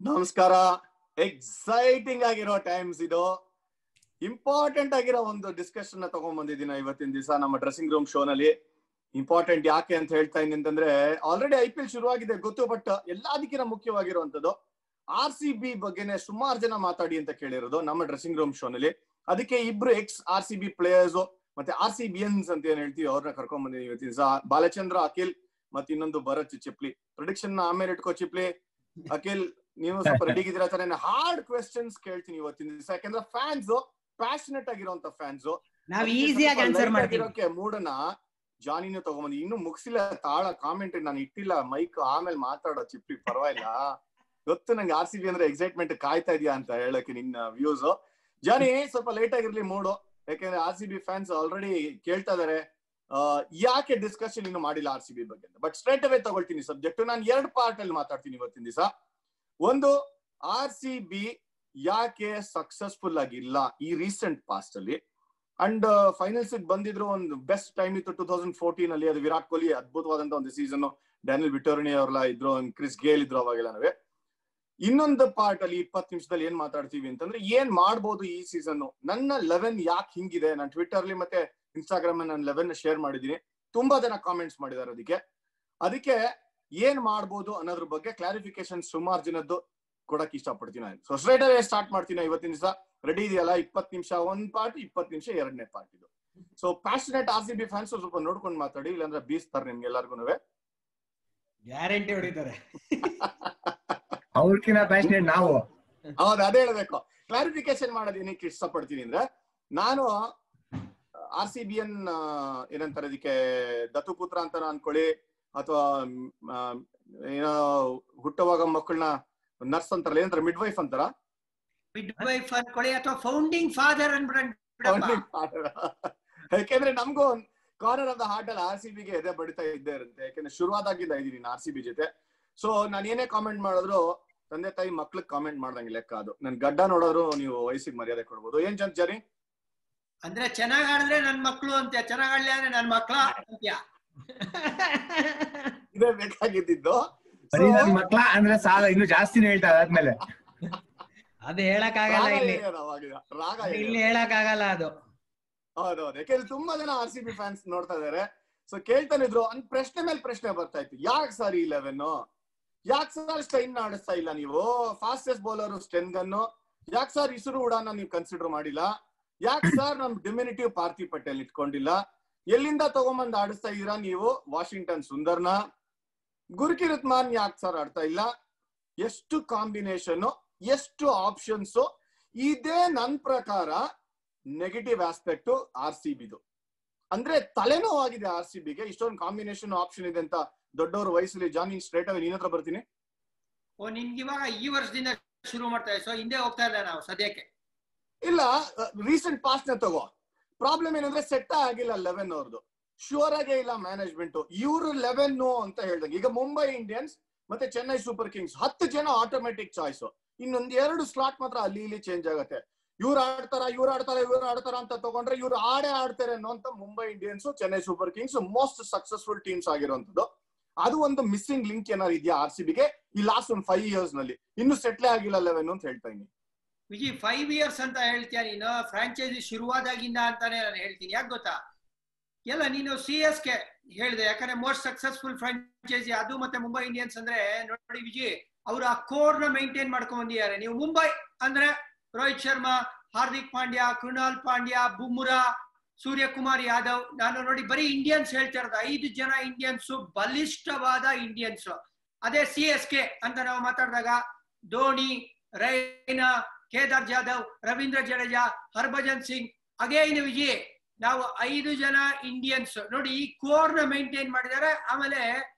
ನಮಸ್ಕಾರ ಎಕ್ಸೈಟಿಂಗ್ ಆಗಿರೋ ಟೈಮ್ಸ್ ಇದು ಇಂಪಾರ್ಟೆಂಟ್ ಆಗಿರೋ ಒಂದು ಡಿಸ್ಕಷನ್ ತಗೊಂಡ್ ಬಂದಿದ್ದೀನಿ ಇವತ್ತಿನ ದಿವಸ ನಮ್ಮ ಡ್ರೆಸ್ಸಿಂಗ್ ರೂಮ್ ಶೋ ನಲ್ಲಿ ಇಂಪಾರ್ಟೆಂಟ್ ಯಾಕೆ ಅಂತ ಹೇಳ್ತಾ ಇದ್ದೀನಿ ಅಂತಂದ್ರೆ ಆಲ್ರೆಡಿ ಐ ಪಿ ಎಲ್ ಶುರುವಾಗಿದೆ ಗೊತ್ತು ಬಟ್ ಎಲ್ಲದಕ್ಕಿಂತ ಮುಖ್ಯವಾಗಿರುವಂತದ್ದು ಆರ್ ಸಿ ಬಿ ಬಗ್ಗೆನೆ ಸುಮಾರು ಜನ ಮಾತಾಡಿ ಅಂತ ಕೇಳಿರೋದು ನಮ್ಮ ಡ್ರೆಸ್ಸಿಂಗ್ ರೂಮ್ ಶೋ ನಲ್ಲಿ ಅದಕ್ಕೆ ಇಬ್ರು ex R C B players ಮತ್ತೆ ಆರ್ ಸಿ ಬಿಯನ್ಸ್ ಅಂತ ಏನ್ ಹೇಳ್ತೀವಿ ಅವ್ರನ್ನ ಕರ್ಕೊಂಡ್ ಬಂದಿದ್ದೀನಿ ಇವತ್ತಿನ ದಿವಸ ಬಾಲಚಂದ್ರ ಅಖಿಲ್ ಮತ್ತೆ ಇನ್ನೊಂದು ಭರತ್ ಚಿಪ್ಲಿ ಪ್ರೊಡಿಕ್ಷನ್ ಆಮೇಲೆ ಇಟ್ಕೋ ಚಿಪ್ಲಿ ಅಖಿಲ್ ನೀವು ಸ್ವಲ್ಪ ರೆಡಿ ಇದ್ದೀರಾ ತಾನೆ ಹಾರ್ಡ್ ಕ್ವೆಶನ್ಸ್ ಕೇಳ್ತೀನಿ ಇವತ್ತಿನ ದಿವಸ ಯಾಕಂದ್ರೆ ಫ್ಯಾನ್ಸ್ ಪ್ಯಾಷನೆಟ್ ಆಗಿರುವಂತ ಫ್ಯಾನ್ಸ್ ನಾವ್ ಈಸಿಯಾಗಿ ಆನ್ಸರ್ ಮಾಡ್ತೀವಿ ಮೂಡನ್ನ ಜಾನಿನ ತಗೊಂಬಂದು ಇನ್ನು ಮುಗಿಸಿಲ್ಲ ತಾಳ ಕಾಮೆಂಟ್ ನಾನು ಇಟ್ಟಿಲ್ಲ ಮೈಕ್ ಆಮೇಲೆ ಮಾತಾಡೋ ಚಿಪ್ಪಿ ಪರವಾಗಿಲ್ಲ ಗೊತ್ತು ನಂಗೆ ಆರ್ ಸಿ ಬಿ ಅಂದ್ರೆ ಎಕ್ಸೈಟ್ಮೆಂಟ್ ಕಾಯ್ತಾ ಇದೆಯಾ ಅಂತ ಹೇಳಕ್ಕೆ ನಿನ್ನ ವ್ಯೂಸ್ ಜಾನಿ ಸ್ವಲ್ಪ ಲೇಟ್ ಆಗಿರ್ಲಿ ಮೂಡು ಯಾಕಂದ್ರೆ R C B fans already ಕೇಳ್ತಾ ಇದಾರೆ ಆ, ಯಾಕೆ ಡಿಸ್ಕಷನ್ ಇನ್ನು ಮಾಡಿಲ್ಲ ಆರ್ ಸಿ ಬಿ ಬಗ್ಗೆ ಬಟ್ ಸ್ಟ್ರೇಟ್ ಅವೇ ತಗೊಳ್ತೀನಿ ಸಬ್ಜೆಕ್ಟ್ ನಾನು ಎರಡು ಪಾರ್ಟ್ ಅಲ್ಲಿ ಮಾತಾಡ್ತೀನಿ ಇವತ್ತಿನ ದಿವಸ ಒಂದು ಆರ್ ಸಿ ಬಿ ಯಾಕೆ ಸಕ್ಸಸ್ಫುಲ್ ಆಗಿಲ್ಲ ಈ ರೀಸೆಂಟ್ ಪಾಸ್ಟ್ ಅಲ್ಲಿ ಅಂಡ್ ಫೈನಲ್ಸ್ ಬಂದಿದ್ರು ಒಂದು ಬೆಸ್ಟ್ ಟೈಮ್ ಇತ್ತು ಟೂ ತೌಸಂಡ್ ಫೋರ್ಟೀನ್ ಅಲ್ಲಿ ಅದು ವಿರಾಟ್ ಕೊಹ್ಲಿ ಅದ್ಭುತವಾದಂತ ಒಂದು ಸೀಸನ್ ಡ್ಯಾನಿಯಲ್ ವಿಟೋರ್ನಿ ಅವ್ರಲ್ಲ ಇದ್ರು ಕ್ರಿಸ್ ಗೇಲ್ ಇದ್ರು ಅವಾಗೆಲ್ಲನವೇ ಇನ್ನೊಂದು ಪಾರ್ಟ್ ಅಲ್ಲಿ ಇಪ್ಪತ್ತು ನಿಮಿಷದಲ್ಲಿ ಏನ್ ಮಾತಾಡ್ತೀವಿ ಅಂತಂದ್ರೆ ಏನ್ ಮಾಡ್ಬೋದು ಈ ಸೀಸನ್ ನನ್ನ ಲೆವೆನ್ ಯಾಕೆ ಹಿಂಗಿದೆ ನಾನು ಟ್ವಿಟರ್ ಅಲ್ಲಿ ಮತ್ತೆ ಇನ್ಸ್ಟಾಗ್ರಾಮ್ ನಾನು ಲೆವೆನ್ ಶೇರ್ ಮಾಡಿದೀನಿ ತುಂಬಾ ಜನ ಕಾಮೆಂಟ್ಸ್ ಮಾಡಿದ್ದಾರೆ ಅದಕ್ಕೆ ಅದಕ್ಕೆ ಏನ್ ಮಾಡ್ಬೋದು ಅನ್ನೋದ್ರ ಬಗ್ಗೆ ಕ್ಲಾರಿಫಿಕೇಶನ್ ಸುಮಾರು ಜನದ್ದು ಕೊಡಕ್ ಇಷ್ಟಪಡ್ತೀನಿ ನಾನು ಸೊ ಸ್ಟ್ರೈಟ್ ಅವೇ ಸ್ಟಾರ್ಟ್ ಮಾಡ್ತೀನಿ ಇವತ್ತಿನ ದಿವಸ ರೆಡಿ ಇದೆಯಲ್ಲ ಇಪ್ಪತ್ತು ನಿಮಿಷ ಒಂದ್ ಪಾರ್ಟ್ ಇಪ್ಪತ್ತು ನಿಮಿಷ ಎರಡನೇ ಪಾರ್ಟ್ ಇದು so passionate R C B fans ಸ್ವಲ್ಪ ನೋಡ್ಕೊಂಡು ಮಾತಾಡಿ ಇಲ್ಲಾಂದ್ರೆ ಬೀಸ್ತಾರೆ ನಿಮ್ಗೆ ಎಲ್ಲಾರ್ಗು ಗ್ಯಾರಂಟಿ ಹೊಡಿತಾರೆ ಅವ್ರಕಿನ ಪ್ಯಾಷನೇಟ್ ನಾವು ಹೌದು ಅದೇ ಹೇಳ್ಬೇಕು ಕ್ಲಾರಿಫಿಕೇಶನ್ ಮಾಡೋದು ಏನಕ್ಕೆ ಇಷ್ಟಪಡ್ತೀನಿ ಅಂದ್ರೆ ನಾನು ಆರ್ ಸಿ ಬಿ ಎನ್ ಏನಂತಾರೆ ಇದಕ್ಕೆ ದತ್ತುಪುತ್ರ ಅಂತ ಅನ್ಕೊಳ್ಳಿ ಅಥವಾ ಏನೋ ಹುಟ್ಟುವಾಗ ಮಕ್ಕಳನ್ನ ನರ್ಸ್ ಅಂತಾರಲ್ಲ ಏನಂತಾರೆ ಮಿಡ್ ವೈಫ್ ಅಂತಾರ ಮಿಡ್ ವೈಫ್ ಅನ್ಕೊಳ್ಳಿ ಅಥವಾ ಫೌಂಡಿಂಗ್ ಫಾದರ್ ಅನ್ಬಿಡಪ್ಪ ಯಾಕೆಂದ್ರೆ ನಮಗೂ ಕಾರ್ನರ್ ಆಫ್ ದ ಹಾರ್ಟ್ ಅಲ್ಲಿ ಆರ್ ಸಿ ಬಿಗೆ ಎದೆ ಬಡಿತಾ ಇದ್ದೇ ಇರುತ್ತೆ ಯಾಕಂದ್ರೆ ಶುರುವಾದಾಗಿಂದ ಇದೀನಿ ಆರ್ ಸಿ ಬಿ ಜೊತೆ ಸೊ ನಾನು ಏನೇ ಕಾಮೆಂಟ್ ಮಾಡಿದ್ರು ತಂದೆ ತಾಯಿ ಮಕ್ಳಿಗೆ ಕಾಮೆಂಟ್ ಮಾಡ್ದಂಗೆ ಲೆಕ್ಕ ಅದು ನನ್ ಗಡ್ಡ ನೋಡೋರು ನೀವು ವಯಸ್ಸಿಗೆ ಮರ್ಯಾದೆ ಕೊಡ್ಬೋದು ಏನ್ ಜನ ಜರಿ ಅಂದ್ರೆ ಚೆನ್ನಾಗ್ ಆಡಿದ್ರೆ ನನ್ ಮಕ್ಳು ಅಂತ್ಯ ಚೆನ್ನಾಗ್ ಆಡ್ಲಿ ಅಂದ್ರೆ ನನ್ ಮಕ್ಳ ಅಂತ್ಯ ಇದೇ ಬೇಕಾಗಿದ್ದು ಬರೀ ನನ್ ಮಕ್ಳ ಅಂದ್ರೆ ಸಾಲ ಇನ್ನು ಜಾಸ್ತಿನೇ ಹೇಳ್ತಾರೆ ಆದ್ಮೇಲೆ ಅದು ಹೇಳಕ್ ಆಗಲ್ಲ ಇಲ್ಲಿ ರಾಗ ಇಲ್ಲಿ ಹೇಳಕ್ ಆಗಲ್ಲ ಅದು ಹೌದೌದು ಯಾಕೆಂದ್ರೆ ತುಂಬಾ ಜನ ಆರ್ ಸಿ ಬಿ ಫ್ಯಾನ್ಸ್ ನೋಡ್ತಾ ಇದಾರೆ ಸೊ ಕೇಳ್ತಾನೆ ಇದ್ರು ಒಂದ್ ಪ್ರಶ್ನೆ ಮೇಲೆ ಪ್ರಶ್ನೆ ಬರ್ತಾ ಇತ್ತು ಯಾಕೆ ಸರ್ ಇಲೆವೆನ್ ಯಾಕೆ ಸರ್ ಸ್ಟೈನ್ ಆಡಿಸ್ತಾ ಇಲ್ಲ ನೀವು ಫಾಸ್ಟೆಸ್ಟ್ ಬೌಲರ್ ಸ್ಟೆನ್ ಗನ್ನು ಯಾಕೆ ಸರ್ ಇಸುರು ಉಡಾನ ನೀವು ಕನ್ಸಿಡರ್ ಮಾಡಿಲ್ಲ ಯಾಕೆ ಸರ್ ನಮ್ ಡಿಮ್ಯುನಿಟಿವ್ ಪಾರ್ಥಿ ಪಟೇಲ್ ಇಟ್ಕೊಂಡಿಲ್ಲ ಎಲ್ಲಿಂದ ತಗೊಂಬಂದ್ ಆಡಿಸ್ತಾ ಇದೀರಾ ನೀವು ವಾಷಿಂಗ್ಟನ್ ಸುಂದರ್ನ ಗುರುಕಿರತ್ ಮಾನ್ ಯಾಕೆ ಸರ್ ಆಡ್ತಾ ಇಲ್ಲ ಎಷ್ಟು ಕಾಂಬಿನೇಷನ್ ಎಷ್ಟು ಆಪ್ಷನ್ಸ್ ಇದೇ ನನ್ ಪ್ರಕಾರ ನೆಗೆಟಿವ್ ಆಸ್ಪೆಕ್ಟ್ ಆರ್ ಸಿ ಬಿದು ಅಂದ್ರೆ ತಲೆನೋವಾಗಿದೆ ಆರ್ ಸಿ ಬಿಗೆ ಇಷ್ಟೊಂದು ಕಾಂಬಿನೇಷನ್ ಆಪ್ಷನ್ ಇದೆ ಅಂತ ದೊಡ್ಡವ್ರ ವಯಸ್ಸಲ್ಲಿ ಜಾನಿ ಸ್ಟ್ರೇಟ್ ಆಗಿ ನಿನ್ನ ಹತ್ರ ಬರ್ತೀನಿ ಓ ನಿನ್ಗೆ ಇವಾಗ ಈ ವರ್ಷದಿಂದ ಶುರು ಮಾಡ್ತಾ ಸೊ ಹಿಂದೆ ಹೋಗ್ತಾ ಇಲ್ಲ ನಾವು ಸದ್ಯಕ್ಕೆ ಇಲ್ಲ ರೀಸೆಂಟ್ ಪಾಸ್ಟ್ ನ ತಗೋ ಪ್ರಾಬ್ಲಮ್ ಏನಂದ್ರೆ ಸೆಟ್ ಆಗಿಲ್ಲ ಲೆವೆನ್ ಅವ್ರದ್ದು ಶೂರ್ ಆಗೇ ಇಲ್ಲ ಮ್ಯಾನೇಜ್ಮೆಂಟ್ ಇವ್ರು ಲೆವೆನ್ ಅಂತ ಹೇಳ್ದಂಗೆ ಈಗ ಮುಂಬೈ ಇಂಡಿಯನ್ಸ್ ಮತ್ತೆ ಚೆನ್ನೈ ಸೂಪರ್ ಕಿಂಗ್ಸ್ ಹತ್ತು ಜನ ಆಟೋಮೆಟಿಕ್ ಚಾಯ್ಸ್ ಇನ್ನೊಂದ್ ಎರಡು ಸ್ಲಾಟ್ ಮಾತ್ರ ಅಲ್ಲಿ ಇಲ್ಲಿ ಚೇಂಜ್ ಆಗುತ್ತೆ ಇವ್ರು ಆಡ್ತಾರ ಇವ್ರು ಆಡ್ತಾರ ಇವ್ರು ಆಡ್ತಾರ ಅಂತ ತಗೊಂಡ್ರೆ ಇವ್ರು ಆಡೇ ಆಡ್ತಾರೆ ಅನ್ನೋಂತ Mumbai Indians Chennai Super Kings most successful teams ಆಗಿರುವಂತದ್ದು ಅದು ಒಂದು ಮಿಸ್ಸಿಂಗ್ ಲಿಂಕ್ ಏನಾರು ಇದೆಯಾ ಆರ್ ಸಿ ಬಿಗೆ ಈ ಲಾಸ್ಟ್ ಒಂದು ಫೈವ್ ಇಯರ್ಸ್ ನಲ್ಲಿ ಇನ್ನು ಸೆಟ್ಲೇ ಆಗಿಲ್ಲ ಲೆವೆನ್ ಅಂತ ಹೇಳ್ತಾ ಇದೀನಿ ವಿಜಿ ಫೈವ್ ಇಯರ್ಸ್ ಅಂತ ಹೇಳ್ತೀಯ ನೀನು ಫ್ರಾಂಚೈಸಿ ಶುರುವಾದಾಗಿಂದ ಅಂತಾನೆ ನಾನು ಹೇಳ್ತೀನಿ ಯಾಕೆ ಗೊತ್ತಾ ಎಲ್ಲ ನೀನು ಸಿ ಎಸ್ ಕೆ ಹೇಳಿದೆ ಯಾಕಂದ್ರೆ ಮೋಸ್ಟ್ ಸಕ್ಸಸ್ಫುಲ್ ಫ್ರಾಂಚೈಸಿ ಅದು ಮತ್ತೆ ಮುಂಬೈ ಇಂಡಿಯನ್ಸ್ ಅಂದ್ರೆ ನೋಡಿ ವಿಜಿ ಅವರು ಆ ಕೋರ್ ನ ಮೇಂಟೈನ್ ಮಾಡ್ಕೊಂಡ್ ಬಂದಿದ್ದಾರೆ ನೀವು ಮುಂಬೈ ಅಂದ್ರೆ ರೋಹಿತ್ ಶರ್ಮಾ ಹಾರ್ದಿಕ್ ಪಾಂಡ್ಯ ಕೃಣಾಲ್ ಪಾಂಡ್ಯ ಬುಮ್ರಾ ಸೂರ್ಯಕುಮಾರ್ ಯಾದವ್ ನಾನು ನೋಡಿ ಬರೀ ಇಂಡಿಯನ್ಸ್ ಹೇಳ್ತಾ ಇರೋದು ಐದು ಜನ ಇಂಡಿಯನ್ಸ್ ಬಲಿಷ್ಠವಾದ ಇಂಡಿಯನ್ಸ್ ಅದೇ ಸಿ ಎಸ್ ಕೆ ಅಂತ ನಾವು ಮಾತಾಡಿದಾಗ ಧೋನಿ ರೈನಾ ಕೇದಾರ್ ಜಾಧವ್ ರವೀಂದ್ರ ಜಡೇಜಾ ಹರ್ಭಜನ್ ಸಿಂಗ್ ಅಗೇನ್ ವಿಜಯ್ ನಾವು ಐದು ಜನ ಇಂಡಿಯನ್ಸ್ ನೋಡಿ ಈ ಕೋರ್ ನ ಮೇಂಟೈನ್ ಮಾಡಿದ್ದಾರೆ ಆಮೇಲೆ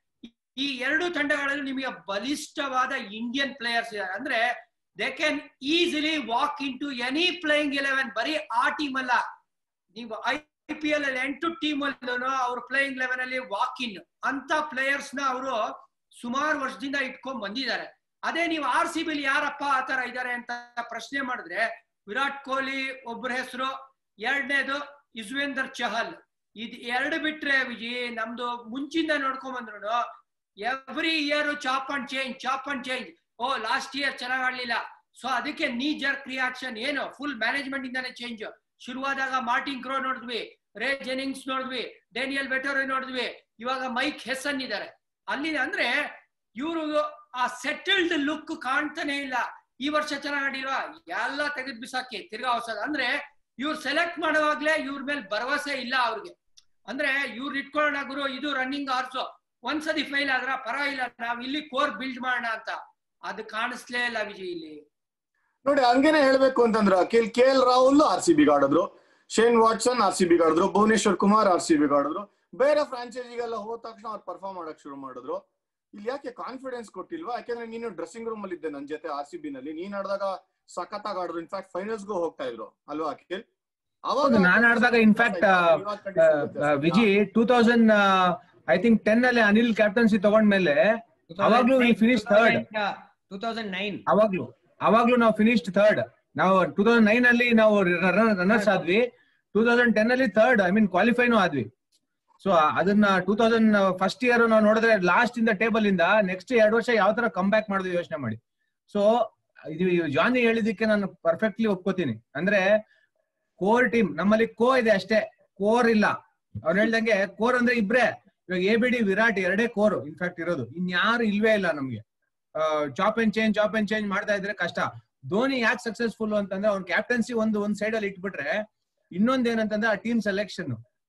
ಈ ಎರಡು ತಂಡಗಳಲ್ಲಿ ನಿಮಗೆ ಬಲಿಷ್ಠವಾದ ಇಂಡಿಯನ್ ಪ್ಲೇಯರ್ಸ್ ಇದ್ದಾರೆ ಅಂದ್ರೆ they can easily walk into any playing eleven ಬರೀ ಆ ಟೀಮ್ ಅಲ್ಲ ನೀವು ಐ ಪಿ ಎಲ್ ಅಲ್ಲಿ ಎಂಟು ಟೀಮ್ ಅಲ್ಲೂ ಅವ್ರ ಪ್ಲೇಯಿಂಗ್ ಲೆವೆನ್ ಅಲ್ಲಿ ವಾಕ್ ಇನ್ ಅಂತ ಪ್ಲೇಯರ್ಸ್ ನ ಅವರು ಸುಮಾರು ವರ್ಷದಿಂದ ಇಟ್ಕೊಂಡ್ ಬಂದಿದ್ದಾರೆ ಅದೇ ನೀವು ಆರ್ ಸಿ ಬಿಲಿ ಯಾರಪ್ಪ ಆ ತರ ಇದ್ದಾರೆ ಅಂತ ಪ್ರಶ್ನೆ ಮಾಡಿದ್ರೆ ವಿರಾಟ್ ಕೊಹ್ಲಿ ಒಬ್ಬರ ಹೆಸರು ಎರಡನೇದು ಯುಜ್ವೇಂದರ್ ಚಹಲ್ ಇದ್ ಎರಡು ಬಿಟ್ರೆ ವಿಜಿ ನಮ್ದು ಮುಂಚಿಂದ ನೋಡ್ಕೊಂಡ್ ಬಂದ್ರು every year chop and change chop and change oh last year ಚೆನ್ನಾಗ್ ಆಡ್ಲಿಲ್ಲ ಸೊ ಅದಕ್ಕೆ ನೀ ಜರ್ಕ್ ರಿಯಾಕ್ಷನ್ ಏನು ಫುಲ್ ಮ್ಯಾನೇಜ್ಮೆಂಟ್ ಇಂದಾನೆ ಚೇಂಜ್ ಶುರುವಾದಾಗ ಮಾರ್ಟಿನ್ ಕ್ರೋ ನೋಡಿದ್ವಿ ರೇ ಜೆನಿಂಗ್ಸ್ ನೋಡಿದ್ವಿ ಡೇನಿಯಲ್ ಬೆಟೋರಿ ನೋಡಿದ್ವಿ ಇವಾಗ ಮೈಕ್ ಹೆಸನ್ ಇದ್ದಾರೆ ಅಲ್ಲಿ ಅಂದ್ರೆ ಇವರು ಆ ಸೆಟಲ್ಡ್ ಲುಕ್ ಕಾಣ್ತಾನೆ ಇಲ್ಲ ಈ ವರ್ಷ ಚೆನ್ನಾಗ್ ಆಡಿಲ್ವಾ ಎಲ್ಲ ತೆಗೆದ್ ಬಿಸಾಕಿ ತಿರ್ಗಾ ಹೊಸದ ಅಂದ್ರೆ ಇವ್ರು ಸೆಲೆಕ್ಟ್ ಮಾಡುವಾಗ್ಲೇ ಇವ್ರ ಮೇಲೆ ಭರವಸೆ ಇಲ್ಲ ಅವ್ರಿಗೆ ಅಂದ್ರೆ ಇವ್ರು ಇಟ್ಕೊಳ್ಳೋಣ ಗುರು ಇದು ರನ್ನಿಂಗ್ ಆರ್ಸು ಒಂದ್ಸತಿ ಫೈಲ್ ಆದ್ರ ಪರವಾಗಿಲ್ಲ ನಾವ್ ಇಲ್ಲಿ ಕೋರ್ ಬಿಲ್ಡ್ ಮಾಡೋಣ ಅಂತ ಅದು ಕಾಣಿಸ್ಲೇ ಇಲ್ಲ ವಿಜಯ್ ಇಲ್ಲಿ ನೋಡಿ ಹಂಗೇನೆ ಹೇಳ್ಬೇಕು ಅಂತಂದ್ರೆ Akhil K L Rahul R C B ಆಡಿದ್ರು Shane Watson R C B ಆಡಿದ್ರು Bhuvneshwar Kumar R C B ಆಡಿದ್ರು ಬೇರೆ ಫ್ರಾಂಚೈಸಿಗೆಲ್ಲ ಹೋದ ತಕ್ಷಣ ಅವ್ರು ಪರ್ಫಾರ್ಮ್ ಮಾಡಕ್ ಶುರು ಮಾಡಿದ್ರು ಇಲ್ಲಿ ಯಾಕೆ ಕಾನ್ಫಿಡೆನ್ಸ್ ಕೊಟ್ಟಿಲ್ವಾ ಯಾಕೆಂದ್ರೆ ನೀನು ಡ್ರೆಸ್ಸಿಂಗ್ ರೂಮ್ ಅಲ್ಲಿ ಇದ್ದೆ ನನ್ ಜೊತೆ ಆರ್ ಸಿ ಬಿ ನಲ್ಲಿ ನೀನ್ ಆಡಿದಾಗ ಸಖತ್ತಾಗಿ ಆಡಿದ್ರು ಇನ್ಫ್ಯಾಕ್ಟ್ ಫೈನಲ್ಸ್ಗೂ ಹೋಗ್ತಾ ಇದ್ರು ಅಲ್ವಾ ಅಖಿಲ್ ಹೌದು, ನಾನ್ ಆಡ್ದಾಗ infact, Viji two thousand I think ten ಅಲ್ಲಿ ಅನಿಲ್ ಕ್ಯಾಪ್ಟನ್ಸಿ ತಗೊಂಡ್ಮೇಲೆ ಅವಾಗ್ಲೂ we finished third. Two thousand nine ಅವಾಗ್ಲೂ ಅವಾಗ್ಲೂ ನಾವು ಫಿನಿಶ್ಡ್ ಥರ್ಡ್ ನಾವು ಟೂ ತೌಸಂಡ್ ನೈನ್ ಅಲ್ಲಿ ನಾವು ರನ್ನರ್ಸ್ ಆದ್ವಿ ಟೂ ತೌಸಂಡ್ ಟೆನ್ ಅಲ್ಲಿ ಥರ್ಡ್ ಐ ಮೀನ್ ಕ್ವಾಲಿಫೈನು ಆದ್ವಿ ಸೊ ಅದನ್ನ ಟೂ ತೌಸಂಡ್ ಫಸ್ಟ್ ಇಯರ್ ನಾವು ನೋಡಿದ್ರೆ ಲಾಸ್ಟ್ ಇಂದ ಟೇಬಲ್ ಇಂದ ನೆಕ್ಸ್ಟ್ ಎರಡು ವರ್ಷ ಯಾವ ತರ ಕಮ್ ಬ್ಯಾಕ್ ಮಾಡಿದ್ವಿ ಯೋಚನೆ ಮಾಡಿ ಸೊ ಇದು ಜಾನಿ ಹೇಳಿದಕ್ಕೆ ನಾನು ಪರ್ಫೆಕ್ಟ್ಲಿ ಒಪ್ಕೋತೀನಿ ಅಂದ್ರೆ ಕೋರ್ ಟೀಮ್ ನಮ್ಮಲ್ಲಿ ಕೋ ಇದೆ ಅಷ್ಟೇ ಕೋರ್ ಇಲ್ಲ ಅವ್ರು ಹೇಳ್ದಂಗೆ ಕೋರ್ ಅಂದ್ರೆ ಇಬ್ರೇ ಇವಾಗ ಎ ಬಿ ಡಿ ವಿರಾಟ್ ಎರಡೇ ಕೋರ್ ಇನ್ಫ್ಯಾಕ್ಟ್ ಇರೋದು ಇನ್ಯಾರು ಇಲ್ವೇ ಇಲ್ಲ ನಮ್ಗೆ chop and change chop and change ಮಾಡ್ತಾ ಇದ್ರೆ ಕಷ್ಟ ಧೋನಿ ಯಾಕೆ ಸಕ್ಸಸ್ಫುಲ್ ಅಂತಂದ್ರೆ ಅವ್ನ ಕ್ಯಾಪ್ಟನ್ಸಿ ಒಂದು ಒಂದ್ ಸೈಡ್ ಅಲ್ಲಿ ಇಟ್ಬಿಟ್ರೆ ಇನ್ನೊಂದ್ ಏನಂತಂದ್ರೆ ಆ ಟೀಮ್ ಸೆಲೆಕ್ಷನ್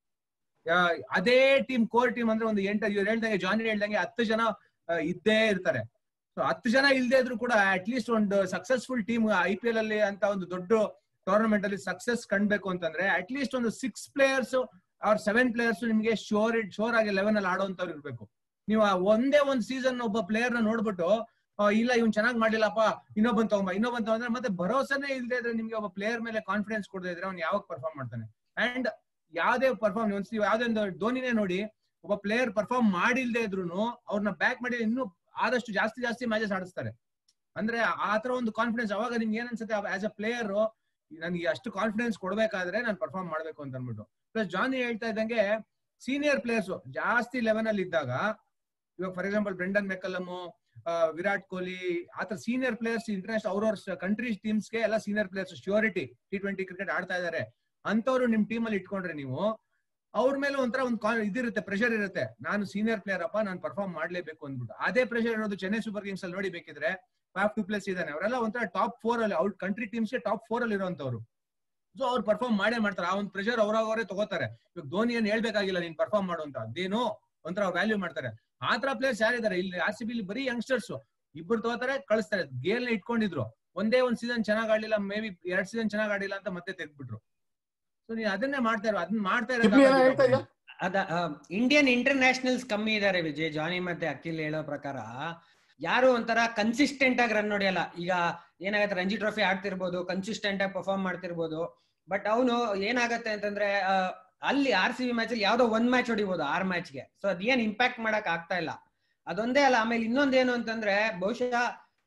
ಅದೇ ಟೀಮ್ ಕೋರ್ ಟೀಮ್ ಅಂದ್ರೆ ಒಂದು ಎಂಟು ಇವ್ರು ಹೇಳ್ದಂಗೆ ಜಾನಿ ಹೇಳ್ದಂಗೆ ಹತ್ತು ಜನ ಆ, ಇದ್ದೇ ಇರ್ತಾರೆ ಸೊ ಹತ್ತು ಜನ ಇಲ್ದೇ ಇದ್ರು ಕೂಡ ಅಟ್ ಲೀಸ್ಟ್ ಒಂದು successful team I P L ಅಲ್ಲಿ ಅಂತ ಒಂದು ದೊಡ್ಡ ಟೂರ್ನಮೆಂಟ್ ಅಲ್ಲಿ ಸಕ್ಸಸ್ ಕಾಣ್ಬೇಕು ಅಂತಂದ್ರೆ ಅಟ್ ಲೀಸ್ಟ್ ಒಂದು ಸಿಕ್ಸ್ ಪ್ಲೇಯರ್ಸ್ ಅವ್ರ ಸೆವೆನ್ ಪ್ಲೇಯರ್ಸ್ ನಿಮ್ಗೆ ಶೋರ್ ಶೋರ್ ಆಗಿ ಲೆವೆನ್ ಅಲ್ಲಿ ಆಡೋಂತವ್ರು ಇರ್ಬೇಕು ನೀವು ಆ ಒಂದೇ ಒಂದ್ ಸೀಸನ್ ಒಬ್ಬ ಪ್ಲೇಯರ್ ನ ನೋಡ್ಬಿಟ್ಟು ಆ, ಇಲ್ಲ ಇವ್ನ್ ಚೆನ್ನಾಗ್ ಮಾಡಿಲ್ಲಪ್ಪ ಇನ್ನೊಬ್ಬನ್ ತಗೊಂಬ ಇನ್ನೊಬ್ಬನ್ ತಗೊಂಡ್ರೆ ಮತ್ತೆ ಭರೋಸೆನೇ ಇಲ್ದೇ ಇದ್ರೆ ನಿಮ್ಗೆ ಒಬ್ಬ ಪ್ಲೇಯರ್ ಮೇಲೆ ಕಾನ್ಫಿಡೆನ್ಸ್ ಕೊಡದೇ ಇದ್ರೆ ಅವ್ನು ಯಾವಾಗ ಪರ್ಫಾರ್ಮ್ ಮಾಡ್ತಾನೆ ಅಂಡ್ ಯಾವ್ದೇ ಪರ್ಫಾರ್ಮ್ ಒಂದ್ ಯಾವ್ದೇ ಒಂದು ಧೋನಿನೇ ನೋಡಿ ಒಬ್ಬ ಪ್ಲೇಯರ್ ಪರ್ಫಾರ್ಮ್ ಮಾಡಿಲ್ದೇ ಇದ್ರು ಅವ್ರನ್ನ ಬ್ಯಾಕ್ ಮಾಡಿ ಇನ್ನೂ ಆದಷ್ಟು ಜಾಸ್ತಿ ಜಾಸ್ತಿ ಮ್ಯಾಚಸ್ ಆಡಿಸ್ತಾರೆ ಅಂದ್ರೆ ಆ ತರ ಒಂದು ಕಾನ್ಫಿಡೆನ್ಸ್ ಅವಾಗ ನಿಮ್ಗೆ ಏನ್ ಅನ್ಸುತ್ತೆ ಆಸ್ ಅ ಪ್ಲೇಯರ್ ನನಗೆ ಅಷ್ಟು ಕಾನ್ಫಿಡೆನ್ಸ್ ಕೊಡ್ಬೇಕಾದ್ರೆ ನಾನು ಪರ್ಫಾರ್ಮ್ ಮಾಡ್ಬೇಕು ಅಂತ ಅನ್ಬಿಟ್ಟು ಪ್ಲಸ್ ಜಾನಿ ಹೇಳ್ತಾ ಇದ್ದಂಗೆ ಸೀನಿಯರ್ ಪ್ಲೇಯರ್ಸ್ ಜಾಸ್ತಿ ಲೆವೆನ್ ಅಲ್ಲಿ ಇದ್ದಾಗ ಇವಾಗ for example Brendon McCullum Virat Kohli ಆತರ ಸೀನಿಯರ್ ಪ್ಲೇಯರ್ಸ್ ಇಂಟರ್ನ್ಯಾಷನಲ್ ಅವ್ರವ್ರ ಕಂಟ್ರಿ ಟೀಮ್ಸ್ಗೆ ಎಲ್ಲ senior players surety T twenty cricket ಆಡ್ತಾ ಇದಾರೆ ಅಂತವ್ರು ನಿಮ್ ಟೀಮ್ ಅಲ್ಲಿ ಇಟ್ಕೊಂಡ್ರೆ ನೀವು ಅವ್ರ ಮೇಲೆ ಒಂಥರ ಒಂದು ಇದಿರುತ್ತೆ ಪ್ರೆಷರ್ ಇರುತ್ತೆ ನಾನು ಸೀನಿಯರ್ ಪ್ಲೇಯರ್ ಅಪ್ಪ ನಾನು ಪರ್ಫಾರ್ಮ್ ಮಾಡ್ಲೇಬೇಕು ಅಂದ್ಬಿಟ್ಟು ಅದೇ ಪ್ರೆಷರ್ ಇರೋದು ಚೆನ್ನೈ ಸೂಪರ್ ಕಿಂಗ್ಸ್ ಅಲ್ಲಿ ನೋಡಿ ಬೇಕಿದ್ರೆ ಫಾಫ್ ಟು ಪ್ಲೇಸ್ ಇದಾನೆ ಅವರೆಲ್ಲ ಒಂಥರ ಟಾಪ್ ಫೋರ್ ಅಲ್ಲಿ ಔಟ್ ಕಂಟ್ರಿ ಟೀಮ್ಸ್ಗೆ ಟಾಪ್ ಫೋರ್ ಅಲ್ಲಿ ಇರುವಂತವ್ರು ಸೊ ಅವ್ರು ಪರ್ಫಾರ್ಮ್ ಮಾಡೇ ಮಾಡ್ತಾರೆ ಆ ಒಂದು ಪ್ರೆಷರ್ ಅವ್ರವರೇ ತಗೋತಾರೆ ಇವಾಗ ಧೋನಿ ಏನ್ ಹೇಳ್ಬೇಕಾಗಿಲ್ಲ ನೀನ್ ಪರ್ಫಾರ್ಮ್ ಮಾಡು ಅಂತ ಅದೇನೋ ಒಂಥರ ವ್ಯಾಲ್ಯೂ ಮಾಡ್ತಾರೆ ಆ ತರ ಪ್ಲೇಯರ್ಸ್ ಯಾರಿದ್ದಾರೆ ಇಲ್ಲಿ ಆರ್ ಸಿ ಬಿ ಬರೀ ಯಂಗ್ಸ್ಟರ್ಸ್ ಇಬ್ರು ತಗೋತಾರೆ ಕಳಿಸ್ತಾರೆ ಗೇಲ್ ನ ಇಟ್ಕೊಂಡಿದ್ರು ಒಂದೇ ಒಂದ್ ಸೀಸನ್ ಚೆನ್ನಾಗ್ ಆಡ್ಲಿಲ್ಲ ಮೇ ಬಿ ಎರಡ್ ಸೀಸನ್ ಚೆನ್ನಾಗ್ ಆಡಿಲ್ಲ ಅಂತ ಮತ್ತೆ ತೆಗ್ದ್ಬಿಟ್ರು ಸೊ ನೀವು ಅದನ್ನೇ ಮಾಡ್ತಾ ಇರೋ ಅದನ್ನ ಮಾಡ್ತಾ ಕಿಪ್ಲಿ ಏನೋ ಹೇಳ್ತಾ ಇರೋ ಇದ್ಯಾ ಅದ ಇಂಡಿಯನ್ ಇಂಟರ್ನ್ಯಾಷನಲ್ಸ್ ಕಮ್ಮಿ ಇದಾರೆ ವಿಜಯ್ ಜಾನಿ ಮತ್ತೆ ಅಖಿಲ್ ಹೇಳೋ ಪ್ರಕಾರ ಯಾರು ಒಂಥರ ಕನ್ಸಿಸ್ಟೆಂಟ್ ಆಗಿ ರನ್ ಹೊಡಿಯಲ್ಲ ಈಗ ಏನಾಗತ್ತೆ ರಂಜಿ ಟ್ರೋಫಿ ಆಡ್ತಿರ್ಬೋದು ಕನ್ಸಿಸ್ಟೆಂಟ್ ಆಗಿ ಪರ್ಫಾರ್ಮ್ ಮಾಡ್ತಿರ್ಬೋದು ಬಟ್ ಅವನು ಏನಾಗತ್ತೆ ಅಂತಂದ್ರೆ ಆ, ಅಲ್ಲಿ ಆರ್ ಸಿ ಬಿ ಮ್ಯಾಚ್ ಅಲ್ಲಿ ಯಾವ್ದೋ ಒಂದ್ ಮ್ಯಾಚ್ ಹೊಡಿಬೋದು ಆರ್ ಮ್ಯಾಚ್ಗೆ ಸೊ ಅದೇನ್ ಇಂಪ್ಯಾಕ್ಟ್ ಮಾಡಕ್ ಆಗ್ತಾ ಇಲ್ಲ ಅದೊಂದೇ ಅಲ್ಲ ಆಮೇಲೆ ಇನ್ನೊಂದೇನು ಅಂತಂದ್ರೆ ಬಹುಶಃ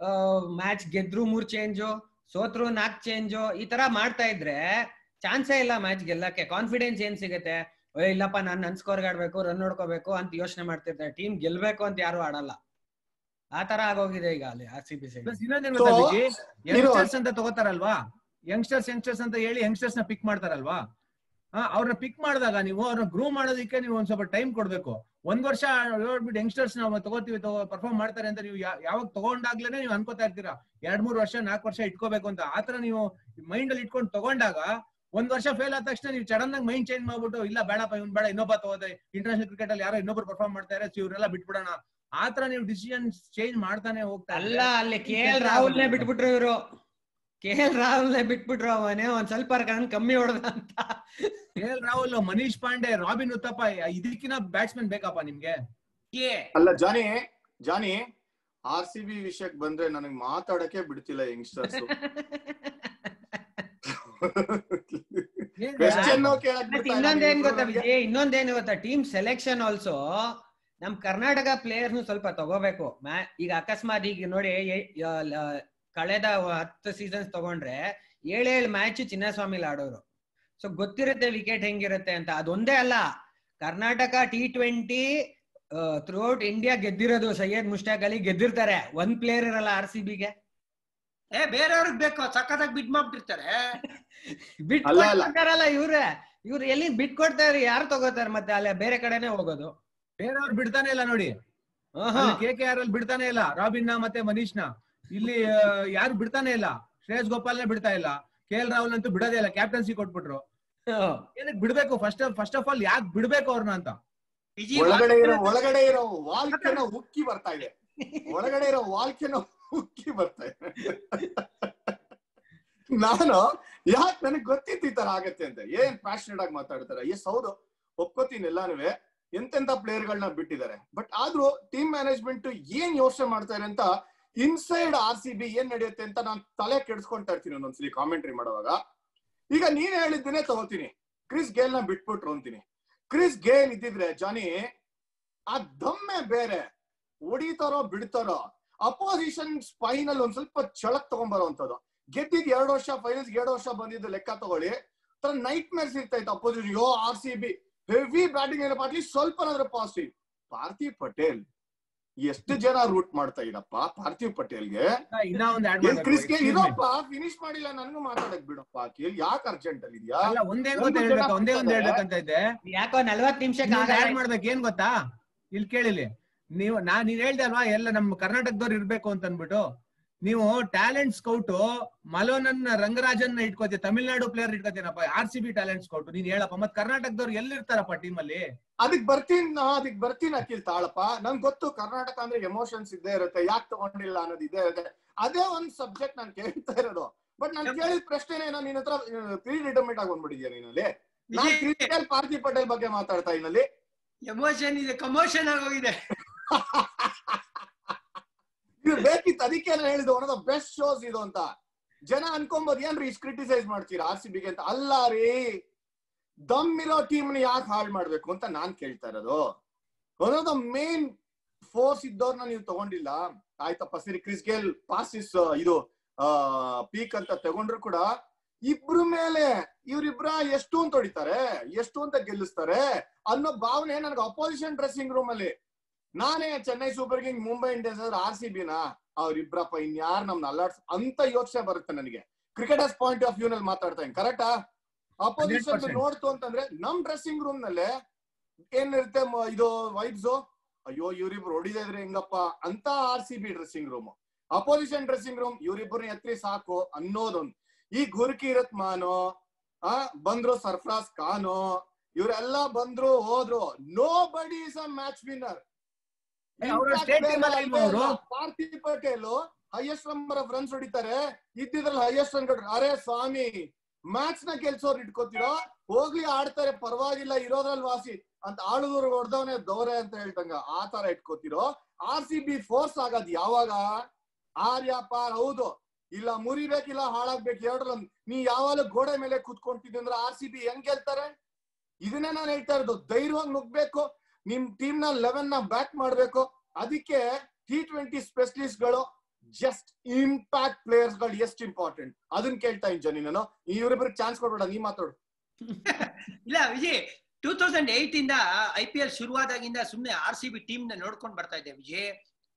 ಮ್ಯಾಚ್ ಗೆದ್ರು ಮೂರ್ ಚೇಂಜು ಸೋತ್ರು ನಾಲ್ಕ್ ಚೇಂಜು ಈ ತರ ಮಾಡ್ತಾ ಇದ್ರೆ ಚಾನ್ಸೇ ಇಲ್ಲ ಮ್ಯಾಚ್ ಗೆಲ್ಲಕ್ಕೆ ಕಾನ್ಫಿಡೆನ್ಸ್ ಏನ್ ಸಿಗುತ್ತೆ ಏ ಇಲ್ಲಪ್ಪ ನಾನು ನನ್ ಸ್ಕೋರ್ ಆಡ್ಬೇಕು ರನ್ ನೋಡ್ಕೋಬೇಕು ಅಂತ ಯೋಚನೆ ಮಾಡ್ತಿರ್ತಾರೆ ಟೀಮ್ ಗೆಲ್ಬೇಕು ಅಂತ ಯಾರು ಆಡಲ್ಲ ಆ ತರ ಆಗೋಗಿದೆ ಈಗ ಅಲ್ಲಿ R C B side plus ಇನ್ನೊಂದೇನ್ So, ಗೊತ್ತಾ ವಿಜಿ ಇರೋ- ಯಂಗ್ಸ್ಟರ್ಸ್ ಅಂತ ತಗೋತಾರಲ್ವಾ ಯಂಗ್ಸ್ಟರ್ಸ್ ಯಂಗ್ಸ್ಟರ್ಸ್ ಅಂತ ಹೇಳಿ ಯಂಗ್ಸ್ಟರ್ಸ್ ನ ಪಿಕ್ ಮಾಡ್ತಾರಲ್ವಾ ಅವ್ರನ್ನ ಪಿಕ್ ಮಾಡಿದಾಗ ನೀವು ಅವ್ರನ್ನ ಗ್ರೂ ಮಾಡೋದಕ್ಕೆ ನೀವು ಒಂದ್ ಸ್ವಲ್ಪ ಟೈಮ್ ಕೊಡ್ಬೇಕು ಒಂದ್ ವರ್ಷ ಹೇಳ್ಬಿಟ್ಟು ಯಂಗ್ಸ್ಟರ್ಸ್ ನಾವು ತಗೋತೀವಿ ಪರ್ಫಾರ್ಮ್ ಮಾಡ್ತಾರೆ ಅಂತ ನೀವು ಯಾ- ಯಾವಾಗ ತಗೊಂಡಾಗ್ಲೇನೆ ನೀವು ಅನ್ಕೋತಾ ಇರ್ತೀರಾ ಎರಡ್ ಮೂರ್ ವರ್ಷ ನಾಲ್ಕು ವರ್ಷ ಇಟ್ಕೋಬೇಕು ಅಂತ ಆತರ ನೀವು ಮೈಂಡ್ ಅಲ್ಲಿ ಇಟ್ಕೊಂಡು ತಗೊಂಡಾಗ ಒಂದ್ ವರ್ಷ ಫೇಲ್ ಆದ ತಕ್ಷಣ ನೀವು ಸಡನ್ ಆಗಿ ಮೈಂಡ್ ಚೇಂಜ್ ಮಾಡ್ಬಿಟ್ಟು ಇಲ್ಲ ಬೇಡಪ್ಪ ಇವ್ನ್ ಬೇಡ ಇನ್ನೊಬ್ಬ ತಗೋದೆ ಇಂಟರ್ನ್ಯಾಷನಲ್ ಕ್ರಿಕೆಟ್ ಅಲ್ಲಿ ಯಾರೋ ಇನ್ನೊಬ್ರು ಪರ್ಫಾರ್ಮ್ ಮಾಡ್ತಾರೆ so ಇವ್ರೆಲ್ಲ ಬಿಟ್ಬಿಡೋಣ ಆತರ ನೀವು ಡಿಸಿಷನ್ ಚೇಂಜ್ ಮಾಡ್ತಾನೆ ಹೋಗ್ತಾ ಇದ್ರೆ ಅಲ್ಲ ಅಲ್ಲಿ ಕೆ ಎಲ್ ರಾಹುಲ್ನೇ ಬಿಟ್ಬಿಟ್ರು ಇವರು ಕೆ ಎಲ್ ರಾಹುಲ್ನೇ ಬಿಟ್ಬಿಟ್ರು ಅವನೇ ಒಂದ್ ಸ್ವಲ್ಪ ರನ್ ಕಮ್ಮಿ ಹೊಡೆದ ಅಂತ ಕೆ ಎಲ್ ರಾಹುಲ್ ಮನೀಶ್ ಪಾಂಡೆ ರಾಬಿನ್ ಉತ್ತಪ್ಪ ಇದಕ್ಕಿನ ಬ್ಯಾಟ್ಸ್ಮನ್ ಬೇಕಪ್ಪ ನಿಮ್ಗೆ ಏ ಅಲ್ಲ ಜಾನಿ ಜಾನಿ ಆರ್ ಸಿ ಬಿ ವಿಷಯಕ್ಕೆ ಬಂದ್ರೆ ನನಗೆ ಮಾತಾಡಕ್ಕೆ ಬಿಡ್ತಿಲ್ಲ ಯಂಗ್ಸ್ಟರ್ಸ್ ಏನ್ ಕ್ವೆಶ್ಚನ್ ಕೇಳಕ್ ಮತ್ತೆ ಬಿಡ್ತಾ ಇಲ್ಲ ಇನ್ನೊಂದೇನ್ ಗೊತ್ತಾ ನೀವು. ವಿಜಯ್ ಇನ್ನೊಂದೇನು ಗೊತ್ತಾ ಟೀಮ್ ಸೆಲೆಕ್ಷನ್ ಆಲ್ಸೋ ನಮ್ ಕರ್ನಾಟಕ ಪ್ಲೇಯರ್ಸ್ ಸ್ವಲ್ಪ ತಗೋಬೇಕು ಮ್ಯಾ ಈಗ ಅಕಸ್ಮಾತ್ ಈಗ ನೋಡಿ ಎ- ಯ- ಲ- ಕಳೆದ ಹತ್ತು ಸೀಸನ್ಸ್ ತಗೊಂಡ್ರೆ ಏಳೇಳು ಮ್ಯಾಚ್ ಚಿನ್ನಸ್ವಾಮಿಲಿ ಆಡೋರು ಸೊ ಗೊತ್ತಿರುತ್ತೆ ವಿಕೆಟ್ ಹೆಂಗಿರುತ್ತೆ ಅಂತ ಅದೊಂದೇ ಅಲ್ಲ Karnataka T twenty throughout India ಗೆದ್ದಿರೋದು ಸೈಯದ್ ಮುಷ್ತಾಕ್ ಅಲಿ ಗೆದ್ದಿರ್ತಾರೆ ಒಂದ್ ಪ್ಲೇಯರ್ ಇರಲ್ಲ ಆರ್ ಸಿ ಬಿಗೆ ಏ ಬೇರೆಯವ್ರಿಗೆ ಬೇಕು ಸಖತ್ತಾಗಿ ಬಿಡ್ ಮಾಡ್ಬಿಟ್ಟಿರ್ತಾರೆ ಬಿಟ್ ಅಲ್ಲ, ಅಲ್ಲ. ಕೊಡ್ತಾರಲ್ಲ ಇವ್ರೆ ಇವ್ರು ಎಲ್ಲಿ ಬಿಟ್ ಕೊಡ್ತಾರೆ ಯಾರು ತಗೋತಾರೆ ಮತ್ತೆ ಅಲ್ಲೇ ಬೇರೆ ಕಡೆನೆ ಹೋಗೋದು ಬೇರೆಯವ್ರು ಬಿಡ್ತಾನೆ ಇಲ್ಲ ನೋಡಿ ಆಹಾ. ಕೆ ಕೆ ಆರ್ ಅಲ್ಲಿ ಬಿಡ್ತಾನೆ ಇಲ್ಲ ರಾಬಿನ್ ಮತ್ತೆ ಮನೀಶ್ನ ಇಲ್ಲಿ ಆ, ಯಾರು ಬಿಡ್ತಾನೆ ಇಲ್ಲ ಶ್ರೇಯಸ್ ಗೋಪಾಲ್ನೇ ಬಿಡ್ತಾ ಇಲ್ಲ ಕೆ ಎಲ್ ರಾಹುಲ್ ಅಂತೂ ಬಿಡೋದೇ ಇಲ್ಲ ಕ್ಯಾಪ್ಟನ್ಸಿ ಕೊಟ್ಬಿಟ್ರು ಏನಕ್ಕೆ ಬಿಡ್ಬೇಕು ಫಸ್ಟ್ ಫಸ್ಟ್ ಆಫ್ ಆಲ್ ಯಾಕೆ ಬಿಡ್ಬೇಕು ಅವ್ರನ್ನ ಅಂತ ವಿಜಿ ಒಳಗಡೆ ಇರೋ ಒಳಗಡೆ ಇರೋ ವಾಲ್ಕೆನ ಉಕ್ಕಿ ಬರ್ತಾ ಇದೆ ಒಳಗಡೆ ಇರೋ ವಾಲ್ಕೆನ ಉಕ್ಕಿ ಬರ್ತಾ ಇದೆ ನಾನು ಯಾಕೆ ನನಗೆ ಗೊತ್ತಿತ್ತು ಈ ತರ ಆಗತ್ತೆ ಅಂತ ಏನ್ ಪ್ಯಾಷನೇಟ್ ಆಗಿ ಮಾತಾಡ್ತಾರೆ ಎಸ್ ಹೌದು ಒಪ್ಕೋತೀನಿ ಎಲ್ಲಾನು ಎಂತೆಂತ ಪ್ಲೇಯರ್ ಗಳನ್ನ ಬಿಟ್ಟಿದ್ದಾರೆ ಬಟ್ ಆದ್ರೂ ಟೀಮ್ ಮ್ಯಾನೇಜ್ಮೆಂಟ್ ಏನ್ ಯೋಚನೆ ಮಾಡ್ತಾರೆ ಅಂತ ಇನ್ಸೈಡ್ ಆರ್ ಸಿ ಬಿ ಏನ್ ನಡೆಯುತ್ತೆ ಅಂತ ನಾನು ತಲೆ ಕೆಡಿಸ್ಕೊಂತಾ ಇರ್ತೀನಿ ಒಂದೊಂದ್ಸಲಿ ಕಾಮೆಂಟ್ರಿ ಮಾಡುವಾಗ ಈಗ ನೀನ್ ಹೇಳಿದ್ದೇನೆ ತಗೋತೀನಿ ಕ್ರಿಸ್ ಗೇಲ್ ನ ಬಿಟ್ಬಿಟ್ರು ಅಂತೀನಿ ಕ್ರಿಸ್ ಗೇಲ್ ಇದ್ದಿದ್ರೆ ಜಾನಿ ಆ ದಮ್ಮೆ ಬೇರೆ ಹೊಡಿತಾರೋ ಬಿಡ್ತಾರೋ ಅಪೋಸಿಷನ್ ಸ್ಪೈನಲ್ ಒಂದ್ ಸ್ವಲ್ಪ ಚಳಕ್ ತಗೊಂಡ್ಬರೋಂಥದ್ದು ಗೆದ್ದಿದ್ ಎರಡು ವರ್ಷ ಫೈನಲ್ಸ್ ಎರಡು ವರ್ಷ ಬಂದಿದ್ದು ಲೆಕ್ಕ ತಗೊಳ್ಳಿ ತರ ನೈಟ್ ಮೇರ್ಸ್ ಇರ್ತಾ ಇತ್ತು ಅಪೋಸಿಷನ್ ಯೋ R C B heavy batting ಏನಪ್ಪ ಅಟ್ಲೀಸ್ಟ್ ಸ್ವಲ್ಪ ಪಾಸಿಟಿವ್ ಪಾರ್ಥಿವ್ ಪಟೇಲ್ ಎಷ್ಟು ಜನ ರೂಟ್ ಮಾಡ್ತಾ ಇರಪ್ಪ ಪಾರ್ಥಿವ್ ಪಟೇಲ್ಗೆ ಇನ್ನ ಒಂದ್ ಆಡ್ ಏನ್ ಕ್ರಿಸ್ ಗೇಲ್ ಇರೋಪ್ಪ ಫಿನಿಶ್ ಮಾಡಿಲ್ಲ ನನ್ಗೂ ಮಾತಾಡಕ್ ಬಿಡಪ್ಪ ಕೇಳಿ ಯಾಕೆ ಅರ್ಜೆಂಟ್ ಅಲ್ಲಿ ಇದೆಯಾ ಅಲ್ಲ ಒಂದೇ ಗೊತ್ತ ಹೇಳ್ಬೇಕು ಒಂದೇ ಒಂದ್ ಹೇಳ್ಬೇಕಂತ ಇದ್ದೆ ಯಾಕೋ ನಲ್ವತ್ ನಿಮಿಷಕ್ಕೆ ಆಡ್ ಆಗಲ್ಲ ಮಾಡ್ಬೇಕು ಏನ್ ಗೊತ್ತಾ ಇಲ್ಲಿ ಕೇಳಿಲಿ ನೀವು ನಾ ನೀನ್ ಹೇಳ್ದೆ ಅಲ್ವಾ ಎಲ್ಲ ನಮ್ಮ ಕರ್ನಾಟಕದವ್ರು ಇರ್ಬೇಕು ಅಂತ ಅನ್ಬಿಟ್ಟು ನೀವು ಟ್ಯಾಲೆಂಟ್ ಸ್ಕೌಟ್ ಮಲೋನನ್ ರಂಗರಾಜನ್ ಇಟ್ಕೋತೀಯ ತಮಿಳ್ನಾಡು ಪ್ಲೇಯರ್ ಇಟ್ಕೋತೀನಪ್ಪ R C B talent scout ನೀನ್ ಹೇಳಪ್ಪ ಮತ್ ಕರ್ನಾಟಕದವ್ರು ಎಲ್ಲಿರ್ತಾರಪ್ಪ ಟೀಮ್ ಅಲ್ಲಿ ಅದಕ್ ಬರ್ತೀನಿ ನಾ ಅದಕ್ ಬರ್ತೀನಿ ಅಖಿಲ್ ತಾಳಪ್ಪ ನಂಗೆ ಗೊತ್ತು ಕರ್ನಾಟಕ ಅಂದ್ರೆ ಎಮೋಷನ್ಸ್ ಇದ್ದೇ ಇರುತ್ತೆ ಯಾಕೆ ತಗೊಂಡಿಲ್ಲ ಅನ್ನೋದು ಇದ್ದೇ ಇರುತ್ತೆ ಅದೇ ಒಂದ್ ಸಬ್ಜೆಕ್ಟ್ ನಾನು ಕೇಳ್ತಾ ಇರೋದು ಬಟ್ ನಾನು ಕೇಳಿದ ಪ್ರಶ್ನೆನೇ ನಾನು ನಿನ್ನ ಹತ್ರ ಪ್ರೀ ಡಿಟರ್ಮಿಟ್ ಆಗಿ ಬಂದ್ಬಿಟ್ಟಿದ್ಯಾ ನೀನಲ್ಲಿ ನಾನು ಕ್ರಿಕೆಟ್ ಪಾರ್ಥಿವ್ ಪಟೇಲ್ ಬಗ್ಗೆ ಮಾತಾಡ್ತಾ ಇದ್ನಲ್ಲಿ ಎಮೋಷನ್ ಇದೆ ಕಮೋಷನ್ ಆಗೋಗಿದೆ ಇದು ಬೇಕಿತ್ತು ಅದಕ್ಕೆ ನಾನು ಹೇಳಿದ್ದು one of the best shows ಇದು ಅಂತ ಜನ ಅನ್ಕೊಂಬೋದು ಏನ್ರಿ ಇಷ್ಟು ಕ್ರಿಟಿಸೈಸ್ ಮಾಡ್ತೀರಾ ಆರ್ ಸಿ ಬಿಗೆ ಅಂತ ಅಲ್ಲ ರೀ ದಮ್ ಇರೋ ಟೀಮ್ ನ ಯಾಕೆ ಹಾಳು ಮಾಡ್ಬೇಕು ಅಂತ ನಾನ್ ಕೇಳ್ತಾ ಇರೋದು one of the main force ಇದ್ದವ್ರನ್ನ ನೀವು ತಗೊಂಡಿಲ್ಲ ಆಯ್ತಪ್ಪ ಸರಿ ಕ್ರಿಸ್ ಗೇಲ್ ಪಾಸಿಸ್ ಇದು ಪೀಕ್ ಅಂತ ತಗೊಂಡ್ರು ಕೂಡ ಇಬ್ರು ಮೇಲೆ ಇವ್ರಿಬ್ರ ಎಷ್ಟು ಅಂತ ಹೊಡಿತಾರೆ ಎಷ್ಟು ಅಂತ ಗೆಲ್ಲಿಸ್ತಾರೆ ಅನ್ನೋ ಭಾವನೆ ನನಗೆ ಅಪೋಸಿಷನ್ ಡ್ರೆಸ್ಸಿಂಗ್ ರೂಮ್ ಅಲ್ಲಿ ನಾನೇ Chennai Super King Mumbai Indians ಆದ್ರೆ ಆರ್ ಸಿ ಬಿನ ಅವ್ರಿಬ್ರಪ್ಪ ಇನ್ಯಾರು ನಮ್ನ ಅಲ್ಲಾಡ್ಸ್ ಅಂತ ಯೋಚನೆ ಬರುತ್ತೆ ನನಗೆ ಕ್ರಿಕೆಟರ್ಸ್ ಪಾಯಿಂಟ್ ಆಫ್ ವ್ಯೂ ನಲ್ಲಿ ಮಾತಾಡ್ತಾ ಇದ್ದೀನಿ ಕರೆಕ್ಟಾ ಅಪೋಸಿಷನ್ 100%. ನೋಡ್ತು ಅಂತಂದ್ರೆ ನಮ್ ಡ್ರೆಸ್ಸಿಂಗ್ ರೂಮ್ ನಲ್ಲೇ ಏನಿರುತ್ತೆ ಮ- ಇದು ವೈಬ್ಸ್ ಅಯ್ಯೋ ಇವ್ರಿಬ್ರು ಹೊಡಿತಾ ಇದ್ರೆ ಹೆಂಗಪ್ಪ ಅಂತ R C B dressing room opposition dressing room ಇವ್ರಿಬ್ರನ್ನ ಎತ್ರಿ ಸಾಕು ಅನ್ನೋದೊಂದು ಈ ಗುರ್ಕಿರತ್ ಮಾನು ಆ ಬಂದ್ರು ಸರ್ಫರಾಜ್ ಖಾನು ಇವರೆಲ್ಲ ಬಂದ್ರು ಹೋದ್ರು nobody is a match winner ಅವ್ರ ಸ್ಟೇಟ್ ಟೀಮ್ ಅಲ್ಲಿ ಇಲ್ವಾ ಅವರು Parthiv Patel highest number of runs ಹೊಡಿತಾರೆ ಇದ್ದಿದ್ರಲ್ಲಿ ಹೈಯೆಸ್ಟ್ ರನ್ ಕೊಟ್ರು ಅರೆ ಸ್ವಾಮಿ ಮ್ಯಾಚ್ ನ ಗೆಲ್ಸೋರ್ ಇಟ್ಕೋತಿರೋ ಹೋಗ್ಲಿ ಆಡ್ತಾರೆ ಪರವಾಗಿಲ್ಲ ಇರೋದ್ರಲ್ಲಿ ವಾಸಿ ಅಂತ ಆಳುದವ್ರು ಹೊಡೆದವನೇ ದೌರೆ ಅಂತ ಹೇಳ್ತಂಗ ಆ ತರ ಇಟ್ಕೋತಿರೋ ಆರ್ ಸಿ ಬಿ ಫೋರ್ಸ್ ಆಗೋದ್ ಯಾವಾಗ ಆರ್ಯ ಪಾರ್ ಹೌದು ಇಲ್ಲ ಮುರಿಬೇಕಿಲ್ಲ ಹಾಳಾಗ್ಬೇಕು ಎರಡರಲ್ಲಿ ನೀ ಯಾವಾಗಲೂ ಗೋಡೆ ಮೇಲೆ ಕುತ್ಕೊಂತಿದ್ದೆ ಅಂದ್ರೆ ಆರ್ ಸಿ ಬಿ ಹೆಂಗ್ ಗೆಲ್ತಾರೆ ಇದನ್ನೇ ನಾನು ಹೇಳ್ತಾ ಇರೋದು ಧೈರ್ಯವಾಗಿ ನುಗ್ಬೇಕು ನಿಮ್ ಟೀಮ್ ನ ಲೆವೆನ್ ನ ಬ್ಯಾಕ್ ಮಾಡ್ಬೇಕು ಅದಕ್ಕೆ ಟಿ ಟ್ವೆಂಟಿ ಸ್ಪೆಷಲಿಸ್ಟ್ ಗಳು ಜಸ್ಟ್ ಇಂಪ್ಯಾಕ್ಟ್ ಪ್ಲೇಯರ್ಸ್ ಗಳು ಎಷ್ಟು ಇಂಪಾರ್ಟೆಂಟ್ ಅದನ್ನ ಕೇಳ್ತಾ ಇದ್ದೀನಿ ಜನಿ ನಾನು ಇವ್ರಿಬ್ರಿಗೆ ಚಾನ್ಸ್ ಕೊಡ್ಬೇಡ ನೀ ಮಾತಾಡು ಇಲ್ಲ ವಿಜಯ್ ಟೂ ತೌಸಂಡ್ ಏಟ್ ಇಂದ ಐ ಪಿ ಎಲ್ ಶುರುವಾದಾಗಿಂದ ಸುಮ್ನೆ ಆರ್ ಸಿ ಬಿ ಟೀಮ್ ನ ನೋಡ್ಕೊಂಡ್ ಬರ್ತಾ ಇದ್ದೆ ವಿಜಯ್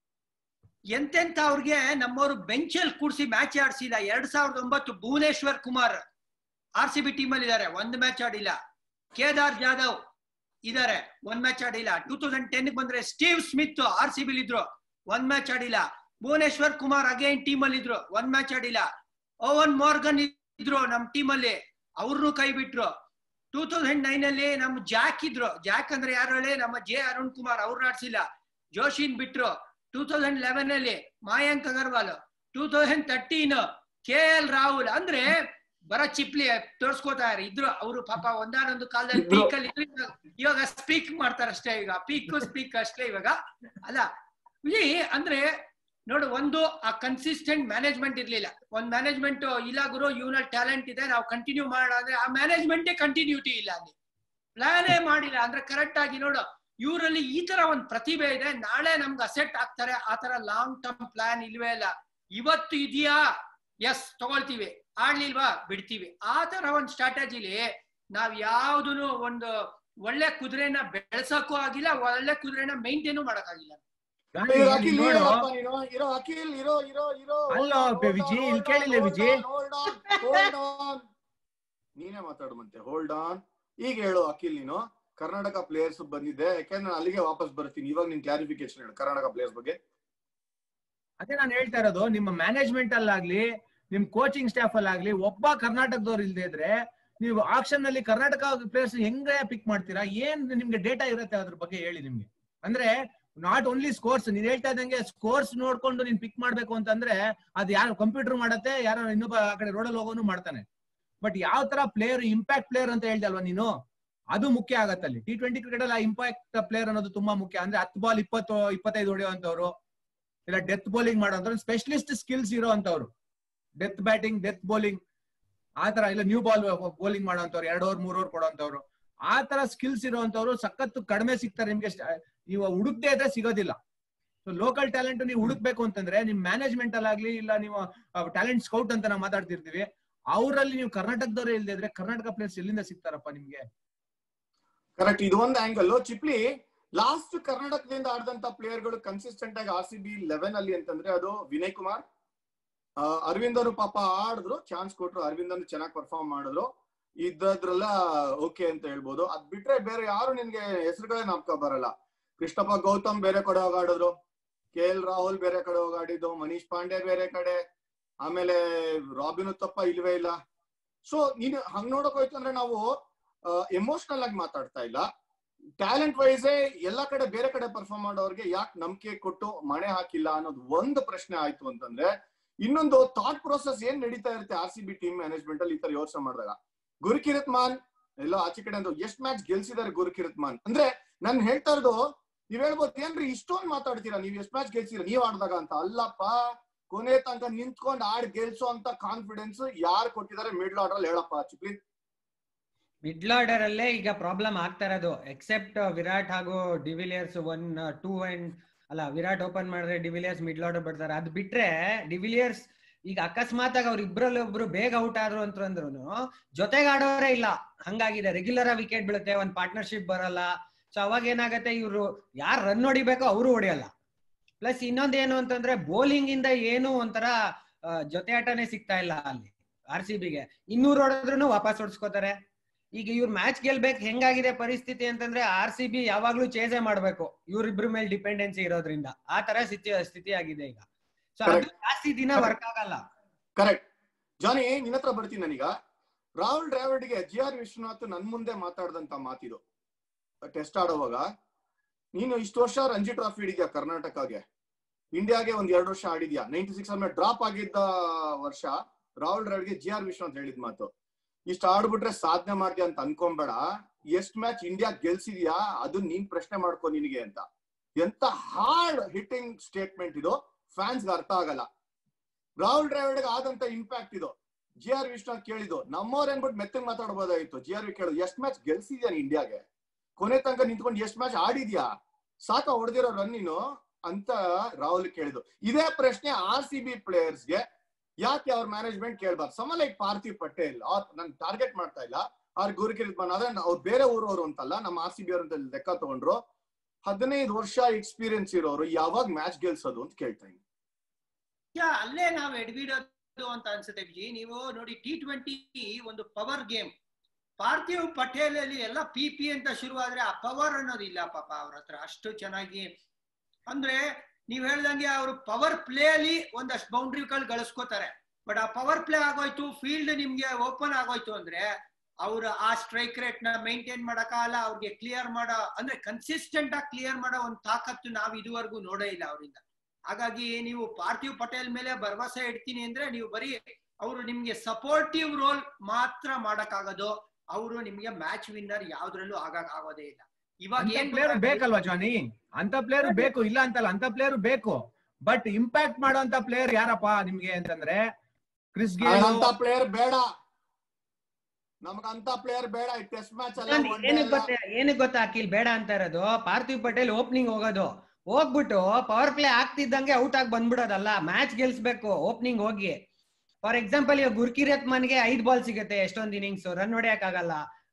ಎಂತೆಂತ ಅವ್ರಿಗೆ ನಮ್ಮವರು ಬೆಂಚಲ್ಲಿ ಕೂಡಿಸಿ ಮ್ಯಾಚ್ ಆಡಿಸಿಲ್ಲ ಎರಡ್ ಸಾವಿರದ ಒಂಬತ್ತು Bhuvneshwar Kumar R C B team ಅಲ್ಲಿ ಇದಾರೆ ಒಂದ್ ಮ್ಯಾಚ್ ಆಡಿಲ್ಲ ಕೇದಾರ್ ಜಾಧವ್ ಇದಾರೆ ಒಂದ್ ಮ್ಯಾಚ್ ಆಡಿಲ್ಲ ಟೂ ತೌಸಂಡ್ ಟೆನ್ ಬಂದ್ರೆ ಸ್ಟೀವ್ ಸ್ಮಿತ್ ಆರ್ ಸಿ ಬಿಲ್ ಇದ್ರು ಒಂದ್ ಮ್ಯಾಚ್ ಆಡಿಲ್ಲ ಭುವನೇಶ್ವರ್ ಕುಮಾರ್ ಅಗೇನ್ ಟೀಮ್ ಅಲ್ಲಿ ಇದ್ರು ಒಂದ್ ಮ್ಯಾಚ್ ಆಡಿಲ್ಲ ಓವನ್ ಮಾರ್ಗನ್ ಇದ್ರು ನಮ್ ಟೀಮ್ ಅಲ್ಲಿ ಅವ್ರನ್ನು ಕೈ ಬಿಟ್ರು ಟೂ ತೌಸಂಡ್ ನೈನ್ ಅಲ್ಲಿ ನಮ್ ಜಾಕ್ ಇದ್ರು ಜಾಕ್ ಅಂದ್ರೆ ಯಾರು ಹೇಳಿ ನಮ್ಮ ಜೆ ಅರುಣ್ ಕುಮಾರ್ ಅವ್ರನ್ನ ಆಡ್ಸಿಲ್ಲ ಜೋಶಿನ್ ಬಿಟ್ರು ಟೂ ತೌಸಂಡ್ ಲೆವೆನ್ ಅಲ್ಲಿ Mayank Agarwal two thousand thirteen K L Rahul ಅಂದ್ರೆ ಬರ ಚಿಪ್ಲಿ ತೋರ್ಸ್ಕೋತಾರೆ ಇದ್ರು ಅವರು ಪಾಪ ಒಂದಾನೊಂದು ಕಾಲದಲ್ಲಿ ಇದ್ರು. ಪೀಕ್ ಅಲ್ಲಿ ಇದ್ರು, ಇವಾಗ- ಇವಾಗ ಸ್ಪೀಕ್ ಮಾಡ್ತಾರೆ ಅಷ್ಟೇ ಈಗ ಪೀಕ್ ಸ್ಪೀಕ್ ಅಷ್ಟೇ ಇವಾಗ ಅಲ್ಲ ಇಲ್ಲಿ ಅಂದ್ರೆ ನೋಡು ಒಂದು ಆ ಕನ್ಸಿಸ್ಟೆಂಟ್ ಮ್ಯಾನೇಜ್ಮೆಂಟ್ ಇರ್ಲಿಲ್ಲ ಒಂದ್ ಮ್ಯಾನೇಜ್ಮೆಂಟ್ ಇಲ್ಲ ಗುರು ಇವನಲ್ಲಿ ಟ್ಯಾಲೆಂಟ್ ಇದೆ ನಾವು ಕಂಟಿನ್ಯೂ ಮಾಡೋಣ ಅಂದ್ರೆ ಆ ಮ್ಯಾನೇಜ್ಮೆಂಟೇ ಕಂಟಿನ್ಯೂಟಿ ಇಲ್ಲ ಅಲ್ಲಿ ಪ್ಲಾನೇ ಮಾಡಿಲ್ಲ ಅಂದ್ರೆ ಕರೆಕ್ಟ್ ಆಗಿ ನೋಡು ಇವರಲ್ಲಿ ಈ ತರ ಒಂದ್ ಪ್ರತಿಭೆ ಇದೆ ನಾಳೆ ನಮ್ಗೆ ಅಸೆಟ್ ಆಗ್ತಾರೆ ಆ ತರ ಲಾಂಗ್ ಟರ್ಮ್ ಪ್ಲಾನ್ ಇಲ್ವೇ ಇಲ್ಲ ಇವತ್ತು ಇದೆಯಾ ಎಸ್ ತಗೊಳ್ತೀವಿ ಆಡ್ಲಿಲ್ವಾ ಬಿಡ್ತೀವಿ ಆ ತರ ಒಂದ್ ಸ್ಟ್ರಾಟಜಿಲಿ ನಾವ್ ಯಾವ್ದನ್ನು ಒಂದು ಒಳ್ಳೆ ಕುದುರೆನ ಬೆಳೆಸಕ್ಕೂ ಆಗಿಲ್ಲ ಒಳ್ಳೆ ಕುದುರೆನ ಮೇಂಟೈನು ಮಾಡಕ್ಕಾಗಿಲ್ಲ ಜಾನಿ, ಇರೋ ಇಲ್ಲಿ ಅಖಿಲ್ ನೋಡು ಇರಪ್ಪ ನೀನು ಇರೋ ಅಖಿಲ್ ಇರೋ ಇರೋ ಇರೋ ಅಲ್ಲ, ವಿಜಿ, ಇಲ್ಲಿ ಕೇಳಿಲ್ಲ, ವಿಜಿ. ನೀನೇ ಮಾತಾಡು ಮತ್ತೆ ಹೋಲ್ಡ್ ಆನ್ ಈಗ ಹೇಳು ಅಖಿಲ್ ನೀನು ಕರ್ನಾಟಕ ಪ್ಲೇಯರ್ಸ್ ಬಂದಿದ್ದೆ ಯಾಕೆಂದ್ರೆ ನಾನು ಅಲ್ಲಿಗೆ ವಾಪಸ್ ಬರ್ತೀನಿ ಇವಾಗ ನಿನ್ ಕ್ಲಾರಿಫಿಕೇಶನ್ ಹೇಳು ಕರ್ನಾಟಕ ಪ್ಲೇಯರ್ಸ್ ಬಗ್ಗೆ ಅದೇ ನಾನು ಹೇಳ್ತಾ ಇರೋದು ನಿಮ್ಮ ಮ್ಯಾನೇಜ್ಮೆಂಟ್ ಅಲ್ಲಾಗ್ಲಿ ನಿಮ್ ಕೋಚಿಂಗ್ ಸ್ಟಾಫ್ ಅಲ್ಲಾಗ್ಲಿ ಒಬ್ಬ ಕರ್ನಾಟಕದವ್ರು ಇಲ್ದೇ ಇದ್ರೆ ನೀವು ಆಕ್ಷನ್ ನಲ್ಲಿ ಕರ್ನಾಟಕ ಪ್ಲೇಯರ್ಸ್ ಹೆಂಗೆ ಪಿಕ್ ಮಾಡ್ತೀರಾ ಏನ್ ನಿಮ್ಗೆ ಡೇಟಾ ಇರುತ್ತೆ ಅದ್ರ ಬಗ್ಗೆ ಹೇಳಿ ನಿಮ್ಗೆ ಅಂದ್ರೆ ನಾಟ್ ಓನ್ಲಿ ಸ್ಕೋರ್ಸ್ ನೀನ್ ಹೇಳ್ತಾ ಇದ್ದಂಗೆ ಸ್ಕೋರ್ಸ್ ನೋಡ್ಕೊಂಡು ನೀನ್ ಪಿಕ್ ಮಾಡ್ಬೇಕು ಅಂತಂದ್ರೆ ಅದ್ ಯಾರು ಕಂಪ್ಯೂಟರ್ ಮಾಡತ್ತೆ ಯಾರೋ ಇನ್ನೊಬ್ಬ ಆ ಕಡೆ ರೋಡಲ್ಲಿ ಹೋಗೋನು ಮಾಡ್ತಾನೆ ಬಟ್ ಯಾವ ತರ ಪ್ಲೇಯರ್ ಇಂಪ್ಯಾಕ್ಟ್ ಪ್ಲೇಯರ್ ಅಂತ ಹೇಳ್ದೆ ಅಲ್ವಾ ನೀನು ಅದು ಮುಖ್ಯ ಆಗತ್ತೆ ಅಲ್ಲಿ ಟಿ ಟ್ವೆಂಟಿ ಕ್ರಿಕೆಟ್ ಅಲ್ಲಿ ಇಂಪ್ಯಾಕ್ಟ್ ಪ್ಲೇಯರ್ ಅನ್ನೋದು ತುಂಬಾ ಮುಖ್ಯ ಅಂದ್ರೆ ಹತ್ತು ಬಾಲ್ ಇಪ್ಪತ್ತು ಇಪ್ಪತ್ತೈದು ಹೊಡೆಯುವಂತವ್ರು ಇಲ್ಲ ಡೆತ್ ಬೌಲಿಂಗ್ ಮಾಡೋಂಥವ್ರು ಸ್ಪೆಷಲಿಸ್ಟ್ ಸ್ಕಿಲ್ಸ್ ಇರೋ ಅಂತವ್ರು ಡೆತ್ ಬ್ಯಾಟಿಂಗ್ ಡೆತ್ ಬೌಲಿಂಗ್ ಆ ತರ ಇಲ್ಲ ನ್ಯೂ ಬಾಲ್ ಬೌಲಿಂಗ್ ಮಾಡೋಂಥವ್ರು ಎರಡು ಓವರ್ ಮೂರ್ ಓವರ್ ಕೊಡೋಂಥವ್ರು ಆ ತರ ಸ್ಕಿಲ್ಸ್ ಇರೋಂಥವ್ರು ಸಖತ್ತು ಕಡಿಮೆ ಸಿಗ್ತಾರೆ ನಿಮ್ಗೆ ಷ್ಟ- ನೀವು ಹುಡುಕ್ದೇ ಇದ್ರೆ ಸಿಗೋದಿಲ್ಲ ಸೊ ಲೋಕಲ್ ಟ್ಯಾಲೆಂಟ್ ನೀವು ಹುಡುಕ್ಬೇಕು ಅಂತಂದ್ರೆ ನಿಮ್ ಮ್ಯಾನೇಜ್ಮೆಂಟ್ ಅಲ್ಲಾಗ್ಲಿ ಇಲ್ಲ ನೀವು ಟ್ಯಾಲೆಂಟ್ ಸ್ಕೌಟ್ ಅಂತ ನಾವು ಮಾತಾಡ್ತಿರ್ತೀವಿ ಅವರಲ್ಲಿ ನೀವು ಕರ್ನಾಟಕದವ್ರೇ ಇಲ್ದೇ ಇದ್ರೆ ಕರ್ನಾಟಕ ಪ್ಲೇಯರ್ಸ್ ಎಲ್ಲಿಂದ ಸಿಗ್ತಾರಪ್ಪ ನಿಮ್ಗೆ ಕರೆಕ್ಟ್ ಇದು ಒಂದು ಆಂಗಲ್ ಚಿಪ್ಲಿ ಲಾಸ್ಟ್ ಕರ್ನಾಟಕದಿಂದ ಆಡಿದಂತ ಪ್ಲೇಯರ್ಗಳು ಕನ್ಸಿಸ್ಟೆಂಟ್ ಆಗಿ ಆರ್ ಸಿ ಬಿ ಲೆವೆನ್ ಅಲ್ಲಿ ಅಂತಂದ್ರೆ ಅದು ವಿನಯ್ ಕುಮಾರ್ ಆ, ಅರವಿಂದರು ಪಾಪ ಆಡಿದ್ರು ಚಾನ್ಸ್ ಕೊಟ್ರು ಅರವಿಂದನು ಚೆನ್ನಾಗಿ ಪರ್ಫಾರ್ಮ್ ಮಾಡಿದ್ರು ಇದ್ದದ್ರಲ್ಲ ಓಕೆ ಅಂತ ಹೇಳ್ಬೋದು ಅದ್ ಬಿಟ್ರೆ ಬೇರೆ ಯಾರು ನಿನ್ಗೆ ಹೆಸರುಗಳೇ ನಾಪ್ಕ ಬರಲ್ಲ ಕೃಷ್ಣಪ್ಪ ಗೌತಮ್ ಬೇರೆ ಕಡೆ ಹೋಗಿ ಆಡಿದ್ರು ಕೆ ಎಲ್ ರಾಹುಲ್ ಬೇರೆ ಕಡೆ ಹೋಗಿ ಆಡಿದ್ದು ಮನೀಶ್ ಪಾಂಡೆ ಬೇರೆ ಕಡೆ ಆಮೇಲೆ ರಾಬಿನ್ ಉತ್ತಪ್ಪ ಇಲ್ವೇ ಇಲ್ಲ ಸೊ ನೀನು ಹಂಗ್ ನೋಡಕ್ ಹೋಯ್ತು ಅಂದ್ರೆ ನಾವು ಎಮೋಷನಲ್ ಆಗಿ ಮಾತಾಡ್ತಾ ಇಲ್ಲ ಟ್ಯಾಲೆಂಟ್ ವೈಸೇ ಎಲ್ಲಾ ಕಡೆ ಬೇರೆ ಕಡೆ ಪರ್ಫಾರ್ಮ್ ಮಾಡೋರ್ಗೆ ಯಾಕೆ ನಂಬಿಕೆ ಕೊಟ್ಟು ಮಣೆ ಹಾಕಿಲ್ಲ ಅನ್ನೋದು ಒಂದು ಪ್ರಶ್ನೆ ಆಯ್ತು ಅಂತಂದ್ರೆ ಇನ್ನೊಂದು ಥಾಟ್ ಪ್ರೊಸೆಸ್ ಏನ್ ನಡೀತಾ ಇರುತ್ತೆ R C B team management ಅಲ್ಲಿ ಈ ತರ ಯೋಚನೆ ಮಾಡಿದಾಗ ಗುರುಕಿರತ್ ಮಾನ್ ಎಲ್ಲೋ ಆಚೆ ಕಡೆ ಒಂದು ಎಷ್ಟ್ ಮ್ಯಾಚ್ ಗೆಲ್ಸಿದಾರೆ ಗುರುಕಿರತ್ ಮಾನ್ ಅಂದ್ರೆ ನಾನ್ ಹೇಳ್ತಾ ಇರೋದು ನೀವ್ ಹೇಳ್ಬೋದು ಏನ್ರಿ ಇಷ್ಟೊಂದ್ ಮಾತಾಡ್ತೀರಾ ನೀವ್ ಎಷ್ಟ್ ಮ್ಯಾಚ್ ಗೆಲ್ಸಿರ ನೀವ್ ಆಡ್ದಾಗ ಅಂತ ಅಲ್ಲಪ್ಪ ಕೊನೆ ತನಕ ನಿಂತ್ಕೊಂಡ್ ಆಡ್ ಗೆಲ್ಸೋ ಅಂತ ಕಾನ್ಫಿಡೆನ್ಸ್ ಯಾರು ಕೊಟ್ಟಿದ್ದಾರೆ ಮಿಡ್ಲ್ ಆರ್ಡರ್ ಹೇಳಪ್ಪ ಚಿಪ್ಲಿ ಮಿಡ್ಲ್ ಆರ್ಡರ್ ಅಲ್ಲೇ ಈಗ ಪ್ರಾಬ್ಲಮ್ ಆಗ್ತಾ ಇರೋದು ಎಕ್ಸೆಪ್ಟ್ ವಿರಾಟ್ ಹಾಗೂ ಡಿವಿಲಿಯರ್ಸ್ ಒನ್ ಟೂ ಅಂಡ್ ಅಲ್ಲ ವಿರಾಟ್ ಓಪನ್ ಮಾಡಿದ್ರೆ ಡಿವಿಲಿಯರ್ಸ್ ಮಿಡ್ಲ್ ಆರ್ಡರ್ ಬಿಡ್ತಾರೆ ಅದ್ ಬಿಟ್ರೆ ಡಿವಿಲಿಯರ್ಸ್ ಈಗ ಅಕಸ್ಮಾತ್ ಆಗಿ ಅವ್ರ ಇಬ್ರಲ್ಲಿ ಒಬ್ರು ಬೇಗ ಔಟ್ ಆದ್ರು ಅಂತಂದ್ರು ಜೊತೆಗೆ ಆಡೋರೇ ಇಲ್ಲ ಹಂಗಾಗಿದೆ ರೆಗ್ಯುಲರ್ ಆಗಿ ವಿಕೆಟ್ ಬೀಳುತ್ತೆ ಒಂದ್ ಪಾರ್ಟ್ನರ್ಶಿಪ್ ಬರಲ್ಲ ಸೊ ಅವಾಗ ಏನಾಗತ್ತೆ ಇವ್ರು ಯಾರು ರನ್ ಹೊಡಿಬೇಕೋ ಅವರು ಹೊಡಿಯಲ್ಲ ಪ್ಲಸ್ ಇನ್ನೊಂದೇನು ಅಂತಂದ್ರೆ ಬೌಲಿಂಗ್ ಇಂದ ಏನು ಒಂಥರ ಆ, ಜೊತೆ ಆಟನೇ ಸಿಗ್ತಾ ಇಲ್ಲ ಅಲ್ಲಿ ಆರ್ ಸಿ ಬಿಗೆ ಇನ್ನೂರು ಹೊಡೆದ್ರು ವಾಪಸ್ ಹೊಡ್ಸ್ಕೋತಾರೆ ಈಗ ಇವ್ರ ಮ್ಯಾಚ್ ಗೆಲ್ಬೇಕು ಹೆಂಗಾಗಿದೆ ಪರಿಸ್ಥಿತಿ ಅಂತಂದ್ರೆ ಆರ್ ಸಿ ಬಿ ಯಾವಾಗ್ಲೂ ಚೇಸೆ ಮಾಡ್ಬೇಕು ಇವ್ರಿಬ್ರ ಮೇಲೆ ಡಿಪೆಂಡೆನ್ಸಿ ಇರೋದ್ರಿಂದ ಆ ತರ ಸ್ಥಿತಿ ಸ್ಥಿತಿ ಆಗಿದೆ ಈಗ ಸೊ ಅದು Correct. ಜಾಸ್ತಿ ದಿನ ವರ್ಕ್ ಆಗಲ್ಲ ಕರೆಕ್ಟ್ ಜಾನಿ ನಿನ್ನ ಹತ್ರ ಬರ್ತೀನಿ ನಾನೀಗ ರಾಹುಲ್ ಡ್ರಾವಿಡ್ಗೆ ಜಿ ಆರ್ ವಿಶ್ವನಾಥ್ ನನ್ ಮುಂದೆ ಮಾತಾಡ್ದಂತ ಮಾತಿದು ಟೆಸ್ಟ್ ಆಡೋವಾಗ ನೀನು ಇಷ್ಟು ವರ್ಷ ರಂಜಿ ಟ್ರಾಫಿ ಹಿಡಿದ್ಯಾ ಕರ್ನಾಟಕಗೆ ಇಂಡಿಯಾಗೆ ಒಂದ್ ಎರಡು ವರ್ಷ ಆಡಿದ್ಯಾ ನೈನ್ಟಿ ಸಿಕ್ಸ್ ಆದ್ಮೇಲೆ ಡ್ರಾಪ್ ಆಗಿದ್ದ ವರ್ಷ ರಾಹುಲ್ ಡ್ರಾವಿಡ್ಗೆ ಜಿ ಆರ್ ವಿಶ್ವನಾಥ್ ಹೇಳಿದ ಮಾತು ಇಷ್ಟ ಆಡ್ಬಿಟ್ರೆ ಸಾಧನೆ ಮಾಡ್ತೀಯ ಅಂತ ಅನ್ಕೊಂಬೇಡ ಎಷ್ಟ್ ಮ್ಯಾಚ್ ಇಂಡಿಯಾ ಗೆಲ್ಸಿದ್ಯಾ ಅದು ನೀನ್ ಪ್ರಶ್ನೆ ಮಾಡ್ಕೊ ನಿನಗೆ ಅಂತ ಎಂತ ಹಾರ್ಡ್ ಹಿಟ್ಟಿಂಗ್ ಸ್ಟೇಟ್ಮೆಂಟ್ ಇದು ಫ್ಯಾನ್ಸ್ ಅರ್ಥ ಆಗಲ್ಲ ರಾಹುಲ್ ಡ್ರಾವಿಡ್ಗೆ ಆದಂತ ಇಂಪ್ಯಾಕ್ಟ್ ಇದು ಜಿ ಆರ್ ವಿಶ್ವನಾಥ್ ಕೇಳಿದ್ದು ನಮ್ಮವ್ರ ಏನ್ಬಿಟ್ಟು ಮೆತ್ತಗ್ ಮಾತಾಡ್ಬೋದಾಗಿತ್ತು ಜಿ ಆರ್ ವಿ ಕೇಳು ಎಷ್ಟ್ ಮ್ಯಾಚ್ ಗೆಲ್ಸಿದ್ಯಾ ನೀನ್ ಇಂಡಿಯಾಗೆ ಕೊನೆ ತನಕ ನಿಂತ್ಕೊಂಡು ಎಷ್ಟ್ ಮ್ಯಾಚ್ ಆಡಿದ್ಯಾ ಸಾಕ ಹೊಡೆದಿರೋ ರನ್ ನೀನು ಅಂತ ರಾಹುಲ್ ಕೇಳಿದ್ದು ಇದೇ ಪ್ರಶ್ನೆ ಆರ್ ಸಿ ಬಿ ಪ್ಲೇಯರ್ಸ್ಗೆ ಯಾಕೆ ಅವ್ರ ಮ್ಯಾನೇಜ್ಮೆಂಟ್ ಕೇಳ್ಬಾರ್ದು ಸಮ ಲೈಕ್ ಪಾರ್ಥಿವ್ ಪಟೇಲ್ ಅವ್ರ ನನ್ ಟಾರ್ಗೆಟ್ ಮಾಡ್ತಾ ಇಲ್ಲ ಅವ್ರ ಗುರುಕಿರಿತ್ ಮನ್ ಅದೇ ಅವ್ರು ಬೇರೆ ಊರವರು ಅಂತಲ್ಲ ನಮ್ಮ ಆರ್ ಸಿ ಬಿ ಅವ್ರ ಅಂತ ಲೆಕ್ಕ ತಗೊಂಡ್ರು ಹದಿನೈದು ವರ್ಷ ಎಕ್ಸ್ಪೀರಿಯನ್ಸ್ ಇರೋರು ಯಾವಾಗ ಮ್ಯಾಚ್ ಗೆಲ್ಸೋದು ಅಂತ ಕೇಳ್ತಾ ಇದ್ದೀನಿ ಯಾ ಅಲ್ಲೇ ನಾವ್ ಎಡ್ಬಿಡೋದು ಅಂತ ಅನ್ಸುತ್ತೆ ವಿಜಿ ನೀವು ನೋಡಿ ಟಿ ಟ್ವೆಂಟಿ ಒಂದು ಪವರ್ ಗೇಮ್ ಪಾರ್ಥಿವ್ ಪಟೇಲ್ ಅಲ್ಲಿ ಎಲ್ಲ ಪಿ ಪಿ ಅಂತ ಶುರುವಾದ್ರೆ ಆ ಪವರ್ ಅನ್ನೋದಿಲ್ಲ ಪಾಪ ಅವ್ರ ಹತ್ರ ಅಷ್ಟು ಚೆನ್ನಾಗಿ ಅಂದ್ರೆ ನೀವ್ ಹೇಳ್ದಂಗೆ ಅವರು ಪವರ್ ಪ್ಲೇ ಅಲ್ಲಿ ಒಂದಷ್ಟು ಬೌಂಡ್ರಿಗಳು ಗಳಿಸ್ಕೋತಾರೆ ಬಟ್ ಆ ಪವರ್ ಪ್ಲೇ ಆಗೋಯ್ತು ಫೀಲ್ಡ್ ನಿಮ್ಗೆ ಓಪನ್ ಆಗೋಯ್ತು ಅಂದ್ರೆ ಅವ್ರ ಆ ಸ್ಟ್ರೈಕ್ ರೇಟ್ ನ ಮೇಂಟೈನ್ ಮಾಡಕ್ಕಾಗಲ್ಲ ಅವ್ರಿಗೆ ಕ್ಲಿಯರ್ ಮಾಡೋ ಅಂದ್ರೆ ಕನ್ಸಿಸ್ಟೆಂಟ್ ಆಗಿ ಕ್ಲಿಯರ್ ಮಾಡೋ ಒಂದು ತಾಕತ್ತು ನಾವ್ ಇದುವರೆಗೂ ನೋಡೇ ಇಲ್ಲ ಅವರಿಂದ ಹಾಗಾಗಿ ನೀವು ಪಾರ್ಥಿವ್ ಪಟೇಲ್ ಮೇಲೆ ಭರವಸೆ ಇಡ್ತೀನಿ ಅಂದ್ರೆ ನೀವು ಬರೀ ಅವರು ನಿಮ್ಗೆ ಸಪೋರ್ಟಿವ್ ರೋಲ್ ಮಾತ್ರ ಮಾಡಕ್ಕಾಗೋದು ಅವರು ನಿಮ್ಗೆ ಮ್ಯಾಚ್ ವಿನ್ನರ್ ಯಾವ್ದ್ರಲ್ಲೂ ಆಗಕ್ ಆಗೋದೇ ಇಲ್ಲ ಇವಾಗ ಅಂತ ಏನ್ ಪ್ಲೇಯರ್ ಬೇಕಲ್ವಾ ಜಾನಿ ಅಂತ ಪ್ಲೇಯರ್ ಬೇಕು ಇಲ್ಲ ಅಂತಲ್ಲ ಅಂತ ಪ್ಲೇಯರ್ ಬೇಕು ಬಟ್ ಇಂಪ್ಯಾಕ್ಟ್ ಮಾಡೋಂತ ಪ್ಲೇಯರ್ ಯಾರಪ್ಪ ನಿಮ್ಗೆ ಅಂತಂದ್ರೆ ಕ್ರಿಸ್ ಗೇಲ್ ಅಂತ ಪ್ಲೇಯರ್ ಬೇಡ ನಮ್ಗಂತ ಪ್ಲೇಯರ್ ಬೇಡ ಟೆಸ್ಟ್ ಮ್ಯಾಚ್ ಅಲ್ಲ one day ಏನಕ್ಕೆ ಅಲ್ಲ. ಗೊತ್ತಾ ಏನಕ್ಕೆ ಗೊತ್ತಾ ಅಖಿಲ್ ಬೇಡ ಅಂತ ಇರೋದು ಪಾರ್ಥಿವ್ ಪಟೇಲ್ ಓಪನಿಂಗ್ ಹೋಗೋದು ಹೋಗ್ಬಿಟ್ಟು ಪವರ್ ಪ್ಲೇ ಆಗ್ತಿದ್ದಂಗೆ ಔಟ್ ಆಗಿ ಬಂದ್ಬಿಡೋದಲ್ಲ ಮ್ಯಾಚ್ ಗೆಲ್ಸ್ಬೇಕು ಓಪನಿಂಗ್ ಹೋಗಿ ಫಾರ್ ಎಕ್ಸಾಂಪಲ್ ಈಗ ಗುರ್ಕಿರತ್ ಮನ್ಗೆ ಐದ್ ಬಾಲ್ ಸಿಗುತ್ತೆ ಎಷ್ಟೊಂದ್ ಇನ್ನಿಂಗ್ಸ್ ರನ್ ಹೊಡೆಯಕ್ ಆಗಲ್ಲ ಅದ್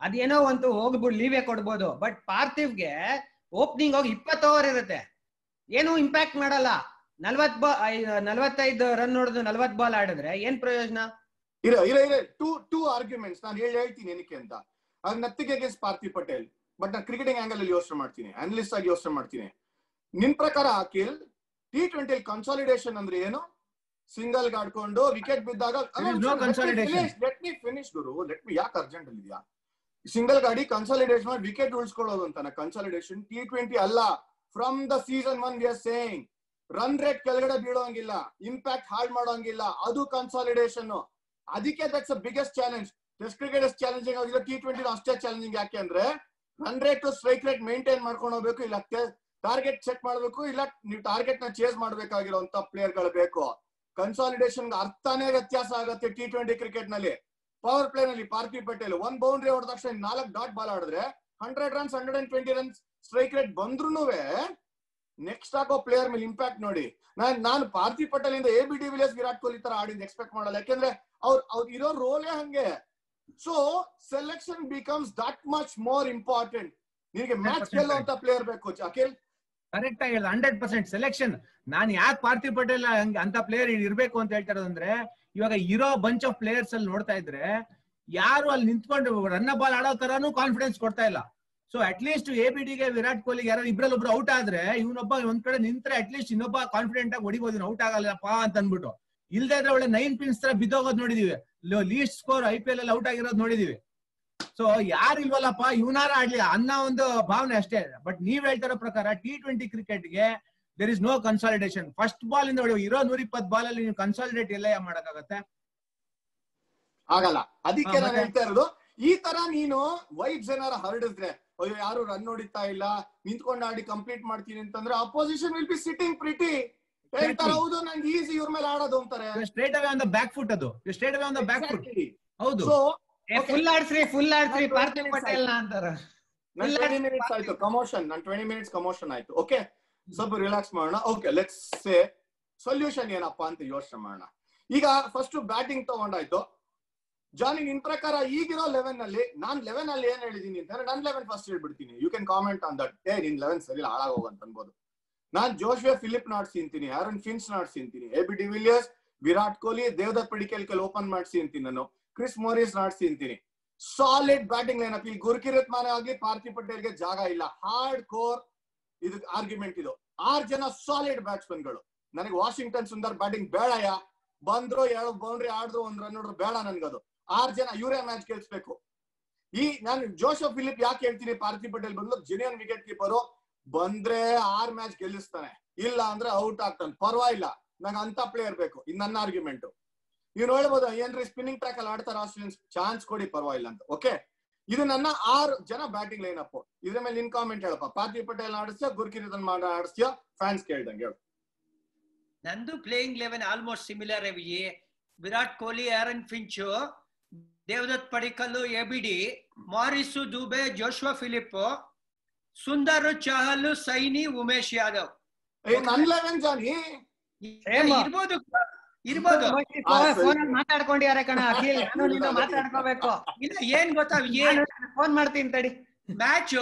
ಅದೇನೋ ಒಂದು ಹೋಗ್ಬಿಟ್ಟು ಲೀವೇ ಕೊಡ್ಬೋದು ಬಟ್ ಪಾರ್ಥಿವ್ಗೆ ಓಪನಿಂಗ್ ಹೋಗಿ ಇಪ್ಪತ್ತು ಓವರ್ ಇರುತ್ತೆ ಏನು ಇಂಪ್ಯಾಕ್ಟ್ ಮಾಡಲ್ಲ ನಲ್ವತ್ ಬಾ ನಲ್ವತ್ತೈದು ರನ್ ನೋಡಿದ್ರು ನಲ್ವತ್ ಬಾಲ್ ಆಡಿದ್ರೆ ಏನ್ ಪ್ರಯೋಜನ ಇರ ಇರ ಇರ ಟೂ ಟೂ ಆರ್ಗ್ಯುಮೆಂಟ್ಸ್ ನಾನು ಹೇಳಿ ಹೇಳ್ತೀನಿ ಏನಕ್ಕೆ ಅಂತ ಅದು ನತ್ತಿಗೆ ಅಗೇನ್ಸ್ಟ್ ಪಾರ್ಥಿವ್ ಪಟೇಲ್ ಬಟ್ ನಾನು ಕ್ರಿಕೆಟಿಂಗ್ ಆಂಗಲ್ ಅಲ್ಲಿ ಯೋಚನೆ ಮಾಡ್ತೀನಿ ಅನಲಿಸ್ಟ್ ಆಗಿ ಯೋಚನೆ ಮಾಡ್ತೀನಿ ನಿನ್ ಪ್ರಕಾರ ಅಖಿಲ್ ಟಿ ಟ್ವೆಂಟಿ ಕನ್ಸಾಲಿಡೇಷನ್ ಅಂದ್ರೆ ಏನು ಸಿಂಗಲ್ ಆಡ್ಕೊಂಡು ವಿಕೆಟ್ ಬಿದ್ದಾಗ There is no consolidation. Let me finish ಗುರು ಲೆಟ್ ಮಿ ಯಾಕೆ ಅರ್ಜೆಂಟ್ ಅಲ್ಲಿ ಇದೆಯಾ ಸಿಂಗಲ್ ಗಾಡಿ ಕನ್ಸಾಲಿಡೇಷನ್ ಮಾಡಿ ವಿಕೆಟ್ ಉಳಿಸ್ಕೊಳ್ಳೋದು ಅಂತಾನೆ ಕನ್ಸಾಲಿಡೇಷನ್ ಟಿ ಟ್ವೆಂಟಿ ಅಲ್ಲ from the season one we are saying run rate ಕೆಳಗಡೆ ಬೀಳೋಂಗಿಲ್ಲ ಇಂಪ್ಯಾಕ್ಟ್ ಹಾಳ್ ಮಾಡೋಂಗಿಲ್ಲ ಅದು ಕನ್ಸಾಲಿಡೇಷನ್ ಅದಕ್ಕೆ that's biggest challenge test cricket ಎಷ್ಟು ಚಾಲೆಂಜಿಂಗ್ ಆಗಿದೆ ಟಿ ಟ್ವೆಂಟಿ ಅಷ್ಟೇ ಚಾಲೆಂಜಿಂಗ್ ಯಾಕೆ ಅಂದ್ರೆ run rate strike rate maintain ಮಾಡ್ಕೊಂಡು ಹೋಗ್ಬೇಕು ಇಲ್ಲ ಟಾರ್ಗೆಟ್ ಚೆಕ್ ಮಾಡ್ಬೇಕು ಇಲ್ಲ ನೀವು ಟಾರ್ಗೆಟ್ ನ ಚೇಸ್ ಮಾಡ್ಬೇಕಾಗಿರೋಂತ ಪ್ಲೇಯರ್ ಗಳು ಬೇಕು ಕನ್ಸಾಲಿಡೇಷನ್ ಅರ್ಥನೇ ವ್ಯತ್ಯಾಸ ಆಗುತ್ತೆ ಟಿ ಟ್ವೆಂಟಿ ಕ್ರಿಕೆಟ್ ನಲ್ಲಿ ಪವರ್ ಪ್ಲೇ ನಲ್ಲಿ ಪಾರ್ಥಿವ್ ಪಟೇಲ್ ಒಂದ್ ಬೌಂಡ್ರಿ ಹೊಡೆದ ತಕ್ಷಣ ನಾಲ್ಕು ಡಾಟ್ ಬಾಲ್ ಆಡಿದ್ರೆ hundred runs hundred and twenty runs strike rate ಬಂದ್ರು ನೆಕ್ಸ್ಟ್ ಹಾಕೋ ಪ್ಲೇಯರ್ ಮೇಲೆ ಇಂಪ್ಯಾಕ್ಟ್ ನೋಡಿ ನಾನ್ ನಾನು ಪಾರ್ಥಿವ್ ಪಟೇಲ್ ಇಂದ A B de Villiers Virat Kohli ತರ ಆಡಿದ್ ಎಕ್ಸ್ಪೆಕ್ಟ್ ಮಾಡಲ್ಲ ಯಾಕೆಂದ್ರೆ ಅವ್ರ ಅವ್ರ ಇರೋ ರೋಲೇ ಹಂಗೆ so selection becomes that much more important ನಿನಗೆ ಮ್ಯಾಚ್ 100% ಗೆಲ್ಲುವಂತ ಪ್ಲೇಯರ್ ಬೇಕು ಅಖಿಲ್ ಕರೆಕ್ಟ್ ಆಗಿ ಹಂಡ್ರೆಡ್ ಪರ್ಸೆಂಟ್ ಸೆಲೆಕ್ಷನ್ ನಾನ್ ಯಾಕೆ ಪಾರ್ಥಿವ್ ಪಟೇಲ್ ಹಂಗ್ ಅಂತ ಪ್ಲೇಯರ್ ಇರ್ಬೇಕು ಅಂತ ಹೇಳ್ತಾ ಇರೋದಂದ್ರೆ ಇವಾಗ ಇರೋ ಬಂಚ್ ಆಫ್ ಪ್ಲೇಯರ್ಸ್ ಅಲ್ಲಿ ನೋಡ್ತಾ ಇದ್ರೆ ಯಾರು ಅಲ್ಲಿ ನಿಂತ್ಕೊಂಡು ರನ್ನ ಬಾಲ್ ಆಡೋ ತರಾನು ಕಾನ್ಫಿಡೆನ್ಸ್ ಕೊಡ್ತಾ ಇಲ್ಲ so at least A B ಡಿಗೆ ವಿರಾಟ್ ಕೊಹ್ಲಿ ಯಾರು ಇಬ್ರಲ್ಲಿ ಒಬ್ರು ಔಟ್ ಆದ್ರೆ ಇವನೊಬ್ಬ ಒಂದ್ ಕಡೆ ನಿಂತ್ರೆ ಅಟ್ ಲೀಸ್ಟ್ ಇನ್ನೊಬ್ಬ ಕಾನ್ಫಿಡೆಂಟ್ ಆಗಿ ಹೊಡಿಬೋದು ಔಟ್ ಆಗಲ್ಲಪ್ಪ ಅಂತ ಅನ್ಬಿಟ್ಟು ಇಲ್ದೇ ಇದ್ರೆ ಒಳ್ಳೆ ನೈನ್ ಪಿನ್ಸ್ ತರ ಬಿದ್ದೋಗೋದ್ ನೋಡಿದೀವಿ least score I P L ಅಲ್ಲಿ ಔಟ್ ಆಗಿರೋದು ನೋಡಿದೀವಿ ಸೊ ಯಾರು ಇಲ್ವಲ್ಲಪ್ಪ ಇವನಾರ ಆಡ್ಲಿ ಅನ್ನೋ ಒಂದು ಭಾವನೆ ಅಷ್ಟೇ ಬಟ್ ನೀವ್ ಹೇಳ್ತಿರೋ ಪ್ರಕಾರ ಟಿ ಟ್ವೆಂಟಿ ಕ್ರಿಕೆಟ್ಗೆ there is no consolidation first ball ಇಂದ ಹೊಡಿ ಇರೋ ನೂರ ಇಪ್ಪತ್ತು ಬಾಲ್ ಅಲ್ಲಿ ನೀವು ಕನ್ಸಾಲಿಡೇಟ್ ಎಲ್ಲ ಮಾಡಕ್ಕಾಗತ್ತೆ ಆಗಲ್ಲ ಅದಕ್ಕೆ ಹಾ, ನಾನು ಮತ್ತೆ? ಹೇಳ್ತಾ ಇರೋದು ಈ ತರ ನೀನು ವೈಬ್ಸ್ ಏನಾರ ಹರಡಿದ್ರೆ ಅಯ್ಯೋ ಯಾರು ರನ್ ಹೊಡಿತಾ ಇಲ್ಲ ನಿಂತ್ಕೊಂಡು ಆಡಿ ಕಂಪ್ಲೀಟ್ ಮಾಡ್ತೀನಿ ಅಂತಂದ್ರೆ opposition will be sitting pretty ಹೇಳ್ತಾರೆ Exactly. ಹೌದು ನಂಗೆ ಈಸಿ ಇವ್ರ ಮೇಲೆ ಆಡೋದು ಅಂತಾರೆ straight away on the back foot ಅದು straight away on the back foot ಹೌದು ಸೊ ಫುಲ್ ಆಡ್ಸ್ರಿ ಫುಲ್ ಆಡ್ಸ್ರಿ ನಾನು ಪಾರ್ಥಿವ್ twenty ಪಟೇಲ್ ನ ಅಂತಾರ ನನ್ ಇಲ್ಲ, ಟ್ವೆಂಟಿ ಮಿನಿಟ್ಸ್ ಆಯ್ತು ಕಮೋಷನ್ ನನ್ ಟ್ವೆಂಟಿ ಮಿನಿಟ್ಸ್ ಕಮೋಷನ್ ಆಯ್ತು ಓಕೆ ಸ್ವಲ್ಪ ರಿಲ್ಯಾಕ್ಸ್ ಮಾಡೋಣ ಓಕೆ ಲೆಟ್ಸ್ ಸೇ ಸೊಲ್ಯೂಷನ್ ಏನಪ್ಪಾ ಅಂತ ಯೋಚನೆ ಮಾಡೋಣ ಈಗ ಫಸ್ಟ್ ಬ್ಯಾಟಿಂಗ್ ತಗೊಂಡಾಯ್ತು ಜಾನಿ ನಿನ್ ಪ್ರಕಾರ ಈಗಿರೋ ಲೆವೆನ್ ನಲ್ಲಿ ನಾನ್ ಲೆವೆನ್ ಅಲ್ಲಿ ಏನ್ ಹೇಳಿದೀನಿ ಅಂತಂದ್ರೆ ನನ್ ಲೆವೆನ್ ಫಸ್ಟ್ ಹೇಳ್ಬಿಡ್ತೀನಿ you can comment on that ಏ ನಿನ್ ಲೆವೆನ್ ಸರಿ ಹಾಳಾಗೋಗ ಅಂತ ಅನ್ಬೋದು ನಾನ್ ಜೋಶ್ವೆ ಫಿಲಿಪ್ ನಾಡ್ಸಿಂತೀನಿ ಆರನ್ ಫಿನ್ಸ್ ನಾಡ್ಸಿಂತೀನಿ A B de Villiers Virat Kohli Devdutt Padikkal ಕೆಲ್ ಓಪನ್ ಮಾಡಿಸಿ ಅಂತೀನಿ ನಾನು ಕ್ರಿಸ್ ಮೋರಿಸ್ ನಾಡ್ಸಿ ಅಂತೀನಿ ಸಾಲಿಡ್ ಬ್ಯಾಟಿಂಗ್ ಲೈನ್ ಅಪ್ ಇಲ್ಲಿ ಗುರುಕಿರತ್ ಮಾನೆ ಆಗ್ಲಿ ಪಾರ್ಥಿವ್ ಪಟೇಲ್ಗೆ ಜಾಗ ಇಲ್ಲ ಹಾರ್ಡ್ ಕೋರ್ ಇದು ಆರ್ಗ್ಯುಮೆಂಟ್ ಇದು ಆರ್ ಜನ ಸಾಲಿಡ್ ಬ್ಯಾಟ್ಸ್ಮನ್ ಗಳು ನನಗೆ ವಾಷಿಂಗ್ಟನ್ ಸುಂದರ್ ಬ್ಯಾಟಿಂಗ್ ಬೇಡಯ್ಯ ಬಂದ್ರು ಎರಡು ಬೌಂಡ್ರಿ ಆಡಿದ್ರು ಒಂದ್ ರನ್ ನೋಡ್ರು ಬೇಡ ನನ್ಗದು ಆರ್ ಜನ ಇವರೇ ಮ್ಯಾಚ್ ಗೆಲ್ಸ್ಬೇಕು ಈ ನಾನು ಜೋಶಫ್ ಫಿಲಿಪ್ ಯಾಕೆ ಹೇಳ್ತೀನಿ ಪಾರ್ಥಿವ್ ಪಟೇಲ್ ಬಂದು ಜೆನ್ಯನ್ ವಿಕೆಟ್ ಕೀಪರು ಬಂದ್ರೆ ಆರ್ ಮ್ಯಾಚ್ ಗೆಲ್ಲಿಸ್ತಾನೆ ಇಲ್ಲ ಅಂದ್ರೆ ಔಟ್ ಆಗ್ತಾನೆ ಪರವಾಗಿಲ್ಲ ನಂಗೆ ಅಂತ ಪ್ಲೇಯರ್ ಬೇಕು ಇದು ನನ್ನ ಆರ್ಗ್ಯುಮೆಂಟ್ ನೀವು ನೋಡ್ಬೋದು ಏನ್ರಿ ಸ್ಪಿನ್ನಿಂಗ್ ಟ್ರ್ಯಾಕ್ ಅಲ್ಲಿ ಆಡ್ತಾರೆ ಆಸ್ಟ್ರೇಲಿಯನ್ಸ್ ಚಾನ್ಸ್ ಕೊಡಿ ಪರವಾಗಿಲ್ಲ ಅಂತ ಓಕೆ ಇದು ನನ್ನ ಆರು ಜನ ಬ್ಯಾಟಿಂಗ್ ಲೈನ್ ಅಪ್ ಇದ್ರ ಮೇಲೆ ನಿನ್ ಕಾಮೆಂಟ್ ಹೇಳಪ್ಪ ಪಾರ್ಥಿವ್ ಪಟೇಲ್ ಆಡಿಸ್ತೀಯ ಗುರ್ಕಿರಿದನ್ ಮಾಡ ಆಡಿಸ್ತೀಯ ಫ್ಯಾನ್ಸ್ ಕೇಳ್ದಂಗೆ ಹೇಳು ನಂದು playing eleven almost similar Viji Virat Kohli Aaron Finch Devdutt Padikkal ABD Morris Dube Joshua Philippe Sundar Chahal Saini Umesh Yadav ಏ ನನ್ ಲೆವೆನ್ ಜಾನಿ Same. ಇರ್ಬೋದು ಇರ್ಬೋದು ಫೋನ್ ಮಾತಾಡ್ಕೊಂಡಿದ್ದಾರೆ ಕಣ ಅಖಿಲ್ ನಾನು ನೀನು ಮಾತಾಡ್ಕೋಬೇಕು ಇಲ್ಲ ಏನ್ ಗೊತ್ತಾ ವಿಜಯ್ ಫೋನ್ ಮಾಡ್ತೀನಿ ತಡಿ ಮ್ಯಾಚ್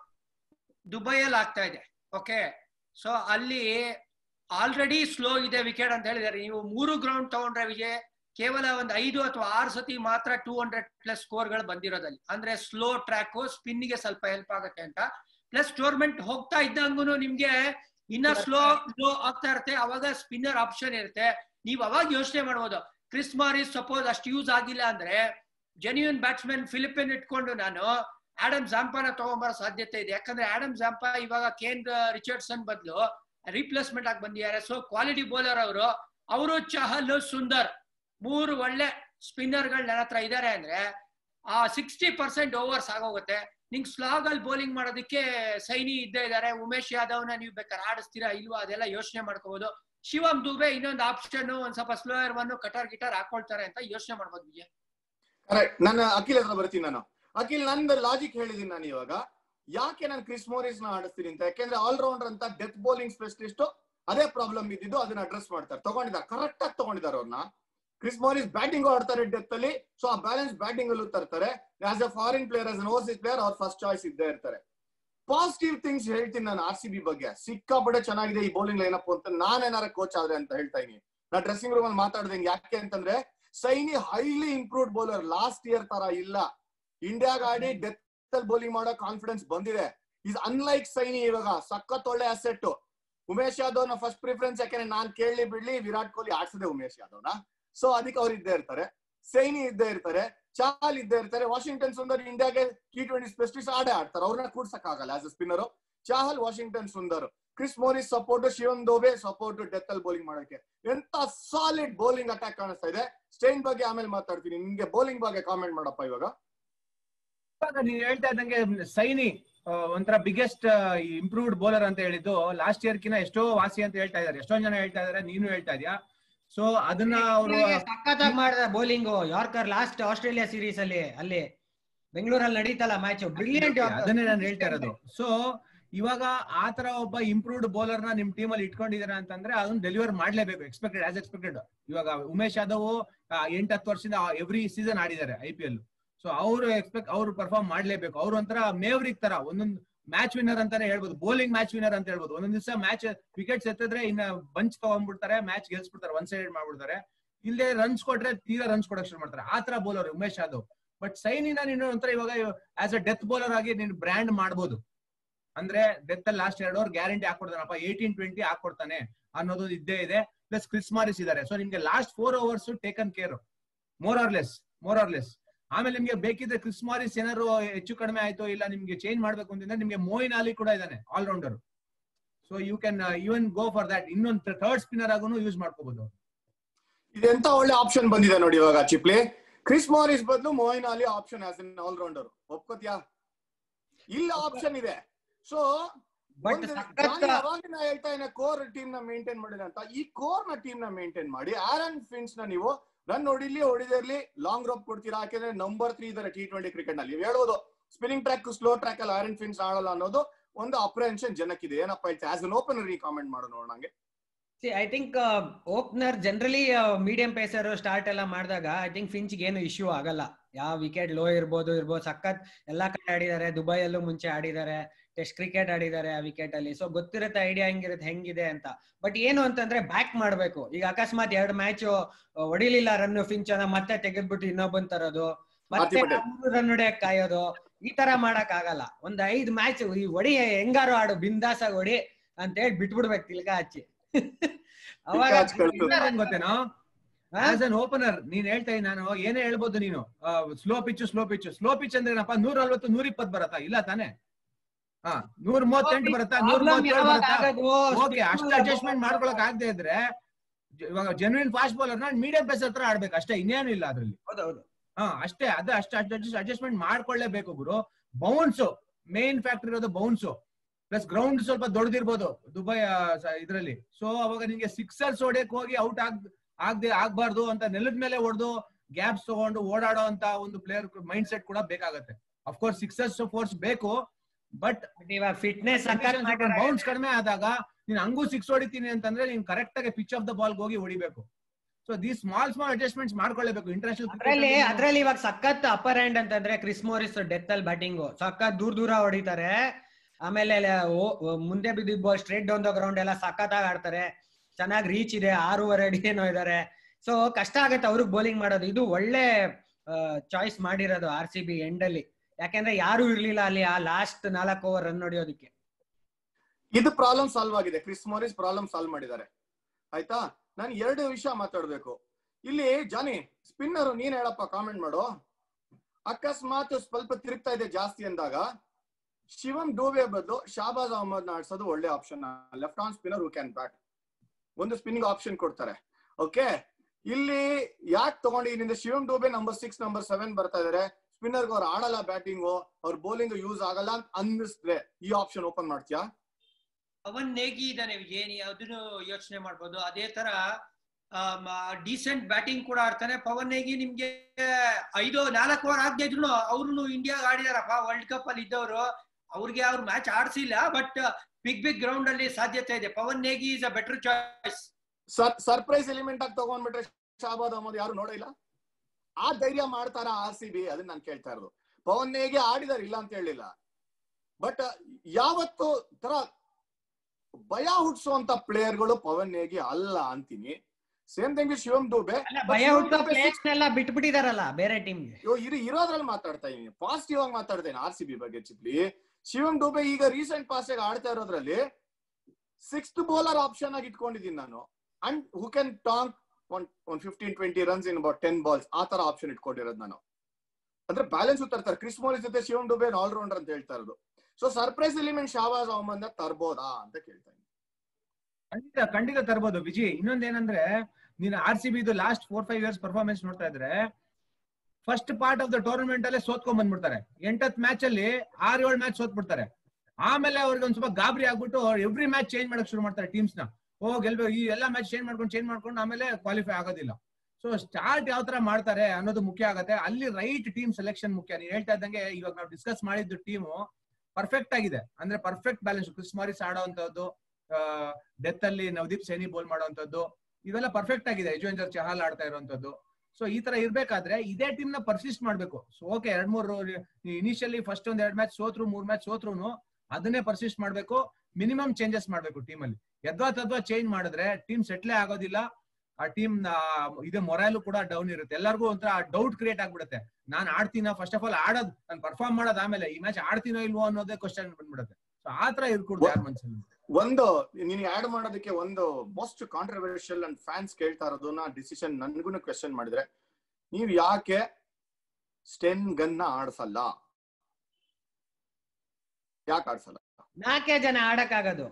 ದುಬೈಯಲ್ಲಿ ಆಗ್ತಾ ಇದೆ ಓಕೆ ಸೊ ಅಲ್ಲಿ ಆಲ್ರೆಡಿ ಸ್ಲೋ ಇದೆ ವಿಕೆಟ್ ಅಂತ ಹೇಳಿದಾರೆ ನೀವು ಮೂರು ಗ್ರೌಂಡ್ ತಗೊಂಡ್ರೆ ವಿಜಯ್ ಕೇವಲ ಒಂದು ಐದು ಅಥವಾ ಆರು ಸತಿ ಮಾತ್ರ ಟೂ ಹಂಡ್ರೆಡ್ ಪ್ಲಸ್ ಸ್ಕೋರ್ಗಳು ಬಂದಿರೋದಲ್ಲಿ ಅಂದ್ರೆ ಸ್ಲೋ ಟ್ರ್ಯಾಕ್ ಸ್ಪಿನ್ಗೆ ಸ್ವಲ್ಪ ಹೆಲ್ಪ್ ಆಗುತ್ತೆ ಅಂತ ಪ್ಲಸ್ ಟೂರ್ಮೆಂಟ್ ಹೋಗ್ತಾ ಇದ್ದಂಗೂ ನಿಮ್ಗೆ ಇನ್ನ ಸ್ಲೋ ಸ್ಲೋ ಆಗ್ತಾ ಇರುತ್ತೆ ಅವಾಗ ಸ್ಪಿನ್ನರ್ ಆಪ್ಷನ್ ಇರುತ್ತೆ ನೀವು ಅವಾಗ ಯೋಚನೆ ಮಾಡ್ಬೋದು ಕ್ರಿಸ್ ಮಾರಿಸ್ ಸಪೋಸ್ ಅಷ್ಟು ಯೂಸ್ ಆಗಿಲ್ಲ ಅಂದ್ರೆ ಜೆನ್ಯೂನ್ ಬ್ಯಾಟ್ಸ್ಮನ್ ಫಿಲಿಪಿನ್ ಇಟ್ಕೊಂಡು ನಾನು ಆಡಮ್ ಜಾಂಪಾನ ತಗೊಂಬರೋ ಸಾಧ್ಯತೆ ಇದೆ ಯಾಕಂದ್ರೆ ಆಡಮ್ ಜಾಂಪಾ ಇವಾಗ ಕೇನ್ ರಿಚರ್ಡ್ಸನ್ ಬದಲು ರಿಪ್ಲೇಸ್ಮೆಂಟ್ ಆಗಿ ಬಂದಿದ್ದಾರೆ ಸೊ ಕ್ವಾಲಿಟಿ ಬೌಲರ್ ಅವರು ಅವರು ಚಹಲ್ ಸುಂದರ್ ಮೂರು ಒಳ್ಳೆ ಸ್ಪಿನ್ನರ್ಗಳು ನನ್ನ ಹತ್ರ ಇದ್ದಾರೆ ಅಂದ್ರೆ ಆ ಸಿಕ್ಸ್ಟಿ ಪರ್ಸೆಂಟ್ ಓವರ್ಸ್ ಆಗೋಗುತ್ತೆ ನಿಂಗ್ ಸ್ಲಾಗ್ ಅಲ್ಲಿ ಬೌಲಿಂಗ್ ಮಾಡೋದಕ್ಕೆ ಸೈನಿ ಇದ್ದೇ ಇದ್ದಾರೆ ಉಮೇಶ್ ಯಾದವ್ನ ನೀವು ಬೇಕಾದ್ರೆ ಆಡಿಸ್ತೀರಾ ಇಲ್ವಾ ಅದೆಲ್ಲ ಯೋಚನೆ ಮಾಡ್ಕೋಬಹುದು ಶಿವಮ್ ದುಬೆ ಇನ್ನೊಂದು ಆಪ್ಷನ್ ಒಂದ್ ಸ್ವಲ್ಪ ಸ್ಲೋಯರ್ ಒನ್ ಕಟರ್ ಗಿಟರ್ ಹಾಕೊಳ್ತಾರೆ ಅಂತ ಯೋಚನೆ ಮಾಡ್ಬೋದು ವಿಜಯ್ ಕರೆಕ್ಟ್ ನನ್ನ ಅಖಿಲ್ ಹತ್ರ ಬರ್ತೀನಿ ನಾನು ಅಖಿಲ್ ನಂದು ಲಾಜಿಕ್ ಹೇಳಿದೀನಿ ನಾನು ಇವಾಗ ಯಾಕೆ ನಾನು ಕ್ರಿಸ್ ಮೋರಿಸ್ ನ ಆಡಿಸ್ತೀನಿ ಅಂತ ಯಾಕೆಂದ್ರೆ ಆಲ್ರೌಂಡರ್ ಅಂತ ಡೆತ್ ಬೌಲಿಂಗ್ ಸ್ಪೆಷಲಿಸ್ಟ್ ಅದೇ ಪ್ರಾಬ್ಲಮ್ ಇದ್ದಿದ್ದು ಅದನ್ನ ಅಡ್ರೆಸ್ ಮಾಡ್ತಾರೆ ತಗೊಂಡಿದ್ದಾರೆ ಕರೆಕ್ಟ್ ಆಗಿ ತಗೊಂಡಿದ್ದಾರೆ ಅವ್ರನ್ನ ಕ್ರಿಸ್ ಮಾರಿಸ್ ಬ್ಯಾಟಿಂಗ್ ಆಡ್ತಾರೆ ಡೆತ್ ಅಲ್ಲಿ ಸೊ ಆ ಬ್ಯಾಲೆನ್ಸ್ ಬ್ಯಾಟಿಂಗ್ ಅಲ್ಲೂ ತರ್ತಾರೆ as a foreign player as overseas player ಅವ್ರ ಫಸ್ಟ್ ಚಾಯ್ಸ್ ಇದ್ದೇ ಇರ್ತಾರೆ ಪಾಸಿಟಿವ್ ಥಿಂಗ್ಸ್ ಹೇಳ್ತೀನಿ ನಾನು ಆರ್ ಸಿ ಬಿ ಬಗ್ಗೆ ಸಿಕ್ಕಾಪಟ್ಟೆ ಚೆನ್ನಾಗಿದೆ ಈ ಬೌಲಿಂಗ್ ಲೈನಪ್ ಅಂತ ನಾನೇನಾರ ಕೋಚ್ ಆದ್ರೆ ಅಂತ ಹೇಳ್ತಾ ಇದೀನಿ ನಾ ಡ್ರೆಸ್ಸಿಂಗ್ ರೂಮ್ ಅಲ್ಲಿ ಮಾತಾಡ್ದಂಗೆ ಯಾಕೆ ಅಂತಂದ್ರೆ Saini highly improved bowler last year ತರ ಇಲ್ಲ ಇಂಡಿಯಾಗ ಆಡಿ ಡೆತ್ ಅಲ್ಲಿ ಬೌಲಿಂಗ್ ಮಾಡೋ ಕಾನ್ಫಿಡೆನ್ಸ್ ಬಂದಿದೆ ಇಸ್ ಅನ್ಲೈಕ್ ಸೈನಿ ಇವಾಗ ಸಖತ್ ಒಳ್ಳೆ ಅಸೆಟ್ ಉಮೇಶ್ ಯಾದವ್ ನ ಫಸ್ಟ್ ಪ್ರಿಫರೆನ್ಸ್ ಯಾಕಂದ್ರೆ ನಾನ್ ಕೇಳಲಿ ಬಿಡ್ಲಿ ವಿರಾಟ್ ಕೊಹ್ಲಿ ಆಡ್ಸದೆ ಉಮೇಶ್ ಯಾದವ್ನ ಸೊ ಅದಕ್ಕೆ ಅವ್ರು ಇದ್ದೇ ಇರ್ತಾರೆ ಸೈನಿ ಇದ್ದೇ ಇರ್ತಾರೆ ಚಾಲ್ ಇದ್ದೇ ಇರ್ತಾರೆ ವಾಷಿಂಗ್ಟನ್ ಸುಂದರ್ ಇಂಡಿಯಾಗೆ ಟಿ ಟ್ವೆಂಟಿ ಸ್ಪೆಷಲಿಸ್ಟ್ ಆಡೇ ಆಡ್ತಾರೆ ಅವ್ರನ್ನ ಕೂಡ್ಸಕ್ ಆಗಲ್ಲ as a spinner Chahal Washington Sundar Chris Morris support Shivam Dube support death ಅಲ್ಲಿ ಬೌಲಿಂಗ್ ಮಾಡಕ್ಕೆ ಎಂತ ಸಾಲಿಡ್ ಬೌಲಿಂಗ್ ಅಟ್ಯಾಕ್ ಕಾಣಿಸ್ತಾ ಇದೆ ಸ್ಟೈನ್ ಬಗ್ಗೆ ಆಮೇಲೆ ಮಾತಾಡ್ತೀನಿ ನಿಮ್ಗೆ ಬೌಲಿಂಗ್ ಬಗ್ಗೆ ಕಾಮೆಂಟ್ ಮಾಡಪ್ಪ ಇವಾಗ ಇವಾಗ ನೀನ್ ಹೇಳ್ತಾ ಇದ್ದಂಗೆ ಸೈನಿ ಆ, ಒಂಥರ ಬಿಗ್ಗೆಸ್ಟ್ ಇಂಪ್ರೂವ್ಡ್ ಬೌಲರ್ ಅಂತ ಹೇಳಿದ್ದು ಲಾಸ್ಟ್ ಇಯರ್ ಕಿನ ಎಷ್ಟೋ ವಾಸಿ ಅಂತ ಹೇಳ್ತಾ ಇದಾರೆ ಎಷ್ಟೊಂದ್ ಜನ ಹೇಳ್ತಾ ಇದಾರೆ ನೀನು ಹೇಳ್ತಾ ಇದೀಯಾ ಸೊ ಅದನ್ನ ಅವರು ಸಖತ್ತಾಗಿ ಮಾಡಿದ bowling yorker last Australia series ಅಲ್ಲಿ ಅಲ್ಲಿ ಬೆಂಗಳೂರಲ್ಲಿ ನಡೀತಲ್ಲ ಮ್ಯಾಚ್ ಬ್ರಿಲಿಯಂಟ್ ಅದನ್ನೇ ನಾನು ಹೇಳ್ತಾ ಇರೋದು ಸೊ ಇವಾಗ ಆತರ ಒಬ್ಬ ಇಂಪ್ರೂವ್ಡ್ ಬೌಲರ್ ನ ನಿಮ್ ಟೀಮ್ ಅಲ್ಲಿ ಇಟ್ಕೊಂಡಿದ್ದೀರಾ ಅಂತಂದ್ರೆ ಅದನ್ನ ಡೆಲಿವರ್ ಮಾಡ್ಲೇಬೇಕು ಎಕ್ಸ್ಪೆಕ್ಟೆಡ್ ಆಸ್ ಎಕ್ಸ್ಪೆಕ್ಟೆಡ್ ಇವಾಗ ಉಮೇಶ್ ಯಾದವ್ ಎಂಟ್ ಹತ್ತು ವರ್ಷದಿಂದ ಎವ್ರಿ ಸೀಸನ್ ಆಡಿದ್ದಾರೆ ಐ ಪಿ ಎಲ್ ಸೊ ಅವರು ಎಕ್ಸ್ಪೆಕ್ಟ್ ಅವ್ರು ಪರ್ಫಾರ್ಮ್ ಮಾಡ್ಲೇಬೇಕು ಅವ್ರು ಒಂಥರ ಮೇವ್ರಿಕ್ ತರ ಒಂದೊಂದು ಮ್ಯಾಚ್ ವಿನ್ನರ್ ಅಂತಾನೆ ಹೇಳ್ಬೋದು ಬೌಲಿಂಗ್ ಮ್ಯಾಚ್ ವಿನ್ನರ್ ಅಂತ ಹೇಳ್ಬೋದು ಒಂದೊಂದ್ ದಿವಸ ಮ್ಯಾಚ್ ವಿಕೆಟ್ಸ್ ಎತ್ತಿದ್ರೆ ಇನ್ನ ಬಂಚ್ ತಗೊಂಡ್ಬಿಡ್ತಾರೆ ಮ್ಯಾಚ್ ಗೆಲ್ಸ್ಬಿಡ್ತಾರೆ ಒನ್ ಸೈಡ್ ಮಾಡ್ಬಿಡ್ತಾರೆ ಇಲ್ಲದೆ ರನ್ಸ್ ಕೊಟ್ರೆ ತೀರಾ ರನ್ಸ್ ಕೊಡಕ್ ಶುರು ಮಾಡ್ತಾರೆ ಆ ತರ ಬೌಲರ್ ಉಮೇಶ್ ಯಾದವ್ ಬಟ್ ಸೈನಿನ ನೀನು ಒಂಥರ ಇವಾಗ ಆಸ್ ಅ ಡೆತ್ ಬೌಲರ್ ಆಗಿ ನೀನು ಬ್ರ್ಯಾಂಡ್ ಮಾಡ್ಬೋದು ಅಂದ್ರೆ ಡೆತ್ ಅಲ್ಲಿ ಲಾಸ್ಟ್ ಎರಡು ಓವರ್ ಗ್ಯಾರಂಟಿ ಹಾಕೊಡ್ತಾನಪ್ಪ ಏಯ್ಟೀನ್ ಟ್ವೆಂಟಿ ಹಾಕೊಡ್ತಾನೆ ಅನ್ನೋದು ಇದ್ದೇ ಇದೆ ಪ್ಲಸ್ ಕ್ರಿಸ್ ಮಾರಿಸ್ ಇದಾರೆ ಸೊ ನಿಮ್ಗೆ last four overs taken care more or less more or less ಆಮೇಲೆ ನಿಮ್ಗೆ ಬೇಕಿದ್ರೆ ಕ್ರಿಸ್ ಮಾರಿಸ್ ಏನಾದ್ರು ಹೆಚ್ಚು ಕಡಿಮೆ ಆಯ್ತು ಇಲ್ಲ ನಿಮ್ಗೆ ಚೇಂಜ್ ಮಾಡ್ಬೇಕು ಅಂತಂದ್ರೆ ನಿಮ್ಗೆ ಮೋಯಿನ್ ಅಲಿ ಕೂಡ ಇದ್ದಾನೆ allrounder so you can even go for that ಇನ್ನೊಂದು ಥರ್ಡ್ ಸ್ಪಿನ್ನರ್ ಆಗೂ ಯೂಸ್ ಮಾಡ್ಕೋಬಹುದು ಇದೆಂತ ಒಳ್ಳೆ ಆಪ್ಷನ್ ಬಂದಿದೆ ನೋಡಿ ಇವಾಗ ಚಿಪ್ಲಿ ಕ್ರಿಸ್ ಮಾರಿಸ್ ಬದಲು Moeen Ali option as an allrounder ಒಪ್ಕೋತ್ಯಾ ಇಲ್ಲ ಆಪ್ಷನ್ ಇದೆ ಸೊ ಬಟ್ ಸಖತ್ ಅವಾಗ ನಾ ಹೇಳ್ತಾ ಇದ್ದೇನೆ ಕೋರ್ ಟೀಮ್ ನ ಮೇಂಟೈನ್ ಮಾಡಿದೆ ಅಂತ ಈ ಕೋರ್ ನ ಟೀಮ್ ನ ಮೇಂಟೈನ್ ಮಾಡಿ ಆರನ್ ಫಿನ್ಸ್ ನ ನೀವು ರನ್ ಹೊಡಿಲಿ ಹೊಡಿದಿರ್ಲಿ ಲಾಂಗ್ ರೋಪ್ ಕೊಡ್ತೀರಾ ಯಾಕೆಂದ್ರೆ ನಂಬರ್ ತ್ರೀ ಇದಾರೆ ಟಿ ಟ್ವೆಂಟಿ ಕ್ರಿಕೆಟ್ ನಲ್ಲಿ ನೀವು ಹೇಳೋದು ಸ್ಪಿನ್ನಿಂಗ್ ಟ್ರ್ಯಾಕ್ ಸ್ಲೋ ಟ್ರ್ಯಾಕ್ ಅಲ್ಲಿ ಆರನ್ ಫಿನ್ಸ್ ಆಡಲ್ಲ ಅನ್ನೋದು ಒಂದು ಅಪ್ರೆನ್ಷನ್ ಜನಕ್ಕಿದೆ ಏನಪ್ಪ ಹೇಳ್ತಾ ಆಸ್ ಅನ್ ಓಪನರ್ ಈ ಕಾಮೆಂಟ್ ಮಾಡೋ ನೋಡಂಗೆ I think opener generally medium pacer start ಎಲ್ಲ ಮಾಡಿದಾಗ ಐ ಥಿಂಕ್ ಫಿಂಚ್ಗೆ ಏನು ಇಶ್ಯೂ ಆಗಲ್ಲ ಯಾವ ವಿಕೆಟ್ ಲೋ ಇರ್ಬೋದು ಇರ್ಬೋದು ಸಖತ್ ಎಲ್ಲಾ ಕಡೆ ಆಡಿದ್ದಾರೆ ದುಬೈಯಲ್ಲೂ ಮುಂಚೆ ಆಡಿದ್ದಾರೆ ಟೆಸ್ಟ್ ಕ್ರಿಕೆಟ್ ಆಡಿದ್ದಾರೆ ಆ ವಿಕೆಟ್ ಅಲ್ಲಿ ಸೊ ಗೊತ್ತಿರುತ್ತೆ ಐಡಿಯಾ ಹೆಂಗಿರುತ್ತೆ ಹೆಂಗಿದೆ ಅಂತ ಬಟ್ ಏನು ಅಂತಂದ್ರೆ ಬ್ಯಾಕ್ ಮಾಡ್ಬೇಕು ಈಗ ಅಕಸ್ಮಾತ್ ಎರಡು ಮ್ಯಾಚ್ ಹೊಡಿಲಿಲ್ಲ ರನ್ ಫಿಂಚ್ ಅನ್ನ ಮತ್ತೆ ತೆಗೆದ್ಬಿಟ್ಟು ಇನ್ನೊಬ್ಬನ್ ತರೋದು ಮತ್ತೆ ಹಾರ್ದಿಕ್ ಪಟೇಲ್. ಮೂರು ರನ್ ಹೊಡಿಯಕ್ ಕಾಯೋದು ಈ ತರ ಮಾಡಕ್ ಆಗಲ್ಲ ಒಂದ್ ಐದ್ ಮ್ಯಾಚ್ ಈ ಹೊಡಿ ಹೆಂಗಾರು ಆಡು ಬಿಂದಾಸಾಗಿ ಹೊಡಿ ಅಂತ ಹೇಳಿ ಬಿಟ್ಬಿಡ್ಬೇಕು ತಿಲ್ಕ ಹಚ್ಚಿ ಅವಾಗ ಹಚ್ಚಿ ಕಳ್ಸೋದು. ಏನ್ ಗೊತ್ತೇನೋ ಹಾ? ಆಸ್ ಅನ್ ಓಪನರ್ ನೀನ್ ಹೇಳ್ತಾ ಇದ್ದೀನಿ ನಾನು ಏನೇ ಹೇಳ್ಬೋದು ನೀನು slow pitch slow pitch slow pitch ಅಂದ್ರೆ ಏನಪ್ಪ ನೂರ ನಲ್ವತ್ತು ನೂರ ಇಪ್ಪತ್ತು ಬರತ್ತಾ ಇಲ್ಲ ತಾನೆ ಹಾ ನೂರ ಮೂವತ್ತೆಂಟು ಬರತ್ತಾ ನೂರ Problem ಮೂವತ್ತೇಳು ಯಾವಾಗ ಬರತ್ತಾ ಆಗೋದು? ಓಕೆ ಅಷ್ಟು ಅಡ್ಜಸ್ಟ್ಮೆಂಟ್ ಮಾಡ್ಕೊಳಕ್ ಆಗದೆ ಇದ್ರೆ ಜ- ಇವಾಗ ಜೆನ್ವಿನ್ ಫಾಸ್ಟ್ ಬೌಲರ್ ನ ಮೀಡಿಯಂ ಪೇಸ್ ಹತ್ರ ಆಡ್ಬೇಕು ಅಷ್ಟೇ ಇನ್ನೇನು ಇಲ್ಲ ಅದ್ರಲ್ಲಿ ಹೌದೌದು ಹಾ ಅಷ್ಟೇ ಅದೇ ಅಷ್ಟು ಅಡ್ಜಸ್ಟ್ಮೆಂಟ್ ಮಾಡ್ಕೊಳ್ಳೇಬೇಕು ಗುರು ಬೌನ್ಸ್ ಮೇನ್ ಫ್ಯಾಕ್ಟರ್ ಇರೋದು ಬೌನ್ಸ್ ಪ್ಲಸ್ ಗ್ರೌಂಡ್ ಸ್ವಲ್ಪ ದೊಡ್ಡದಿರ್ಬೋದು ದುಬೈ ಆ, ಸ- ಇದ್ರಲ್ಲಿ ಸೊ ಅವಾಗ ನಿಂಗೆ ಸಿಕ್ಸರ್ಸ್ ಹೊಡೆಯಕ್ ಹೋಗಿ ಔಟ್ ಆಗ್ ಆಗದೆ ಆಗ್ಬಾರ್ದು ಅಂತ ನೆಲದ ಮೇಲೆ ಹೊಡೆದು ಗ್ಯಾಪ್ಸ್ ತಗೊಂಡು ಓಡಾಡೋ ಅಂತ ಒಂದು ಪ್ಲೇಯರ್ ಮೈಂಡ್ ಸೆಟ್ ಕೂಡ ಬೇಕಾಗತ್ತೆ ಅಫ್ಕೋರ್ಸ್ ಸಿಕ್ಸರ್ಸ್ ಫೋರ್ಸ್ ಬೇಕು ಬಟ್ ಬಟ್ ಇವಾಗ ಫಿಟ್ನೆಸ್ ಬೌನ್ಸ್ ಕಡಿಮೆ ಆದಾಗ ನೀನ್ ಹಂಗೂ ಸಿಕ್ಸ್ ಹೊಡಿತೀನಿ ಅಂತಂದ್ರೆ ನೀನ್ ಕರೆಕ್ಟ್ ಆಗಿ ಪಿಚ್ ಆಫ್ ದ ಬಾಲ್ ಹೋಗಿ ಹೊಡಿಬೇಕು so the small small adjustments ಮಾಡ್ಕೊಳ್ಳೇಬೇಕು ಅದ್ರಲ್ಲಿ ಇಂಟರ್ನ್ಯಾಷನಲ್ ಅದ್ರಲ್ಲಿ ಇವಾಗ ಸಖತ್ ಅಪ್ಪರ್ ಹ್ಯಾಂಡ್ ಅಂತಂದ್ರೆ ಕ್ರಿಸ್ ಮೋರಿಸ್ ಡೆತ್ ಅಲ್ಲಿ ಬ್ಯಾಟಿಂಗು ಸಖತ್ ದೂರ ದೂರ ಹೊಡಿತಾರೆ ಆಮೇಲೆ ಓ- ಮುಂದೆ ಬಿದ್ದಿದ್ ball straight down the ground ಎಲ್ಲ ಸಖತ್ತಾಗಿ ಆಡ್ತಾರೆ ಚೆನ್ನಾಗಿ ರೀಚ್ ಇದೆ ಆರೂವರೆ ಅಡಿ ಏನೋ ಇದಾರೆ ಸೊ ಕಷ್ಟ ಆಗತ್ತೆ ಅವ್ರಿಗೆ ಬೌಲಿಂಗ್ ಮಾಡೋದು ಇದು ಒಳ್ಳೆ ಚಾಯ್ಸ್ ಮಾಡಿರೋದು ಆರ್ ಸಿ ಬಿ ಎಂಡ್ ಅಲ್ಲಿ ಯಾಕೆಂದ್ರೆ ಯಾರು ಇರ್ಲಿಲ್ಲ ಅಲ್ಲಿ ಆ ಲಾಸ್ಟ್ ನಾಲ್ಕು ಓವರ್ ರನ್ ಹೊಡಿಯೋದಕ್ಕೆ ಇದು ಪ್ರಾಬ್ಲಮ್ ಸಾಲ್ವ್ ಆಗಿದೆ ಕ್ರಿಸ್ ಮೋರಿಸ್ ಪ್ರಾಬ್ಲಮ್ ಸಾಲ್ವ್ ಮಾಡಿದ್ದಾರೆ ಆಯ್ತಾ ನಾನು ಎರಡು ವಿಷಯ ಮಾತಾಡ್ಬೇಕು ಇಲ್ಲಿ ಜಾನಿ ಸ್ಪಿನ್ನರ್ ನೀನ್ ಹೇಳಪ್ಪ ಕಾಮೆಂಟ್ ಮಾಡು ಅಕಸ್ಮಾತ್ ಸ್ವಲ್ಪ ತಿರುಗ್ತಾ ಇದೆ ಜಾಸ್ತಿ ಅಂದಾಗ ಶಿವಂ ಡೂಬೆ ಬದಲು ಶಾಬಾಜ್ ಅಹಮದ್ ಆಡ್ಸೋದು ಒಳ್ಳೆ option left arm spinner who can bat ಒಂದು ಸ್ಪಿನ್ನಿಂಗ್ ಆಪ್ಷನ್ ಕೊಡ್ತಾರೆ ಓಕೆ ಇಲ್ಲಿ ಯಾಕೆ ತಗೊಂಡಿದ್ರಿಂದ Shivam Dube number six number seven ಬರ್ತಾ ಇದಾರೆ ಸ್ಪಿನ್ನರ್ ಅವ್ರು ಆಡಲ್ಲ ಬ್ಯಾಟಿಂಗು ಅವ್ರ ಬೌಲಿಂಗ್ ಯೂಸ್ ಆಗಲ್ಲ ಅಂತ ಅನ್ನಿಸ್ರೆ ಈ ಆಪ್ಷನ್ ಓಪನ್ ಮಾಡ್ತೀಯಾ ಪವನ್ ನೇಗಿ ಇದ್ದಾನೆ ವಿಜಯ್ ಅದನ್ನು ಯೋಚನೆ ಮಾಡ್ಬೋದು ಅದೇ ತರ ಡಿಸೆಂಟ್ ಬ್ಯಾಟಿಂಗ್ ಕೂಡ ಆಡ್ತಾನೆ ಪವನ್ ನೇಗಿ ನಿಮ್ಗೆ ಐದು ನಾಲ್ಕು ಓವರ್ ಆಗದೆ ಇದ್ರು ಅವ್ರು ಇಂಡಿಯಾ ಆಡಿದಾರಪ್ಪ ವರ್ಲ್ಡ್ ಕಪ್ ಅಲ್ಲಿ ಇದ್ದವರು ಅವ್ರಿಗೆ ಅವ್ರು ಮ್ಯಾಚ್ ಆಡ್ಸಿಲ್ಲ ಬಟ್ ಬಿಗ್ ಬಿಗ್ ಗ್ರೌಂಡ್ ಅಲ್ಲಿ ಸಾಧ್ಯತೆ ಇದೆ Pavan Negi is a better choice surprise element ಆಗಿ ತಗೊಂಡ್ಬಿಟ್ರೆ ಶಾಬಾದ್ ಅಹಮದ್ ಯಾರು ನೋಡಿಲ್ಲ ಆ ಧೈರ್ಯ ಮಾಡ್ತಾರ ಆರ್ ಸಿ ಬಿ ಅದನ್ನ ನಾನು ಕೇಳ್ತಾ ಇರೋದು ಪವನ್ ನೇಗಿ ಆಡಿದಾರೆ ಇಲ್ಲ ಅಂತ ಹೇಳಿಲ್ಲ ಬಟ್ ಯಾವತ್ತು ತರ ಭಯ ಹುಟ್ಟಿಸುವಂತ ಪ್ಲೇಯರ್ಗಳು ಪವನ್ ನೇಗಿ ಅಲ್ಲ ಅಂತೀನಿ ಸೇಮ್ ಥಿಂಗ್ ಶಿವಮ್ ದುಬೆ ಅಲ್ಲ ಭಯ ಹುಟ್ಟೋ ಪ್ಲೇಯರ್ಸ್ ನೆಲ್ಲ ಬಿಟ್ಬಿಟ್ಟಿದಾರಲ್ಲ ಬೇರೆ ಟೀಮ್ಗೆ ಇವ್ ಇರು ಇರೋದ್ರಲ್ಲಿ ಮಾತಾಡ್ತಾ ಇದೀನಿ ಪಾಸಿಟಿವ್ ಆಗಿ ಮಾತಾಡ್ತೇನೆ ಆರ್ ಸಿ ಬಿ ಬಗ್ಗೆ ಚಿಪ್ಲಿ ಶಿವಮ್ ದುಬೆ ಈಗ ರೀಸೆಂಟ್ ಪಾಸ್ ಆಡ್ತಾ ಇರೋದ್ರಲ್ಲಿ ಸಿಕ್ಸ್ತ್ ಬೌಲರ್ ಆಪ್ಷನ್ ಆಗಿ ಇಟ್ಕೊಂಡಿದ್ದೀನಿ ನಾನು and who can tonk one one fifteen twenty runs in about ten balls ಆ ತರ ಆಪ್ಷನ್ ಇಟ್ಕೊಂಡಿರೋದು ನಾನು ಅಂದ್ರೆ ಬ್ಯಾಲೆನ್ಸ್ ತರ್ತಾರೆ ಕ್ರಿಸ್ ಮೋರಿಸ್ ಜೊತೆ ಶಿವಮ್ ಡುಬೆ ಆಲ್ರೌಂಡರ್ ಅಂತ ಹೇಳ್ತಾ ಇರೋದು ಸೊ ಸರ್ಪ್ರೈಸ್ ಎಲಿಮೆಂಟ್ ಶಾವಾಜ್ ಅಹಮದ್ ತರ್ಬೋದಾ ಅಂತ ಕೇಳ್ತಾ ಇದ್ದೀನಿ ಖಂಡಿತ ಖಂಡಿತ ತರ್ಬೋದು ವಿಜಯ್ ಇನ್ನೊಂದೇನಂದ್ರೆ ನೀನು R C B last four five years performance ನೋಡ್ತಾ ಇದ್ರೆ first part of the tournament ಅಲ್ಲೇ ಸೋತ್ಕೊಂಡ್ ಬಂದ್ಬಿಡ್ತಾರೆ ಎಂಟತ್ ಮ್ಯಾಚ್ ಅಲ್ಲಿ ಆರ್ ಏಳು ಮ್ಯಾಚ್ ಸೋತ್ಬಿಡ್ತಾರೆ ಆಮೇಲೆ ಅವ್ರಿಗೆ ಒಂದ್ ಸ್ವಲ್ಪ ಗಾಬರಿ ಆಗ್ಬಿಟ್ಟು ಎವ್ರಿ ಮ್ಯಾಚ್ ಚೇಂಜ್ ಮಾಡಕ್ ಶುರು ಮಾಡ್ತಾರೆ ಟೀಮ್ಸ್ ನ ಓ ಗೆಲ್ಬೇಕು ಈ ಎಲ್ಲಾ ಮ್ಯಾಚ್ ಚೇಂಜ್ ಮಾಡ್ಕೊಂಡು ಚೇಂಜ್ ಮಾಡ್ಕೊಂಡು ಆಮೇಲೆ ಕ್ವಾಲಿಫೈ ಆಗೋದಿಲ್ಲ ಸೊ ಸ್ಟಾರ್ಟ್ ಯಾವ ತರ ಮಾಡ್ತಾರೆ ಅನ್ನೋದು ಮುಖ್ಯ ಆಗತ್ತೆ ಅಲ್ಲಿ ರೈಟ್ ಟೀಮ್ ಸೆಲೆಕ್ಷನ್ ಮುಖ್ಯ ನೀವು ಹೇಳ್ತಾ ಇದ್ದಂಗೆ ಇವಾಗ ನಾವು ಡಿಸ್ಕಸ್ ಮಾಡಿದ್ದು ಟೀಮು ಪರ್ಫೆಕ್ಟ್ ಆಗಿದೆ ಅಂದ್ರೆ ಪರ್ಫೆಕ್ಟ್ ಬ್ಯಾಲೆನ್ಸ್ ಕ್ರಿಸ್ ಮಾರಿಸ್ ಆಡೋವಂಥದ್ದು ಡೆತ್ ಅಲ್ಲಿ ನವದೀಪ್ ಸೈನಿ ಬೋಲ್ ಮಾಡುವಂತದ್ದು ಇವೆಲ್ಲ ಪರ್ಫೆಕ್ಟ್ ಆಗಿದೆ ಯಜುವೇಂದ್ರ ಚಹಲ್ ಆಡ್ತಾ ಇರುವಂತದ್ದು ಸೊ ಈ ತರ ಇರ್ಬೇಕಾದ್ರೆ ಇದೇ ಟೀಮ್ ನ ಪರ್ಸಿಸ್ಟ್ ಮಾಡ್ಬೇಕು ಸೊ ಓಕೆ ಎರಡ್ ಮೂರು ಇನಿಷಿಯಲಿ ಫಸ್ಟ್ ಒಂದ್ ಎರಡ್ ಮ್ಯಾಚ್ ಸೋತ್ರು ಮೂರ್ ಮ್ಯಾಚ್ ಸೋತ್ರು ಅದನ್ನೇ ಪರ್ಸಿಸ್ಟ್ ಮಾಡ್ಬೇಕು ಮಿನಿಮಮ್ ಚೇಂಜಸ್ ಮಾಡ್ಬೇಕು ಟೀಮ್ ಅಲ್ಲಿ ಯದ್ವಾ ತದ್ವಾ ಚೇಂಜ್ ಮಾಡಿದ್ರೆ ಟೀಮ್ ಸೆಟ್ಲೇ ಆಗೋದಿಲ್ಲ ಆ ಟೀಮ್ ಇದು ಮೊರೈಲು ಕೂಡ ಡೌನ್ ಇರುತ್ತೆ ಎಲ್ಲರಿಗೂ ಒಂಥರ ಡೌಟ್ ಕ್ರಿಯೇಟ್ ಆಗ್ಬಿಡುತ್ತೆ ನಾನ್ ಆಡ್ತೀನ ಫಸ್ಟ್ ಆಫ್ ಆಲ್ ಆಡೋದ್ ನಾನು ಪರ್ಫಾರ್ಮ್ ಮಾಡೋದ್ ಆಮೇಲೆ ಈ ಮ್ಯಾಚ್ ಆಡ್ತೀನೋ ಇಲ್ವೋ ಅನ್ನೋದೇ ಕ್ವಶನ್ ಬಂದ್ಬಿಡುತ್ತೆ ಸೊ ಆ ತರ ಇರ್ಕೊಡ್ದು ಯಾರ ಮನ್ಸಲ್ಲಿ ಒಂದು ನೀನು ಆಡ್ ಮಾಡೋದಕ್ಕೆ ಒಂದು ಮೋಸ್ಟ್ ಕಾಂಟ್ರವರ್ಷಿಯಲ್ ಅಂಡ್ ಫ್ಯಾನ್ಸ್ ಕೇಳ್ತಾ ಇರೋದನ್ನ ಡಿಸಿಷನ್ ನನ್ಗೂ ಕ್ವೆಶನ್ ಮಾಡಿದ್ರೆ ನೀವ್ ಯಾಕೆ ಸ್ಟೆನ್ ಗನ್ನ ಆಡ್ಸಲ್ಲ ಯಾಕೆ ಆಡ್ಸಲ್ಲ ನಾಲ್ಕೇ ಜನ ಆಡಕ್ಕಾಗದು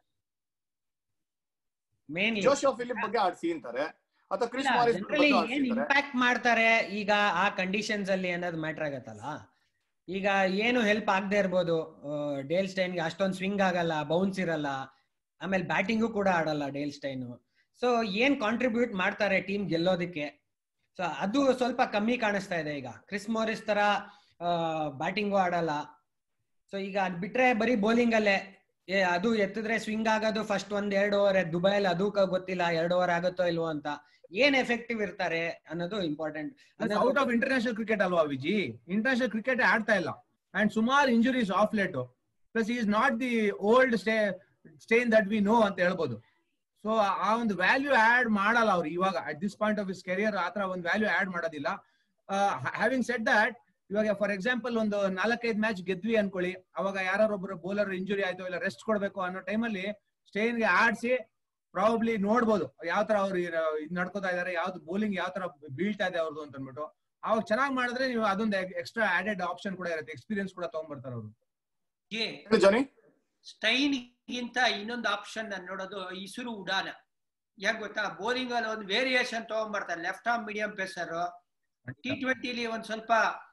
ಮೇನ್ಲಿ ಜೋಶೋ ಫಿಲಿಪ್ ಬಗ್ಗೆ ಆಡ್ಸಿ ಅಂತಾರೆ ಅಥವಾ ಕ್ರಿಸ್ ಮಾರಿಸ್ ಜನರಲಿ ಬಗ್ಗೆ ಏನ್ ಆಡ್ಸಿದ್ದಾರೆ ಇಂಪ್ಯಾಕ್ಟ್ ಮಾಡ್ತಾರೆ ಈಗ ಆ ಕಂಡೀಷನ್ಸ್ ಅಲ್ಲಿ ಅನ್ನೋದು ಮ್ಯಾಟರ್ ಆಗತ್ತಲ್ಲ ಈಗ ಏನು ಹೆಲ್ಪ್ ಆಗದೆ ಇರ್ಬೋದು ಡೇಲ್ ಸ್ಟೈನ್ಗೆ ಅಷ್ಟೊಂದು ಸ್ವಿಂಗ್ ಆಗಲ್ಲ ಬೌನ್ಸ್ ಇರಲ್ಲ ಆಮೇಲೆ ಬ್ಯಾಟಿಂಗು ಕೂಡ ಆಡಲ್ಲ ಡೇಲ್ ಸ್ಟೈನು ಸೊ ಏನ್ ಕಾಂಟ್ರಿಬ್ಯೂಟ್ ಮಾಡ್ತಾರೆ ಟೀಮ್ ಗೆಲ್ಲೋದಕ್ಕೆ ಸೊ ಅದು ಸ್ವಲ್ಪ ಕಮ್ಮಿ ಕಾಣಿಸ್ತಾ ಇದೆ ಈಗ ಕ್ರಿಸ್ ಮೋರಿಸ್ ತರ ಬ್ಯಾಟಿಂಗು ಆಡಲ್ಲ ಸೊ ಈಗ ಅದ್ ಬಿಟ್ರೆ ಬರೀ ಬೌಲಿಂಗ್ ಅಲ್ಲೇ ಏ ಅದು ಎತ್ತಿದ್ರೆ ಸ್ವಿಂಗ್ ಆಗೋದು ಫಸ್ಟ್ ಒಂದ್ ಎರಡು ಓವರ್ ದುಬೈಲಿ ಅದು ಕ- ಗೊತ್ತಿಲ್ಲ ಎರಡು ಓವರ್ ಆಗುತ್ತೋ ಇಲ್ವೋ ಅಂತ ಏನ್ ಎಫೆಕ್ಟಿವ್ ಇರ್ತಾರೆ ಅನ್ನೋದು important out of international cricket ಅಲ್ವಾ ವಿಜಿ ಇಂಟರ್ನ್ಯಾಷನಲ್ ಕ್ರಿಕೆಟ್ ಆಡ್ತಾ ಇಲ್ಲ ಅಂಡ್ ಸುಮಾರು injuries of late plus is not the old ಸ್ಟೇ ಸ್ಟೇನ್ ದಟ್ ವಿ ನೋ ಅಂತ ಹೇಳ್ಬೋದು ಸೊ ಆ ಒಂದು ವ್ಯಾಲ್ಯೂ ಆಡ್ ಮಾಡಲ್ಲ ಅವ್ರು ಇವಾಗ at this point of his career ಆತರ ಒಂದು ವ್ಯಾಲ್ಯೂ ಆಡ್ ಮಾಡೋದಿಲ್ಲ ಹ್ಯಾವಿಂಗ್ ಸೆಟ್ ದಟ್ ಇವಾಗ ಫಾರ್ ಎಕ್ಸಾಂಪಲ್ ಒಂದು ನಾಲ್ಕೈದು ಮ್ಯಾಚ್ ಗೆದ್ವಿ ಅನ್ಕೊಳ್ಳಿ ಅವಾಗ ಯಾರೊಬ್ರು ಬೌಲರ್ ಇಂಜುರಿ ಆಯ್ತು ಇಲ್ಲ ರೆಸ್ಟ್ ಕೊಡ್ಬೇಕು ಅನ್ನೋ ಟೈಮಲ್ಲಿ ಸ್ಟೇನ್ಗೆ ಆಡ್ಸಿ ಪ್ರಾಬಬ್ಲಿ ನೋಡ್ಬೋದು ಯಾವ ತರ ಅವ್ರು ಇದ್ ನಡ್ಕೋತಾ ಇದಾರೆ ಯಾವ್ದು ಬೌಲಿಂಗ್ ಯಾವ ತರ ಬೀಳ್ತಾ ಇದೆ ಅವ್ರದ್ದು ಅಂತ ಅನ್ಬಿಟ್ಟು ಅವಾಗ ಚೆನ್ನಾಗಿ ಮಾಡಿದ್ರೆ ನೀವು ಅದೊಂದು ಎಕ್ಸ್ಟ್ರಾ ಆಡೆಡ್ ಆಪ್ಷನ್ ಕೂಡ ಇರುತ್ತೆ ಎಕ್ಸ್ಪೀರಿಯನ್ಸ್ ಕೂಡ ತಗೊಂಡ್ಬರ್ತಾರೆ ಅವರು ಹೇಳಿ ಜಾನಿ ಸ್ಟೈನ್ ಗಿಂತ ಇನ್ನೊಂದು ಆಪ್ಷನ್ ನಾನು ನೋಡೋದು ಇಸುರು ಉಡಾನ ಯಾಕೆ ಗೊತ್ತಾ ಬೌಲಿಂಗ್ ಅಲ್ಲಿ ಒಂದು ವೇರಿಯೇಷನ್ ತಗೊಂಡ್ಬರ್ತಾರೆ left arm medium pacer T ಟ್ವೆಂಟಿಲಿ ಒಂದ್ ಸ್ವಲ್ಪ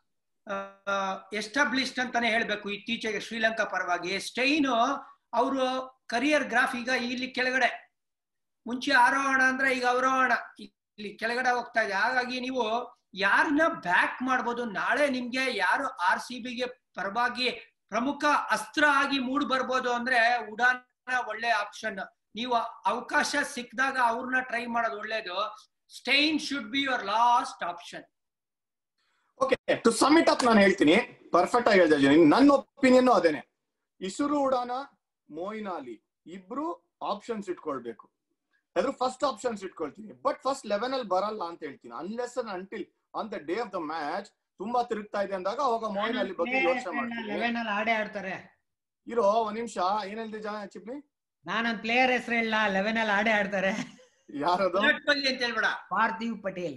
ಎಸ್ಟಾಬ್ಲಿಷ್ಡ್ ಅಂತಾನೆ ಹೇಳ್ಬೇಕು ಇತ್ತೀಚೆಗೆ ಶ್ರೀಲಂಕಾ ಪರವಾಗಿ ಸ್ಟೈನು ಅವರು ಕರಿಯರ್ ಗ್ರಾಫ್ ಈಗ ಇಲ್ಲಿ ಕೆಳಗಡೆ ಮುಂಚೆ ಆರೋಹಣ ಅಂದ್ರೆ ಈಗ ಅವರೋಹಣ ಇಲ್ಲಿ ಕೆಳಗಡೆ ಹೋಗ್ತಾ ಇದೆ ಹಾಗಾಗಿ ನೀವು ಯಾರನ್ನ ಬ್ಯಾಕ್ ಮಾಡ್ಬೋದು ನಾಳೆ ನಿಮ್ಗೆ ಯಾರು ಆರ್ ಸಿ ಬಿಗೆ ಪರವಾಗಿ ಪ್ರಮುಖ ಅಸ್ತ್ರ ಆಗಿ ಮೂಡ್ ಬರ್ಬೋದು ಅಂದ್ರೆ ಉಡಾನ ಒಳ್ಳೆ ಆಪ್ಷನ್ ನೀವು ಅವಕಾಶ ಸಿಕ್ಕಿದಾಗ ಅವ್ರನ್ನ ಟ್ರೈ ಮಾಡೋದು ಒಳ್ಳೇದು Steyn should be your last option okay to sum it up ನಾನು ಹೇಳ್ತೀನಿ ಪರ್ಫೆಕ್ಟ್ ಆಗಿ ಹೇಳ್ತಾ ಇದ್ದೀನಿ ನನ್ನ ಒಪಿನಿಯನ್ ಅದೇನೆ ಇಸುರು ಉಡಾನ ಮೋಯಿನ್ ಅಲಿ ಇಬ್ರು ಆಪ್ಷನ್ಸ್ ಇಟ್ಕೊಳ್ಬೇಕು ಅದ್ರ ಫಸ್ಟ್ ಆಪ್ಷನ್ಸ್ ಇಟ್ಕೊಳ್ತೀನಿ ಬಟ್ ಫಸ್ಟ್ ಲೆವೆನ್ ಅಲ್ಲಿ ಬರಲ್ಲ ಅಂತ ಹೇಳ್ತೀನಿ unless until on the day of the match ತುಂಬಾ ತಿರುಗ್ತಾ ಇದೆ ಅಂದಾಗ ಅವಾಗ ಮೋಯಿನ್ ಅಲಿ ಬಗ್ಗೆ ಯೋಚನೆ ಮಾಡ್ತೀನಿ ಲೆವೆನ್ ಅಲ್ಲಿ ಆಡೇ ಆಡ್ತಾರೆ ಇರೋ ಒಂದ್ ನಿಮಿಷ ಏನ್ ಹೇಳ್ದೆ ಜಾ ಚಿಪ್ಲಿ ನಾನೊಂದ್ ಪ್ಲೇಯರ್ ಹೆಸರು ಹೇಳ ಲೆವೆನ್ ಅಲ್ಲಿ ಆಡೇ ಆಡ್ತಾರೆ ಯಾರದು ವಿರಾಟ್ ಕೊಹ್ಲಿ ಅಂತ ಹೇಳ್ಬೇಡ ಪಾರ್ಥಿವ್ ಪಟೇಲ್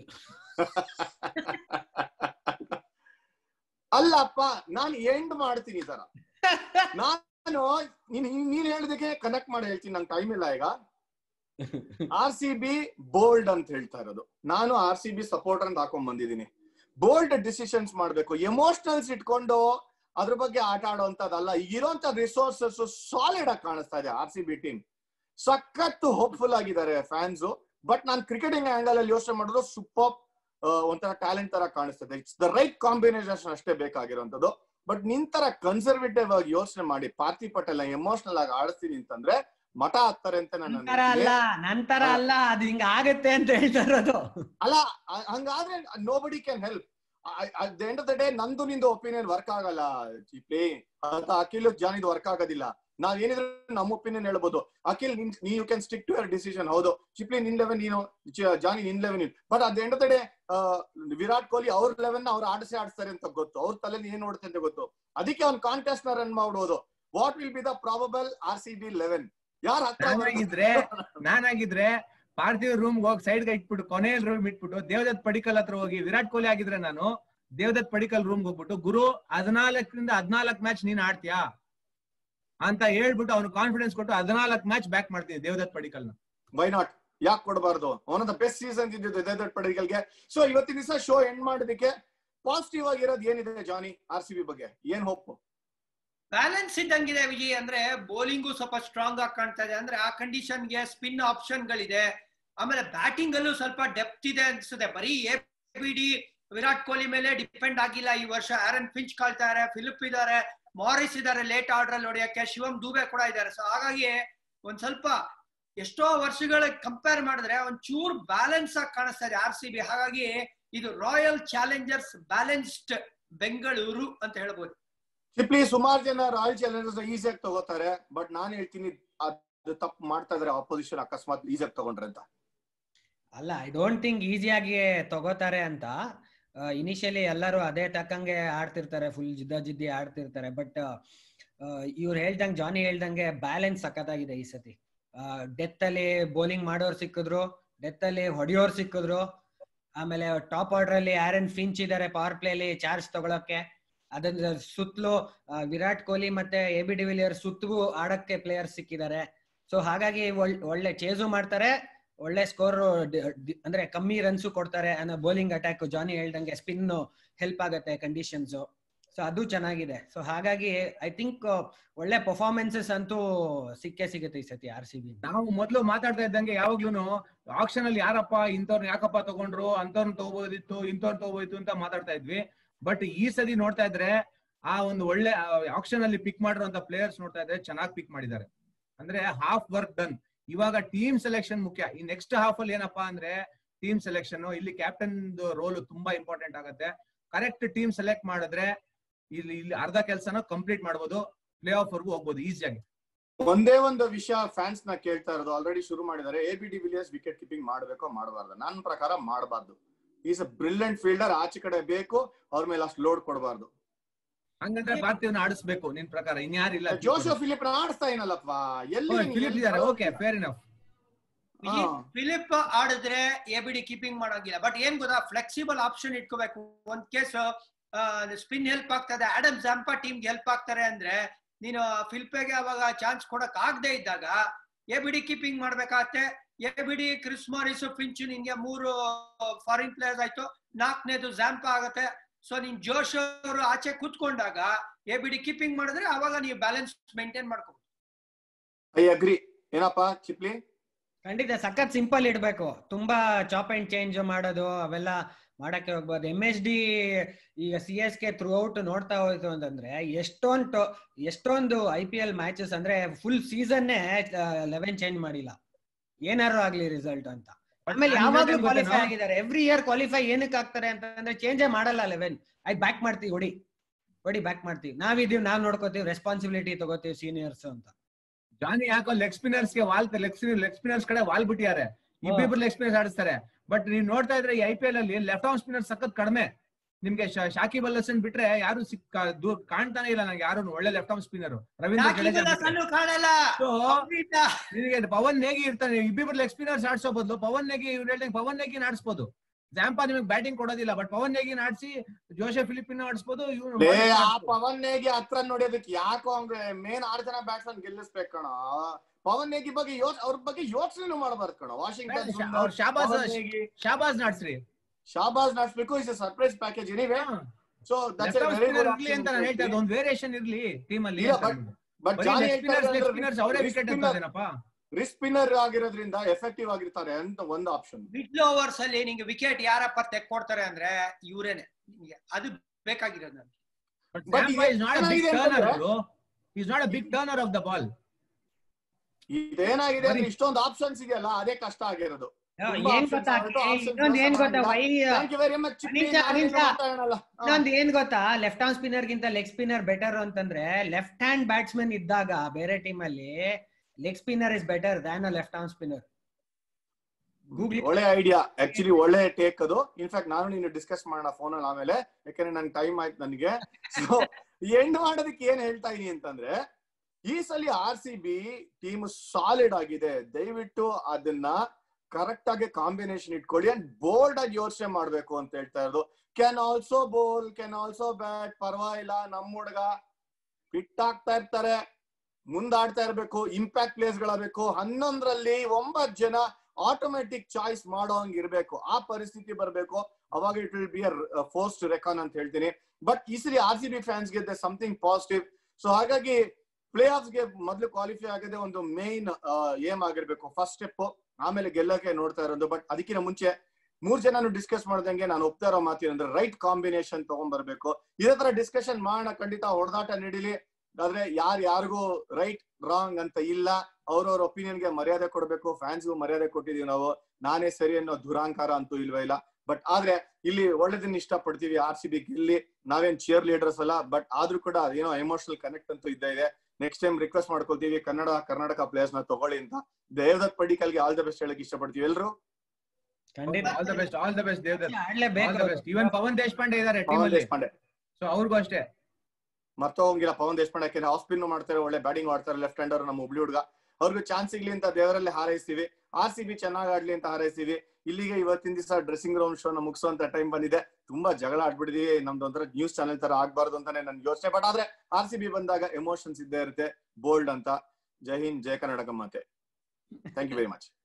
ಅಲ್ಲಪ್ಪ ನಾನು ಎಂಡ್ ಮಾಡ್ತೀನಿ ಈ ತರ ನಾನು ನೀನ್ ನೀನ್ ಹೇಳಿದಕ್ಕೆ ಕನೆಕ್ಟ್ ಮಾಡಿ ಹೇಳ್ತೀನಿ ನಂಗೆ ಟೈಮ್ ಇಲ್ಲ ಈಗ ಆರ್ ಸಿ ಬಿ ಬೋಲ್ಡ್ ಅಂತ ಹೇಳ್ತಾ ಇರೋದು ನಾನು ಆರ್ ಸಿ ಬಿ ಸಪೋರ್ಟರ್ ಅಂತ ಹಾಕೊಂಡ್ ಬಂದಿದ್ದೀನಿ ಬೋಲ್ಡ್ ಡಿಸಿಷನ್ಸ್ ಮಾಡ್ಬೇಕು ಎಮೋಷನಲ್ಸ್ ಇಟ್ಕೊಂಡು ಅದ್ರ ಬಗ್ಗೆ ಆಟ ಆಡುವಂತದ್ದಲ್ಲ ಇರೋಂತ ರಿಸೋರ್ಸಸ್ ಸಾಲಿಡ್ ಆಗಿ ಕಾಣಿಸ್ತಾ ಇದೆ ಆರ್ ಸಿ ಬಿ ಟೀಮ್ ಸಖತ್ತು ಹೋಪ್ಫುಲ್ ಆಗಿದ್ದಾರೆ ಫ್ಯಾನ್ಸ್ ಬಟ್ ನಾನು ಕ್ರಿಕೆಟಿಂಗ್ ಆಂಗಲ್ ಅಲ್ಲಿ ಯೋಚನೆ ಮಾಡಿದ್ರು ಸೂಪರ್ ಒಂಥರ ಟ್ಯಾಲೆಂಟ್ ತರ ಕಾಣಿಸ್ತದೆ ಇಟ್ಸ್ ದ ರೈಟ್ ಕಾಂಬಿನೇಷನ್ ಅಷ್ಟೇ ಬೇಕಾಗಿರೋಂಥದ್ದು ಬಟ್ ನಿನ್ ತರ ಕನ್ಸರ್ವೇಟಿವ್ ಆಗಿ ಯೋಚನೆ ಮಾಡಿ ಪಾರ್ಥಿ ಪಟೇಲ್ ಎಮೋಷನಲ್ ಆಗಿ ಆಡಿಸ್ತೀನಿ ಅಂತಂದ್ರೆ ಮಠ ಹಾಕ್ತಾರೆ ಅಂತ ನನ್ನ ನಂತರ ಅಲ್ಲ ನಂತರ ಹಾ. ಅಲ್ಲ ಅದು ಹಿಂಗ ಆಗತ್ತೆ ಅಂತ ಹೇಳ್ತಾ ಇರೋದು ಅಲ್ಲ ಅ- ಹಂಗಾದ್ರೆ nobody can help at the end of the day ನಂದು ನಿಂದು ಒಪಿನಿಯನ್ ವರ್ಕ್ ಆಗಲ್ಲ ಚಿಪ್ಲಿ ಅಖಿಲ್ ಜಾನಿದು ವರ್ಕ್ ಆಗೋದಿಲ್ಲ ನಾವ್ ಏನಿದ್ರು ನಮ್ಮ ಒಪಿನಿಯನ್ ಹೇಳ್ಬೋದು ಅಖಿಲ್ ನಿನ್ you can stick to your decision ಹೌದು ಚಿಪ್ಲಿ ನಿನ್ ಲೆವೆನ್ ನೀನು ಜ- ಜಾನಿ ನಿನ್ eleven but at the end of the day Virat Kohli ಅವ್ರ ಲೆವೆನ್ ಅವ್ರು ಆಡಿಸಿ ಆಡಿಸ್ತಾರೆ ಅಂತ ಗೊತ್ತು ಅವ್ರ ತಲೆಯಲ್ಲಿ ಏನ್ ನೋಡುತ್ತೆ ಅಂತ ಗೊತ್ತು ಅದಕ್ಕೆ ಅವ್ನ್ ಕಾಂಟೆಸ್ಟ್ ನ ರನ್ ಮಾಡ್ಬೋದು what will be the probable R C B eleven ಯಾರು ಹತ್ರ ನಾನಾಗಿದ್ರೆ ನಾನಾಗಿದ್ರೆ ಪಾರ್ಥಿವ ರೂಮ್ ಹೋಗಿ ಸೈಡ್ ಗೆ ಇಟ್ಬಿಟ್ಟು ಕೊನೆಯಲ್ಲಿ ರೂಮ್ ಇಟ್ಬಿಟ್ಟು ದೇವದತ್ ಪಡಿಕಲ್ ಹತ್ರ ಹೋಗಿ ವಿರಾಟ್ ಕೊಹ್ಲಿ ಆಗಿದ್ರೆ ನಾನು ದೇವದತ್ ಪಡಿಕಲ್ ರೂಮ್ ಹೋಗ್ಬಿಟ್ಟು ಗುರು ಹದಿನಾಲ್ಕರಿಂದ ಹದಿನಾಲ್ಕು ಮ್ಯಾಚ್ ನೀನ್ ಆಡ್ತೀಯಾ ಅಂತ ಹೇಳ್ಬಿಟ್ಟು ಅವ್ನು ಕಾನ್ಫಿಡೆನ್ಸ್ ಕೊಟ್ಟು ಹದಿನಾಲ್ಕು ಮ್ಯಾಚ್ ಬ್ಯಾಕ್ ಮಾಡ್ತೀನಿ ದೇವದತ್ ಪಡಿಕಲ್ನ ವೈ ನಾಟ್ ಯಾಕೆ ಕೊಡಬಾರ್ದು one of the best season ಇದ್ದಿದ್ದು ದೇವದತ್ ಪಡಿಕಲ್ಗೆ ಸೊ ಇವತ್ತಿನ ದಿವಸ ಶೋ ಎಂಡ್ ಮಾಡೋದಕ್ಕೆ ಪಾಸಿಟಿವ್ ಆಗಿರೋದು ಏನಿದೆ ಜಾನಿ ಆರ್ ಸಿ ಬಿ ಬಗ್ಗೆ ಏನ್ ಹೋಪ್ ಬ್ಯಾಲೆನ್ಸ್ ಇದ್ದಂಗಿದೆ ವಿಜಯ್ ಅಂದ್ರೆ ಬೌಲಿಂಗು ಸ್ವಲ್ಪ ಸ್ಟ್ರಾಂಗ್ ಆಗಿ ಕಾಣ್ತಾ ಇದೆ ಅಂದ್ರೆ ಆ ಕಂಡೀಷನ್ಗೆ ಸ್ಪಿನ್ ಆಪ್ಷನ್ ಗಳಿದೆ ಆಮೇಲೆ ಬ್ಯಾಟಿಂಗ್ ಅಲ್ಲೂ ಸ್ವಲ್ಪ ಡೆಪ್ತ್ ಇದೆ ಅನ್ಸುತ್ತೆ ಬರೀ A B D Virat Kohli ಮೇಲೆ ಡಿಪೆಂಡ್ ಆಗಿಲ್ಲ ಈ ವರ್ಷ ಆರನ್ ಫಿಂಚ್ ಕಾಳ್ತಾರೆ ಫಿಲಿಪ್ ಇದಾರೆ ಮಾರಿಸ್ ಇದಾರೆ ಲೇಟ್ ಆರ್ಡರ್ ಅಲ್ಲಿ ಹೊಡೆಯಕ್ಕೆ ಶಿವಮ್ ದೂಬೆ ಕೂಡ ಇದ್ದಾರೆ ಸೊ ಹಾಗಾಗಿ ಒಂದ್ ಸ್ವಲ್ಪ ಎಷ್ಟೋ ವರ್ಷಗಳ ಕಂಪೇರ್ ಮಾಡಿದ್ರೆ ಒಂದ್ ಚೂರ್ ಬ್ಯಾಲೆನ್ಸ್ ಆಗಿ ಕಾಣಿಸ್ತಾ ಇದೆ ಆರ್ ಸಿ ಬಿ ಹಾಗಾಗಿ ಇದು ರಾಯಲ್ ಚಾಲೆಂಜರ್ಸ್ ಬ್ಯಾಲೆನ್ಸ್ಡ್ ಬೆಂಗಳೂರು ಅಂತ ಹೇಳ್ಬೋದು ಚಿಪ್ಲಿ ಸುಮಾರು ಜನ ರಾಯಲ್ ಚಾಲೆಂಜರ್ಸ್ ಈಸಿಯಾಗಿ ತಗೋತಾರೆ ಬಟ್ ನಾನ್ ಹೇಳ್ತೀನಿ ಅದು ತಪ್ಪು ಮಾಡ್ತಾ ಇದಾರೆ ಆಪೋಸಿಷನ್ ಅಕಸ್ಮಾತ್ ಈಸಿಯಾಗಿ ತಗೊಂಡ್ರೆ ಅಂತ ಅಲ್ಲ ಐ ಡೋಂಟ್ ಥಿಂಕ್ ಈಸಿಯಾಗಿ ತಗೋತಾರೆ ಅಂತ ಇನಿಷಿಯಲಿ ಎಲ್ಲರೂ ಅದೇ ತಕ್ಕಂಗೆ ಆಡ್ತಿರ್ತಾರೆ ಫುಲ್ ಜಿದ್ದ ಜಿದ್ದಿ ಆಡ್ತಿರ್ತಾರೆ ಬಟ್ ಇವ್ರು ಹೇಳ್ದಂಗೆ ಜಾನಿ ಹೇಳ್ದಂಗೆ ಬ್ಯಾಲೆನ್ಸ್ ಸಖತ್ತಾಗಿದೆ ಈ ಸತಿ ಡೆತ್ ಅಲ್ಲಿ ಬೌಲಿಂಗ್ ಮಾಡೋರು ಸಿಕ್ಕಿದ್ರು ಡೆತ್ ಅಲ್ಲಿ ಹೊಡೆಯೋರು ಸಿಕ್ಕಿದ್ರು ಆಮೇಲೆ ಟಾಪ್ ಆರ್ಡರ್ ಅಲ್ಲಿ ಆರನ್ ಫಿಂಚ್ ಇದಾರೆ ಪವರ್ ಪ್ಲೇ ಅಲ್ಲಿ ಚಾರ್ಜ್ ತಗೊಳಕ್ಕೆ ಅದನ್ನ ಸುತ್ತಲೂ ವಿರಾಟ್ ಕೊಹ್ಲಿ ಮತ್ತೆ ಎ ಬಿ ಡಿವಿಲಿಯರ್ ಸುತ್ತಲೂ ಆಡಕ್ಕೆ ಪ್ಲೇಯರ್ಸ್ ಸಿಕ್ಕಿದ್ದಾರೆ ಸೊ ಹಾಗಾಗಿ ಒಳ್- ಒಳ್ಳೆ ಚೇಸು ಮಾಡ್ತಾರೆ ಒಳ್ಳೆ ಸ್ಕೋರ್ ಅಂದ್ರೆ ಕಮ್ಮಿ ರನ್ಸು ಕೊಡ್ತಾರೆ ಅನ್ನೋ ಬೌಲಿಂಗ್ ಅಟ್ಯಾಕ್ ಜಾನಿ ಹೇಳ್ದಂಗೆ ಸ್ಪಿನ್ ಹೆಲ್ಪ್ ಆಗತ್ತೆ ಕಂಡೀಷನ್ಸ್ ಸೊ ಅದು ಚೆನ್ನಾಗಿದೆ ಸೊ ಹಾಗಾಗಿ ಐ ಥಿಂಕ್ ಒಳ್ಳೆ ಪರ್ಫಾರ್ಮೆನ್ಸಸ್ ಅಂತೂ ಸಿಕ್ಕೇ ಸಿಗುತ್ತೆ ಈ ಸತಿ ಆರ್ ಸಿ ಬಿ ನಾವು ಮೊದ್ಲು ಮಾತಾಡ್ತಾ ಇದ್ದಂಗೆ ಯಾವಾಗ್ಲೂ ಆಕ್ಷನ್ ಅಲ್ಲಿ ಯಾರಪ್ಪ ಇಂಥವ್ರನ್ನ ಯಾಕಪ್ಪ ತಗೊಂಡ್ರು ಅಂತವ್ರನ್ನ ತಗೋಬೋದಿತ್ತು ಇಂಥವ್ರನ್ನ ತಗೋಬೋದಿತ್ತು ಅಂತ ಮಾತಾಡ್ತಾ ಇದ್ವಿ ಬಟ್ ಈ ಸತಿ ನೋಡ್ತಾ ಇದ್ರೆ ಆ ಒಂದು ಒಳ್ಳೆ ಆಕ್ಷನ್ ಅಲ್ಲಿ ಪಿಕ್ ಮಾಡಿರುವಂತ ಪ್ಲೇಯರ್ಸ್ ನೋಡ್ತಾ ಇದ್ರೆ ಚೆನ್ನಾಗಿ ಪಿಕ್ ಮಾಡಿದ್ದಾರೆ ಅಂದ್ರೆ ಹಾಫ್ ವರ್ಕ್ ಡನ್ ಇವಾಗ ಟೀಮ್ ಸೆಲೆಕ್ಷನ್ ಮುಖ್ಯ ಈ ನೆಕ್ಸ್ಟ್ ಹಾಫ್ ಅಲ್ಲಿ ಏನಪ್ಪಾ ಅಂದ್ರೆ ಟೀಮ್ ಸೆಲೆಕ್ಷನ್ ಇಲ್ಲಿ ಕ್ಯಾಪ್ಟನ್ ರೋಲ್ ತುಂಬಾ ಇಂಪಾರ್ಟೆಂಟ್ ಆಗುತ್ತೆ ಕರೆಕ್ಟ್ ಟೀಮ್ ಸೆಲೆಕ್ಟ್ ಮಾಡಿದ್ರೆ ಇಲ್ಲಿ ಇಲ್ಲಿ ಅರ್ಧ ಕೆಲಸನ ಕಂಪ್ಲೀಟ್ ಮಾಡ್ಬೋದು ಪ್ಲೇ ಆಫ್ ವರ್ಗೂ ಹೋಗ್ಬೋದು ಈಸಿಯಾಗಿ ಒಂದೇ ಒಂದು ವಿಷಯ ಫ್ಯಾನ್ಸ್ ನ ಕೇಳ್ತಾ ಇರೋದು ಆಲ್ರೆಡಿ ಶುರು ಮಾಡಿದ್ದಾರೆ A B de Villiers wicket keeping ಮಾಡಬೇಕೋ ಮಾಡಬಾರ್ದು ನನ್ನ ಪ್ರಕಾರ ಮಾಡಬಾರ್ದು ಈಸ್ ಅ ಬ್ರಿಲಿಯಂಟ್ ಫೀಲ್ಡರ್ ಆಚೆ ಕಡೆ ಬೇಕು ಅವ್ರ ಮೇಲೆ ಅಷ್ಟು ಲೋಡ್ ಕೊಡಬಾರ್ದು ಹಂಗಂದ್ರೆ ಭಾರತೀಯನ ಆಡಿಸ್ಬೇಕು ನಿನ್ ಪ್ರಕಾರ ಇನ್ಯಾರಿಲ್ಲ ಜೋಶೋ ಫಿಲಿಪ್ ಆಡಿಸ್ತಾ ಏನಲ್ಲಪ್ಪ ಎಲ್ಲಿ ನೀನು? ಫಿಲಿಪ್ ಇದಾರೆ ಓಕೆ ಫೇರ್ ಇನಫ್ ವಿಜಯ್, ಹಾ. ಫಿಲಿಪ್ ಆಡಿದ್ರೆ ಎ ಬಿ ಡಿ ಕೀಪಿಂಗ್ ಮಾಡೋಂಗಿಲ್ಲ ಬಟ್ ಏನ್ ಗೊತ್ತಾ ಫ್ಲೆಕ್ಸಿಬಲ್ ಆಪ್ಷನ್ ಇಟ್ಕೋಬೇಕು ಒಂದ್ ಕೇಸ್ ಸ್ಪಿನ್ ಹೆಲ್ಪ್ ಆಗ್ತದೆ ಆಡಮ್ ಜಾಂಪಾ ಟೀಮ್ಗೆ ಹೆಲ್ಪ್ ಆಗ್ತಾರೆ ಅಂದ್ರೆ ನೀನು ಫಿಲ್ಪೆಗೆ ಅವಾಗ ಚಾನ್ಸ್ ಕೊಡಕ್ ಆಗದೆ ಇದ್ದಾಗ ಎ ಬಿ ಡಿ ಕೀಪಿಂಗ್ ಮಾಡ್ಬೇಕಾಗತ್ತೆ A B D Chris Morris Finch ನಿನ್ಗೆ ಮೂರು ಫಾರಿನ್ ಪ್ಲೇಯರ್ಸ್ ಆಯ್ತು ನಾಲ್ಕನೇದು ಜಾಂಪಾ ಆಗತ್ತೆ ಸೊ ನೀನ್ ಜೋಶ್ ಅವರು ಆಚೆ ಕೂತ್ಕೊಂಡಾಗ ಎ ಬಿ ಡಿ ಕೀಪಿಂಗ್ ಮಾಡಿದ್ರೆ ಅವಾಗ ನೀವು ಬ್ಯಾಲೆನ್ಸ್ ಮೇಂಟೈನ್ ಮಾಡ್ಕೋ ಐ ಅಗ್ರಿ ಏನಪ್ಪ ಚಿಪ್ಲಿ ಖಂಡಿತ ಸಖತ್ ಸಿಂಪಲ್ ಇಡ್ಬೇಕು ತುಂಬಾ ಚಾಪ್ ಅಂಡ್ ಚೇಂಜ್ ಮಾಡೋದು ಅವೆಲ್ಲ ಮಾಡಕ್ಕೆ ಹೋಗ್ಬೋದು ಎಂ ಎಸ್ ಡಿ ಈಗ C S K throughout ನೋಡ್ತಾ ಹೋಯ್ತು ಅಂತಂದ್ರೆ ಎಷ್ಟೊಂದು ಎಷ್ಟೊಂದು ಐ ಪಿ ಎಲ್ ಮ್ಯಾಚಸ್ ಅಂದ್ರೆ ಫುಲ್ ಸೀಸನ್ನೇ ಲೆವೆನ್ ಚೇಂಜ್ ಮಾಡಿಲ್ಲ ಏನಾರು ಆಗ್ಲಿ ರಿಸಲ್ಟ್ ಅಂತ ಆಮೇಲೆ ಯಾವಾಗ್ಲೂ ಕ್ವಾಲಿಫೈ ಆಗಿದ್ದಾರೆ ಎವ್ರಿ ಇಯರ್ ಕ್ವಾಲಿಫೈ ಏನಕ್ಕೆ ಆಗ್ತಾರೆ ಅಂತಂದ್ರೆ ಚೇಂಜೇ ಮಾಡಲ್ಲ ಲೆವೆನ್ ಆಯ್ತು ಬ್ಯಾಕ್ ಮಾಡ್ತೀವಿ ಹೊಡಿ ಹೊಡಿ ಬ್ಯಾಕ್ ಮಾಡ್ತೀವಿ ನಾವಿದೀವಿ ನಾವ್ ನೋಡ್ಕೋತೀವಿ ರೆಸ್ಪಾನ್ಸಿಬಿಲಿಟಿ ತಗೋತೀವಿ ಸೀನಿಯರ್ಸ್ ಅಂತ ಜಾನಿ ಯಾಕೋ ಲೆಗ್ ಸ್ಪಿನ್ನರ್ಸ್ ಗೆ ವಾಲ್ ಲೆಗ್ ಲೆಗ್ ಸ್ಪಿನ್ನರ್ಸ್ ಕಡೆ ವಾಲ್ ಬಿಟ್ಟಿದ್ದಾರೆ ಇಬ್ಬಿಬ್ರು ಲೆಗ್ ಸ್ಪಿನ್ನರ್ಸ್ ಆಡಿಸ್ತಾರೆ ಬಟ್ ನೀವು ನೋಡ್ತಾ ಇದ್ರೆ ಈ ಐ ಪಿ ಎಲ್ ಅಲ್ಲಿ ಲೆಫ್ಟ್ ಆರ್ಮ್ ಸ್ಪಿನ್ನರ್ ಸಖತ್ ಕಡಿಮೆ ನಿಮ್ಗೆ ಶಾ- ಶಾಕಿಬ್ ಅಲ್ ಹಸನ್ ಬಿಟ್ರೆ ಯಾರು ಸಿಕ್ಕ ದೂರ ಕಾಣ್ತಾನೆ ಇಲ್ಲ ನಂಗೆ ಯಾರು ಒಳ್ಳೆ left arm spinner Ravindra Jadeja ಬಿಟ್ರೆ. ಸಣ್ಣ ಕಾಣಲ್ಲ So, ಖಂಡಿತ. ನಿನಗೆ ಪವನ್ ನೇಗಿ ಇರ್ತಾನೆ ಇಬ್ಬಿಬ್ರು ಲೆಗ್ ಸ್ಪಿನ್ನರ್ಸ್ ಆಡ್ಸೋ ಬದಲು ಪವನ್ ನೇಗಿ ಇವ್ರು ಹೇಳ್ದಂಗೆ ಪವನ್ ನೇಗಿ ಆಡಿಸ್ಬೋದು ಜಾಂಪಾ ನಿಮಗೆ ಬ್ಯಾಟಿಂಗ್ ಕೊಡೋದಿಲ್ಲ ಬಟ್ ಪವನ್ ನೇಗಿ ಆಡಿಸಿ ಜೋಶೆ ಫಿಲಿಪಿನ್ ಆಡಿಸ್ಬೋದು ಲೇ, ಆ ಇವ್ನು ಪವನ್ ನೇಗಿ ಹತ್ರ ನೋಡೋದಕ್ಕೆ ಯಾಕೋ ಅವ್ಗೆ ಮೇನ್ ಆರು ಜನ ಬ್ಯಾಟ್ಸ್ಮನ್ ಗೆಲ್ಲಿಸ್ಬೇಕು ಕಣ ಪವನ್ ನೇಗಿ ಬಗ್ಗೆ ಯೋಚ್ ಅವ್ರ ಬಗ್ಗೆ ಯೋಚನೆ ಮಾಡಬಾರ್ದು ಕಣ ವಾಷಿಂಗ್ಟನ್ ಅವ್ರು ಶಾಬಾಜ್ ಪವನ್ ನೇಗಿ, ಶಾಬಾಜ್ ನಾಡ್ಸ್ರಿ ಶಾಬಾಜ್ ನಡ್ಸ್ಬೇಕು is surprise package anyway so that's left spinner ಇರ್ಲಿ ಅಂತ ನಾನು ಹೇಳ್ತಾ ಇದ್ದೆ ಒಂದು ವೇರಿಯೇಷನ್ ಇರ್ಲಿ ಟೀಮ್ ಅಲ್ಲಿ ಇಲ್ಲ, but Johnny spinners leg spinners ಅವರೇ ವಿಕೆಟ್ ಅಂತದೇನಪ್ಪ ರಿಸ್ ಸ್ಪಿನ್ನರ್ ಆಗಿರೋದ್ರಿಂದ ಎಫೆಕ್ಟಿವ್ ಆಗಿರ್ತಾರೆ ಅಂತ ಒಂದು ಆಪ್ಷನ್ ಮಿಡ್ಲ್ ಓವರ್ಸ್ ಅಲ್ಲಿ ನಿಂಗೆ ವಿಕೆಟ್ ಯಾರಪ್ಪ ತೆಕ್ಕೊಡ್ತಾರೆ ಅಂದ್ರೆ ಇವ್ರೇನೆ ನಿಮ್ಗೆ ಅದು ಬೇಕಾಗಿರೋದು ನನ್ಗೆ but But Zampa is not a big ಏನಾಗಿದೆ turner ಅಂತಂದ್ರೆ- bro. He's not a big turner of the ball. ಇದೇನಾಗಿದೆ ಅಂದ್ರೆ ಇಷ್ಟೊಂದು ಆಪ್ಷನ್ಸ್ ಇದೆಯಲ್ಲ ಅದೇ ಕಷ್ಟ ಆಗಿರೋದು ತುಂಬಾ ಏನ್ options ಗೊತ್ತಾ ಆಗ್ಬಿಟ್ಟು options ಇನ್ನೊಂದ್ ಏನ್ ಗೊತ್ತಾ ಮಾಡಿಲ್ಲ. Why thank you very much ನಿಮಿಷ, ನಿಮಿಷ. ಇನ್ನೊಂದ್ ಏನ್ ಗೊತ್ತಾ ಲೆಫ್ಟ್ ಆರ್ಮ್ ಸ್ಪಿನ್ನರ್ ಗಿಂತ ಲೆಗ್ ಸ್ಪಿನ್ನರ್ ಬೆಟರ್ ಅಂತಂದ್ರೆ ಲೆಫ್ಟ್ ಹ್ಯಾಂಡ್ ಬ್ಯಾಟ್ಸ್ಮನ್ ಇದ್ದಾಗ ಬೇರೆ ಟೀಮ್ ಅಲ್ಲಿ leg spinner is better than a left arm spinner googly ಒಳ್ಳೆ ಐಡಿಯಾ ಆಕ್ಚುಲಿ ಒಳ್ಳೆ ಟೇಕ್ ಅದು ಇನ್ಫ್ಯಾಕ್ಟ್ ನಾನು ನೀನು ಡಿಸ್ಕಸ್ ಮಾಡೋಣ ಫೋನ್ ಅಲ್ಲಿ ಆಮೇಲೆ ಯಾಕಂದ್ರೆ ನನ್ ಟೈಮ್ ಆಯ್ತು ನನಗೆ ಸೊ ಎಂಡ್ ಮಾಡೋದಕ್ಕೆ ಏನ್ ಹೇಳ್ತಾ ಇದೀನಿ ಅಂತಂದ್ರೆ ಈ ಸಲ R C B team solid ಆಗಿದೆ ದಯವಿಟ್ಟು ಅದನ್ನ ಕರೆಕ್ಟ್ ಆಗಿ ಕಾಂಬಿನೇಷನ್ ಇಟ್ಕೊಳ್ಳಿ ಅಂಡ್ ಬೋಲ್ಡ್ ಆಗಿ ಯೋಚನೆ ಮಾಡ್ಬೇಕು ಅಂತ ಹೇಳ್ತಾ ಇರೋದು can also bowl can also bat ಪರವಾಗಿಲ್ಲ ನಮ್ಮ ಹುಡುಗ ಫಿಟ್ ಆಗ್ತಾ ಇರ್ತಾರೆ ಮುಂದಾಡ್ತಾ ಇರ್ಬೇಕು ಇಂಪ್ಯಾಕ್ಟ್ ಪ್ಲೇಸ್ ಗಳಬೇಕು ಹನ್ನೊಂದರಲ್ಲಿ ಒಂಬತ್ ಜನ ಆಟೋಮೆಟಿಕ್ ಚಾಯ್ಸ್ ಮಾಡೋ ಹಂಗ್ ಇರ್ಬೇಕು ಆ ಪರಿಸ್ಥಿತಿ ಬರ್ಬೇಕು ಅವಾಗ it will be a force to reckon ಅಂತ ಹೇಳ್ತೀನಿ ಬಟ್ ಈ ಸರಿ ಆರ್ ಸಿ ಬಿ ಫ್ಯಾನ್ಸ್ ಗೆ ಸಮಥಿಂಗ್ ಪಾಸಿಟಿವ್ ಸೊ ಹಾಗಾಗಿ ಪ್ಲೇ ಆಫ್ಸ್ ಗೆ ಮೊದಲು ಕ್ವಾಲಿಫೈ ಆಗದೆ ಒಂದು ಮೇನ್ ಏಮ್ ಆಗಿರ್ಬೇಕು ಫಸ್ಟ್ ಸ್ಟೆಪ್ ಆಮೇಲೆ ಗೆಲ್ಲಕ್ಕೆ ನೋಡ್ತಾ ಇರೋದು ಬಟ್ ಅದಕ್ಕಿಂತ ಮುಂಚೆ ಮೂರ್ ಜನನು ಡಿಸ್ಕಸ್ ಮಾಡ್ದಂಗೆ ನಾನು ಒಪ್ತಾ ಇರೋ ಮಾತೇನಂದ್ರೆ ರೈಟ್ ಕಾಂಬಿನೇಷನ್ ತಗೊಂಡ್ ಬರ್ಬೇಕು ಇದೇ ತರ ಡಿಸ್ಕಷನ್ ಮಾಡೋಣ ಖಂಡಿತ ಹೊಡೆದಾಟ ನಡೀಲಿ ಆದ್ರೆ ಯಾರು ಯಾರಿಗೂ ರೈಟ್ ರಾಂಗ್ ಅಂತ ಇಲ್ಲ ಅವ್ರವ್ರ ಒಪಿನಿಯನ್ ಗೆ ಮರ್ಯಾದೆ ಕೊಡ್ಬೇಕು ಫ್ಯಾನ್ಸ್ಗೂ ಮರ್ಯಾದೆ ಕೊಟ್ಟಿದೀವಿ ನಾವು ನಾನೇ ಸರಿ ಅನ್ನೋ ದುರಾಂಕಾರ ಅಂತೂ ಇಲ್ವೇ ಇಲ್ಲ ಬಟ್ ಆದ್ರೆ ಇಲ್ಲಿ ಒಳ್ಳೇದನ್ನ ಇಷ್ಟ ಪಡ್ತೀವಿ ಆರ್ ಸಿ ಬಿ ಗೆಲ್ಲಿ ನಾವೇನ್ ಚಿಯರ್ ಲೀಡರ್ಸ್ ಅಲ್ಲ ಬಟ್ ಆದ್ರೂ ಕೂಡ ಏನೋ ಎಮೋಷನಲ್ ಕನೆಕ್ಟ್ ಅಂತೂ ಇದ್ದೇ ಇದೆ ನೆಕ್ಸ್ಟ್ ಟೈಮ್ ರಿಕ್ವೆಸ್ಟ್ ಮಾಡ್ಕೊಳ್ತೀವಿ ಕನ್ನಡ ಕರ್ನಾಟಕ ಪ್ಲೇಯರ್ಸ್ ನ ತಗೊಳ್ಳಿ ಅಂತ ದೇವದತ್ ಪಡಿಕಲ್ಗೆ ಆಲ್ ದ ಬೆಸ್ಟ್ ಹೇಳಕ್ ಇಷ್ಟಪಡ್ತೀವಿ ಎಲ್ರು ಖಂಡಿತ all the best all the best Devdutt all the ಆಡ್ಲೇಬೇಕು ಬೆಸ್ಟ್ ಇವನ್ ಪವನ್ ದೇಶಪಾಂಡೆ ಇದಾರೆ ಟೀಮ್ ಪವನ್ ಅಲ್ಲಿ ದೇಶಪಾಂಡೆ ಸೊ ಅವ್ರಿಗೂ ಅಷ್ಟೇ ಮರ್ತೋಗಿಲ್ಲ ಪವನ್ ದೇಶಪಾಂಡೆ ಯಾಕೆಂದ್ರೆ ಆಫ್ ಸ್ಪಿನ್ ಮಾಡ್ತಾರೆ ಒಳ್ಳೆ ಬ್ಯಾಟಿಂಗ್ ಮಾಡ್ತಾರೆ ಲೆಫ್ಟ್ ಹ್ಯಾಂಡರ್ ನಮ್ಮ ಹುಬ್ಳಿ ಹುಡುಗ ಅವ್ರಿಗೂ ಚಾನ್ಸ್ ಸಿಗ್ಲಿ ಅಂತ ದೇವರಲ್ಲಿ ಹಾರೈಸ್ತೀವಿ ಆರ್ ಸಿ ಬಿ ಚೆನ್ನಾಗ್ ಆಡ್ಲಿ ಅಂತ ಹಾರೈಸ್ತೀವಿ ಇಲ್ಲಿಗೆ ಇವತ್ತಿನ ದಿವಸ ಡ್ರೆಸ್ಸಿಂಗ್ ರೂಮ್ ಶೋನ ಮುಗಿಸುವಂತ ಟೈಮ್ ಬಂದಿದೆ ತುಂಬಾ ಜಗಳ ಆಡ್ಬಿಟ್ಟಿದೀವಿ ನಮ್ದು ಒಂಥರ ನ್ಯೂಸ್ ಚಾನೆಲ್ ತರ ಆಗ್ಬಾರ್ದು ಅಂತಾನೆ ನನ್ ಯೋಚನೆ ಬಟ್ ಆದ್ರೆ ಆರ್ ಸಿ ಬಿ ಬಂದಾಗ ಎಮೋಷನ್ಸ್ ಇದ್ದೇ ಇರುತ್ತೆ ಬೋಲ್ಡ್ ಅಂತ ಜೈ ಹಿಂದ್ ಜೈ ಕರ್ನಾಟಕ ಮಾತೆ ಥ್ಯಾಂಕ್ ಯು ವೆರಿ ಮಚ್